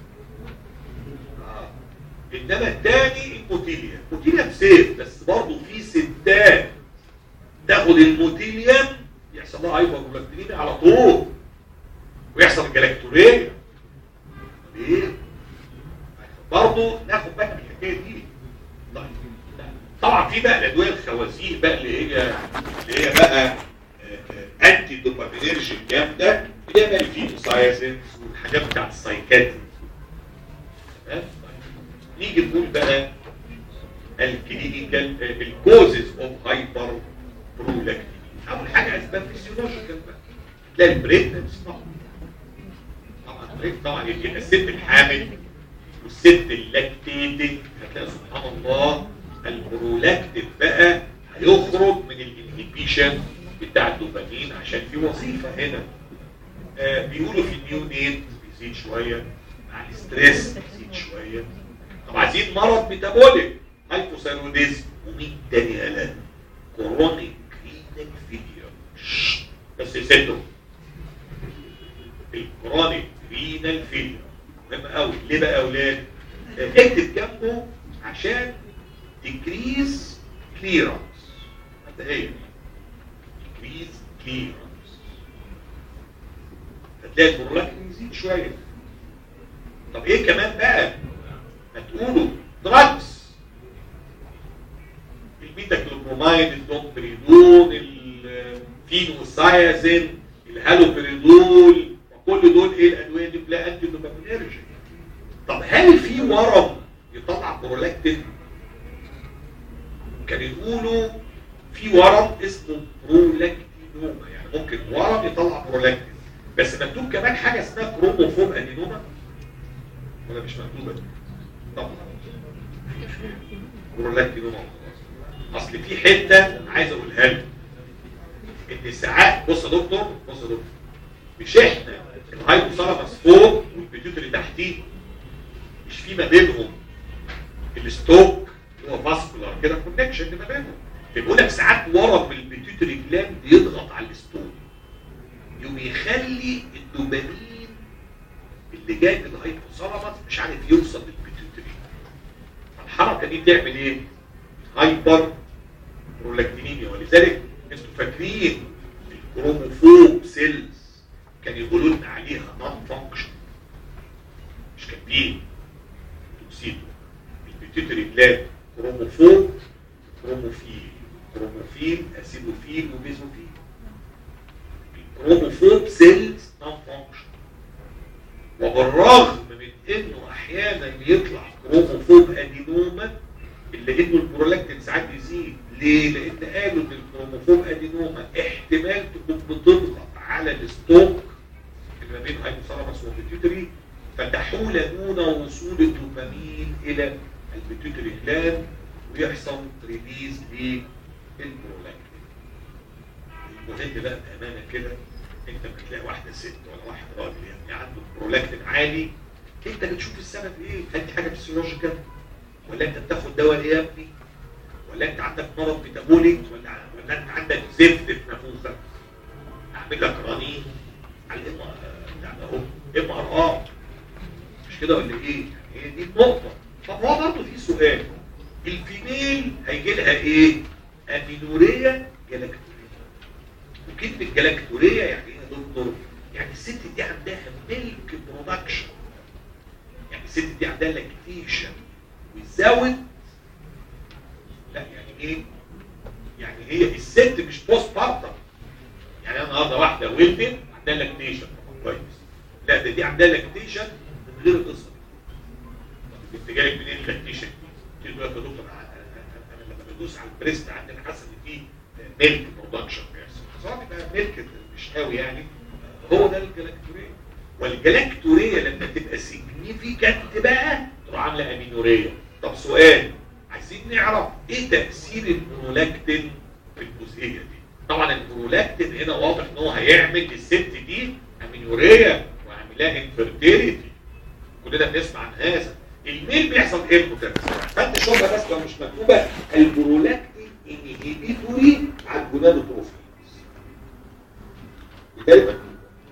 آه. انما الثاني الموتيليا الموتيليا سيف بس برضه في ستات تاخد الموتيليا يحصل لها هايبر على طول ويحصل الجلاكتوريه ليه؟ برضه ناخد بالنا من الحكايه دي طيب طبعا في بقى الادويه الخوازيق بقى اللي هي اللي هي بقى انتي دوبامينرجيك جامده اللي هي بقى الفيتوسايزنز والحاجات بتاعت السايكاتري تمام طيب. نيجي نقول بقى الكلينيكال الكوزز اوف هايبر برولاكتين اول حاجه اسباب فيسيولوجيكال بقى تلاقي البريكنس طبعا طبعا البريك طبعا يبقى الست الحامل والست اللاكتيتد هتلاقي سبحان الله البرولاكتين بقى هيخرج من الانهبيشن بتاع الدوبامين عشان في وظيفه هنا آه بيقولوا في النيونيت بيزيد شويه مع الاستريس بيزيد شويه طب عايزين مرض ميتابوليك هايبوثايروديزم ومين تاني قالها كورونيك رينال فيلير بس يسدوا الكرونيك رينال فيلير مهم قوي ليه بقى يا اولاد اكتب جنبه عشان decrease clearance مبدئيا decrease clearance هتلاقي البرولاكتين يزيد شويه طب ايه كمان بقى هتقولوا دراجز البيتاكلوبرومايد الدومبريدون الفينوسايازين الهالوبريدول وكل دول ايه الادويه دي بلا انتي دوبامينرجي طب هل في ورم يطلع برولاكتين كان يقولوا في ورم اسمه برولاكتينوما يعني ممكن ورم يطلع برولاكتين بس مكتوب كمان حاجه اسمها كروموفوم ادينوما ولا مش مكتوبه طبعا برولاكتينوما اصل في حته عايز اقولها لك ان ساعات بص يا دكتور بص يا دكتور مش احنا الهايبوثالاموس فوق والبيتيوتري تحتيه مش في ما بينهم الستوك اللي هو فاسكولار كده كونكشن ما بينهم بيقول لك ساعات ورم البيتيوتري جلاند يضغط على الستوك يقوم يخلي الدوبامين اللي جاي من الهايبوثالاموس مش عارف يوصل للبيتيوتري الحركه دي بتعمل ايه؟ هايبر برولاكتينيميا ولذلك انتوا فاكرين الكروموفوب سيلز كان يقولوا لنا عليها نون فانكشن مش كاتبين توكسيدو البيتيوتري جلاند كروموفوب كروموفيل كروموفيل اسيدوفيل وبيزوفيل الكروموفوب سيلز نون فانكشن وبالرغم من انه احيانا بيطلع كروموفوب ادينوما الا انه البرولاكتين ساعات بيزيد ليه؟ لان قالوا ان الكروموفوم ادينوما احتمال تكون بتضغط على الستوك اللي ما بين هايبوثالاموس والبيتيوتري فتحول دون وصول الدوبامين الى البيتيوتري جلاند ويحصل ريليز للبرولاكتين. المهم بقى بامانه كده انت لما تلاقي واحده ست ولا واحد راجل يعني عنده برولاكتين عالي انت بتشوف السبب ايه؟ هل دي حاجه فيسيولوجيكال؟ ولا انت بتاخد دواء ايه يا ابني؟ ولا انت عندك مرض ميتابوليك ولا ولا انت عندك زفت في نافوخك؟ اعمل لك رنين على الام يعني اهو ام ار ار مش كده ولا ايه؟ هي دي النقطه طب هو برضه في سؤال الفيميل هيجي لها ايه؟ امينوريا جلاكتوريا وكلمه جلاكتوريا يعني ايه يا دكتور؟ يعني الست دي عندها ميلك برودكشن يعني الست دي عندها لاكتيشن وزود لا يعني ايه يعني هي الست مش بوست بارتم يعني انا النهارده واحده ولدت عندها لاكتيشن كويس لا ده دي عندها لاكتيشن من غير القصه دي انت جاي منين اللاكتيشن دي تقول لك يا دكتور انا أنا- أنا لما بدوس على البريست عندي انا حاسس ان في ميلك برودكشن بيحصل صار بقى ميلك مش قوي يعني هو ده الجلاكتوريه والجلاكتوريه لما تبقى سيجنيفيكانت بقى تروح عامله امينوريه طب سؤال عايزين نعرف ايه تاثير المونولاكتين في الجزئيه دي طبعا المونولاكتين هنا واضح ان هو هيعمل للست دي امينوريه وعامل لها انفيرتيليتي كلنا بنسمع عن هذا الميل بيحصل ايه المتناسب فانت شوفها بس لو مش مكتوبه البرولاكتين انهبيتوري على الجونادوتروفيز بالتالي مكتوب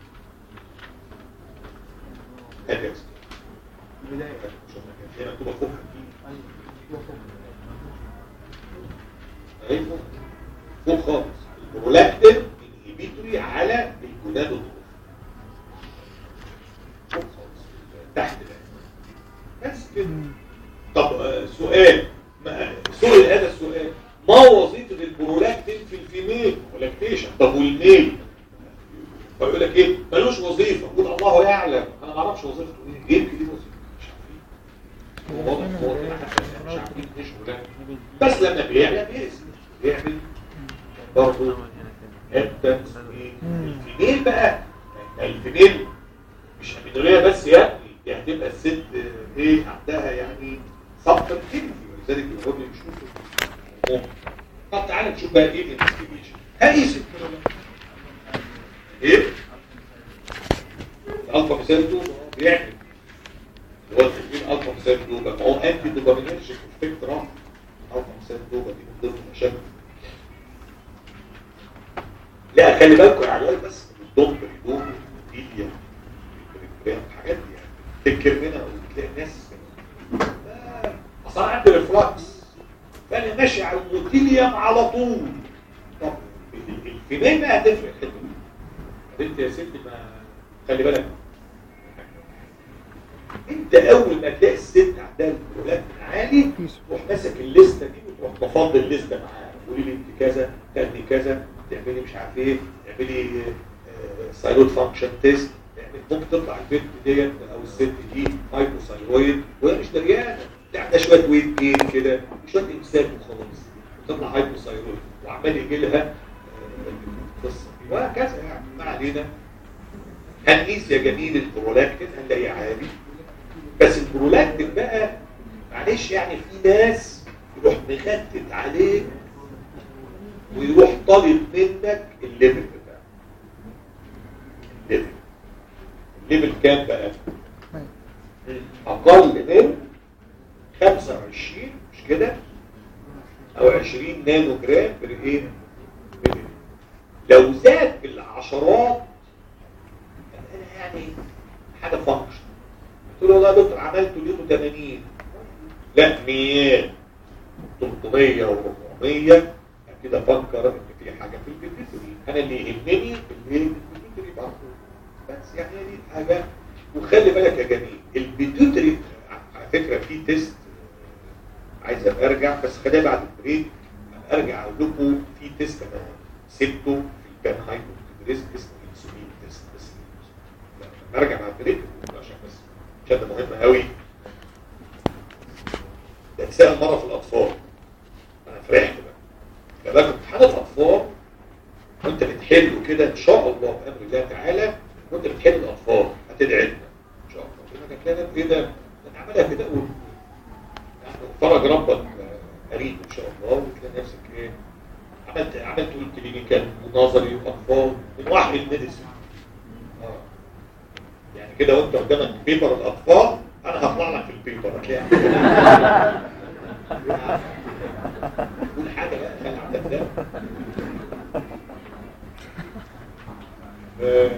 هات يا أستاذ. البداية شوفها كده هي مكتوبه فوقها أيوة. ايوه فوق خالص البرولاكتين انهبيتوري على الجونادوتروفيز فوق خالص تحت ده بس كده طب آه، سؤال ما- سؤال هذا السؤال ما وظيفة البرولاكتين في الفيميل ولاكتيشن طب والميل فيقول لك ايه ملوش وظيفة قول الله يعلم انا ما اعرفش وظيفته ايه يمكن دي وظيفة مش عارفين هو واضح هو كده حتى مش عارفين ايش ولاكتين بس لما بيعمل بيأذي بيعمل برضه حتة ايه الفيميل بقى الفيميل مش امينوريه بس يا ابني دي هتبقى الست آه، ايه عندها يعني سبق كيميائي ولذلك الراجل يشوفه طب تعالى نشوف بقى ايه الانفستيجيشن هقيس الكلام ايه الالفا مثال دوبا بيعمل هو التكوين الفا مثال دوبا ما هو انتي دوبامينرجيك افكت راح الفا مثال دوبا دي من ضمن المشاكل لا خلي بالكم يا عيال بس الدكتور يدوم ايديا الحاجات دي يعني تفكر منها وتلاقي ناس آه، اصل انا عندي ريفلكس فانا ماشي على الموتيليوم على طول طب ال- الفيميل بقى هتفرق الحته دي انت يا ستي ما خلي بالك انت اول ما تلاقي الست عندها البرولاكتين عالي تروح ماسك الليسته دي وتروح مفضل الليسته معاها قولي لي انت كذا تاخدي كذا تعملي مش عارف ايه تعملي سايلوت فانكشن تيست ممكن تطلع البنت ديت او الست دي هايبوثايرويد وهي مش دريانه دي عندها شويه ويت جين كده شويه امساك وخلاص وتطلع هايبوثايرويد وعمال يجي لها آه، قصه وهكذا يعني ما علينا هنقيس يا جميل البرولاكتين هنلاقيه عالي بس البرولاكتين بقى معلش يعني في ناس يروح مخدت عليه ويروح طالب منك الليفل بتاعه الليفل الليفل كام بقى اقل من 25 مش كده او 20 نانو جرام بر ايه بر إيه؟ لو زاد بالعشرات انا يعني حاجه فانكشن قلت له والله يا دكتور عملته اليوم 80 لا 100 300 و400 كده فكر ان في حاجه في البيتري انا اللي يهمني الايه البيتري برضه بس يعني هي دي حاجه وخلي بالك يا جميل البيتوتري على فكره في تيست عايز ابقى ارجع بس خليها بعد البريك ارجع اقول لكم في تيست انا سبته في البان هايبوتريس اسمه انسولين تيست بس لما ارجع بعد البريك عشان بس عشان ده مهم قوي ده اتسال مره في الاطفال انا فرحت بقى ده بقى امتحان الاطفال وانت بتحله كده ان شاء الله بامر الله تعالى وانت بتحل الاطفال هتدعي لنا ان شاء الله كده كده ايه ده انا عملها كده قول يعني فرج ربك قريب ان شاء الله وتلاقي نفسك ايه عملت عملت الكلينيكال ونظري واطفال من وحي الميديسن اه يعني كده وانت قدامك بيبر الاطفال انا هطلع لك في البيبر هتلاقي كل حاجه بقى خلي عندك ده آه.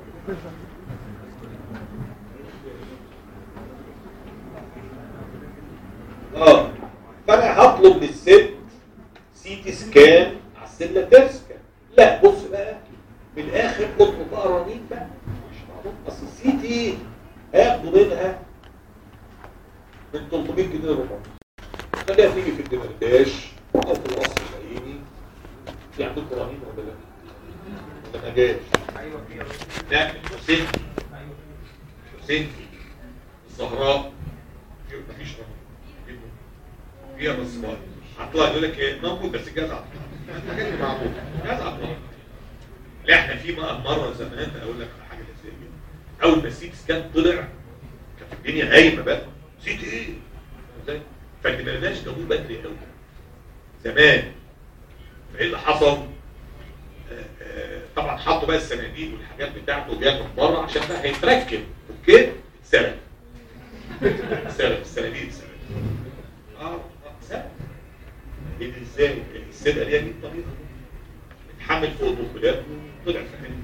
اه فانا هطلب من الست سي تي سكان على السله ترسكان لا بص بقى من الاخر اطلب بقى رنين بقى مش معروف اصل السي تي هياخدوا منها من 300 جنيه ربع خليها تيجي في الدمرداش او في القصر العيني في عندكم رنين ولا لا؟ ولا ما جاش ايوه فيها لا الحسين ايوه الحسين الزهراء في- مفيش رمل فيها بس بقى هطلع يقول لك ايه موجود بس جزع الحاجات دي معموله جزع طبعا لا احنا في بقى مره زمان اقول لك على حاجه لذيذه جدا اول ما السيت سكان طلع كانت الدنيا هايمه بقى سيت ايه؟ ازاي؟ فما بقيناش جابوه بدري قوي زمان فايه اللي حصل؟ آه، آه، طبعا حطوا بقى الصناديق والحاجات بتاعته جايه من بره عشان بقى هيتركب اوكي؟ اتسرق اتسرق الصناديق اتسرقت اه اه اتسرق ايه ده ازاي؟ السرقه دي اكيد طريقه اتحمل فوق الدخولات وطلع في حته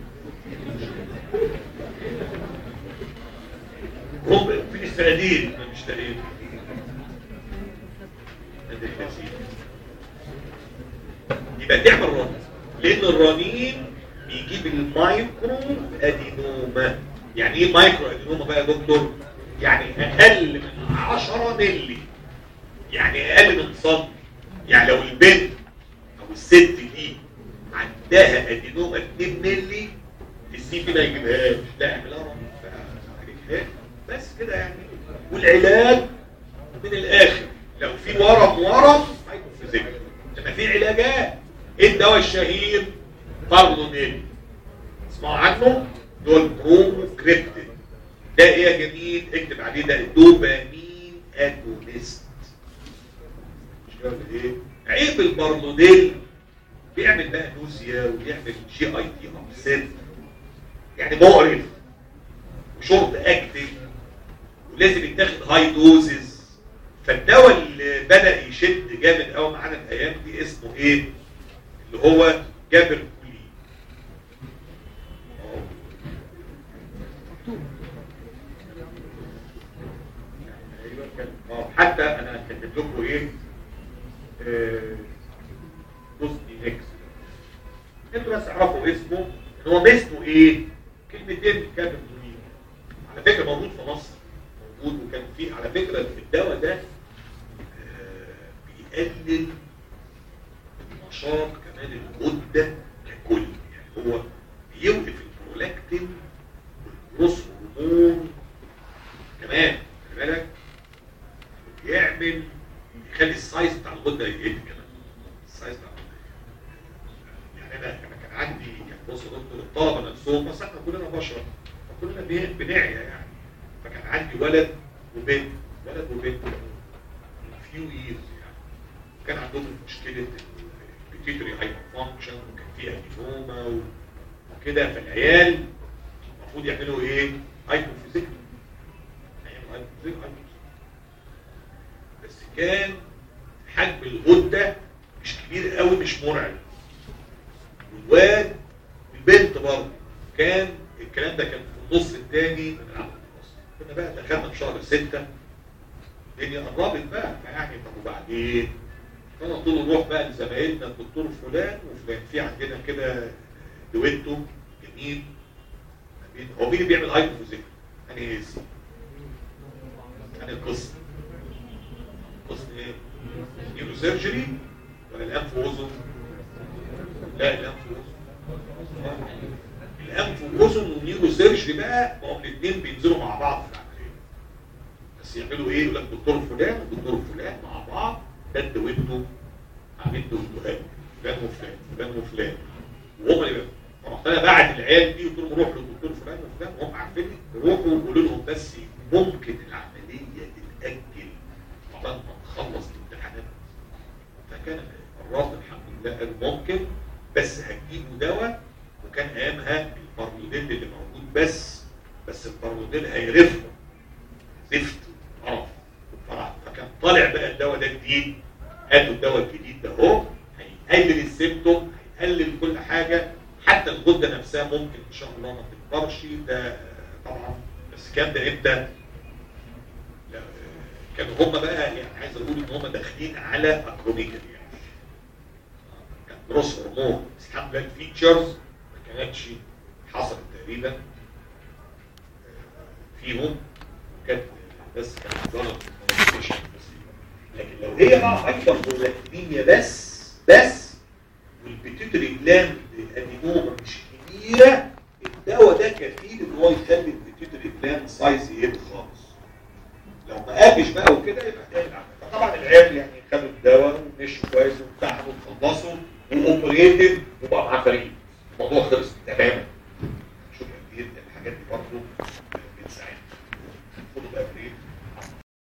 هم في الصناديق ما مش لاقيين ادي الكثير يبقى تعمل رنين لان الرنين بيجيب المايكرو ادينوما يعني ايه مايكرو ادينوما بقى يا دكتور يعني اقل من 10 مللي يعني اقل من سم يعني لو البنت او الست دي عندها ادينوما 2 مللي السي في ما يجيبهاش لا اعملها رنين بقى بس كده يعني والعلاج من الاخر لو في ورم ورم هيكون لما في علاجات ايه الدواء الشهير بارلونيل اسمعوا عنه دول برومو كريبتين ده ايه يا جميل اكتب عليه ده دوبامين اجونيست مش كده ولا ايه عيب البارلونيل بيعمل بقى نوزيا وبيعمل جي اي تي ابسيت يعني مقرف وشرب اكتف ولازم يتاخد هاي دوزز فالدواء اللي بدا يشد جامد قوي معانا الايام دي اسمه ايه اللي هو جابر كولي أيوة كان- آه، حتى انا كاتب لكم ايه آه، دوسني اكس انتوا بس اعرفوا اسمه ان هو اسمه ايه كلمتين جابر كولي على فكره موجود في مصر موجود وكان في على فكره الدواء ده آه، بيقلل نشاط كمان الغده ككل يعني هو بيوقف البرولاكتين والجروس هرمون كمان خلي بالك بيعمل يخلي السايز بتاع الغده يقل كمان السايز بتاع الغده يقل. يعني انا انا كان عندي يعني بص يا دكتور الطلبه نفسهم بس احنا كلنا بشر فكلنا بن- بنعيا يعني فكان عندي ولد وبنت ولد وبنت فيو ييرز يعني كان عندهم مشكله البيتيتري هايبر فانكشن وكان فيها ادينوما و- وكده فالعيال المفروض يعملوا ايه؟ هايبوفيزيك هيعملوا هايبوفيزيك هايبوفيزيك بس كان حجم الغده مش كبير قوي مش مرعب والواد والبنت برضه كان الكلام ده كان في النص الثاني من العام الدراسي كنا بقى دخلنا في شهر ستة الدنيا قربت بقى يعني طب وبعدين فانا طول نروح بقى لزمايلنا الدكتور فلان وفلان في عندنا كده دويتو جميل ما بين هو مين اللي بيعمل هايبوفيزيك؟ انهي اسم؟ انهي قسم؟ قسم ايه؟ نيورو سيرجري ولا الانف واذن؟ لا الانف واذن الانف واذن والنيورو سيرجري بقى ما هم الاثنين بينزلوا مع بعض في العمليه بس يعملوا ايه يقول لك دكتور فلان ودكتور فلان مع بعض ده الدويتو عامل دويتوهات فلان وفلان فلان وفلان وهم اللي فرحت انا بعت العيال دي قلت لهم روحوا للدكتور فلان وفلان وهم عارفين روحوا وقولوا لهم بس ممكن العمليه تتاجل عقبال ما نخلص الامتحانات فكان الرد الحمد لله قال ممكن بس هتجيبوا دواء وكان ايامها البارلوديل اللي موجود بس بس البارلوديل هيرفه زفت قرف فرع- فكان طالع بقى الدواء ده جديد هاتوا الدواء الجديد ده اهو هيقلل السيمتوم هيقلل كل حاجه حتى الغده نفسها ممكن ان شاء الله ما تكبرش ده آه، طبعا بس كان ده امتى؟ لا، آه، كانوا هم بقى يعني عايز اقول ان هم داخلين على اكروميكال يعني كان جروس هرمون بس الحمد لله الفيتشرز ما كانتش حصلت تقريبا آه، فيهم كانت بس كانت ظلم لكن لو هي بقى اكبر برولاكتينيا بس بس والبيتيتري جلاند الادينوما مش كبيره ده كفيل ان هو يخلي البيتيوتري بلان سايز يقل خالص لو ما قابش بقى وكده يبقى تعمل عمل فطبعا العيال يعني خدوا الدواء ومشوا كويس وامتحنوا وخلصوا واوبريتد وبقى معاه فريق الموضوع خلص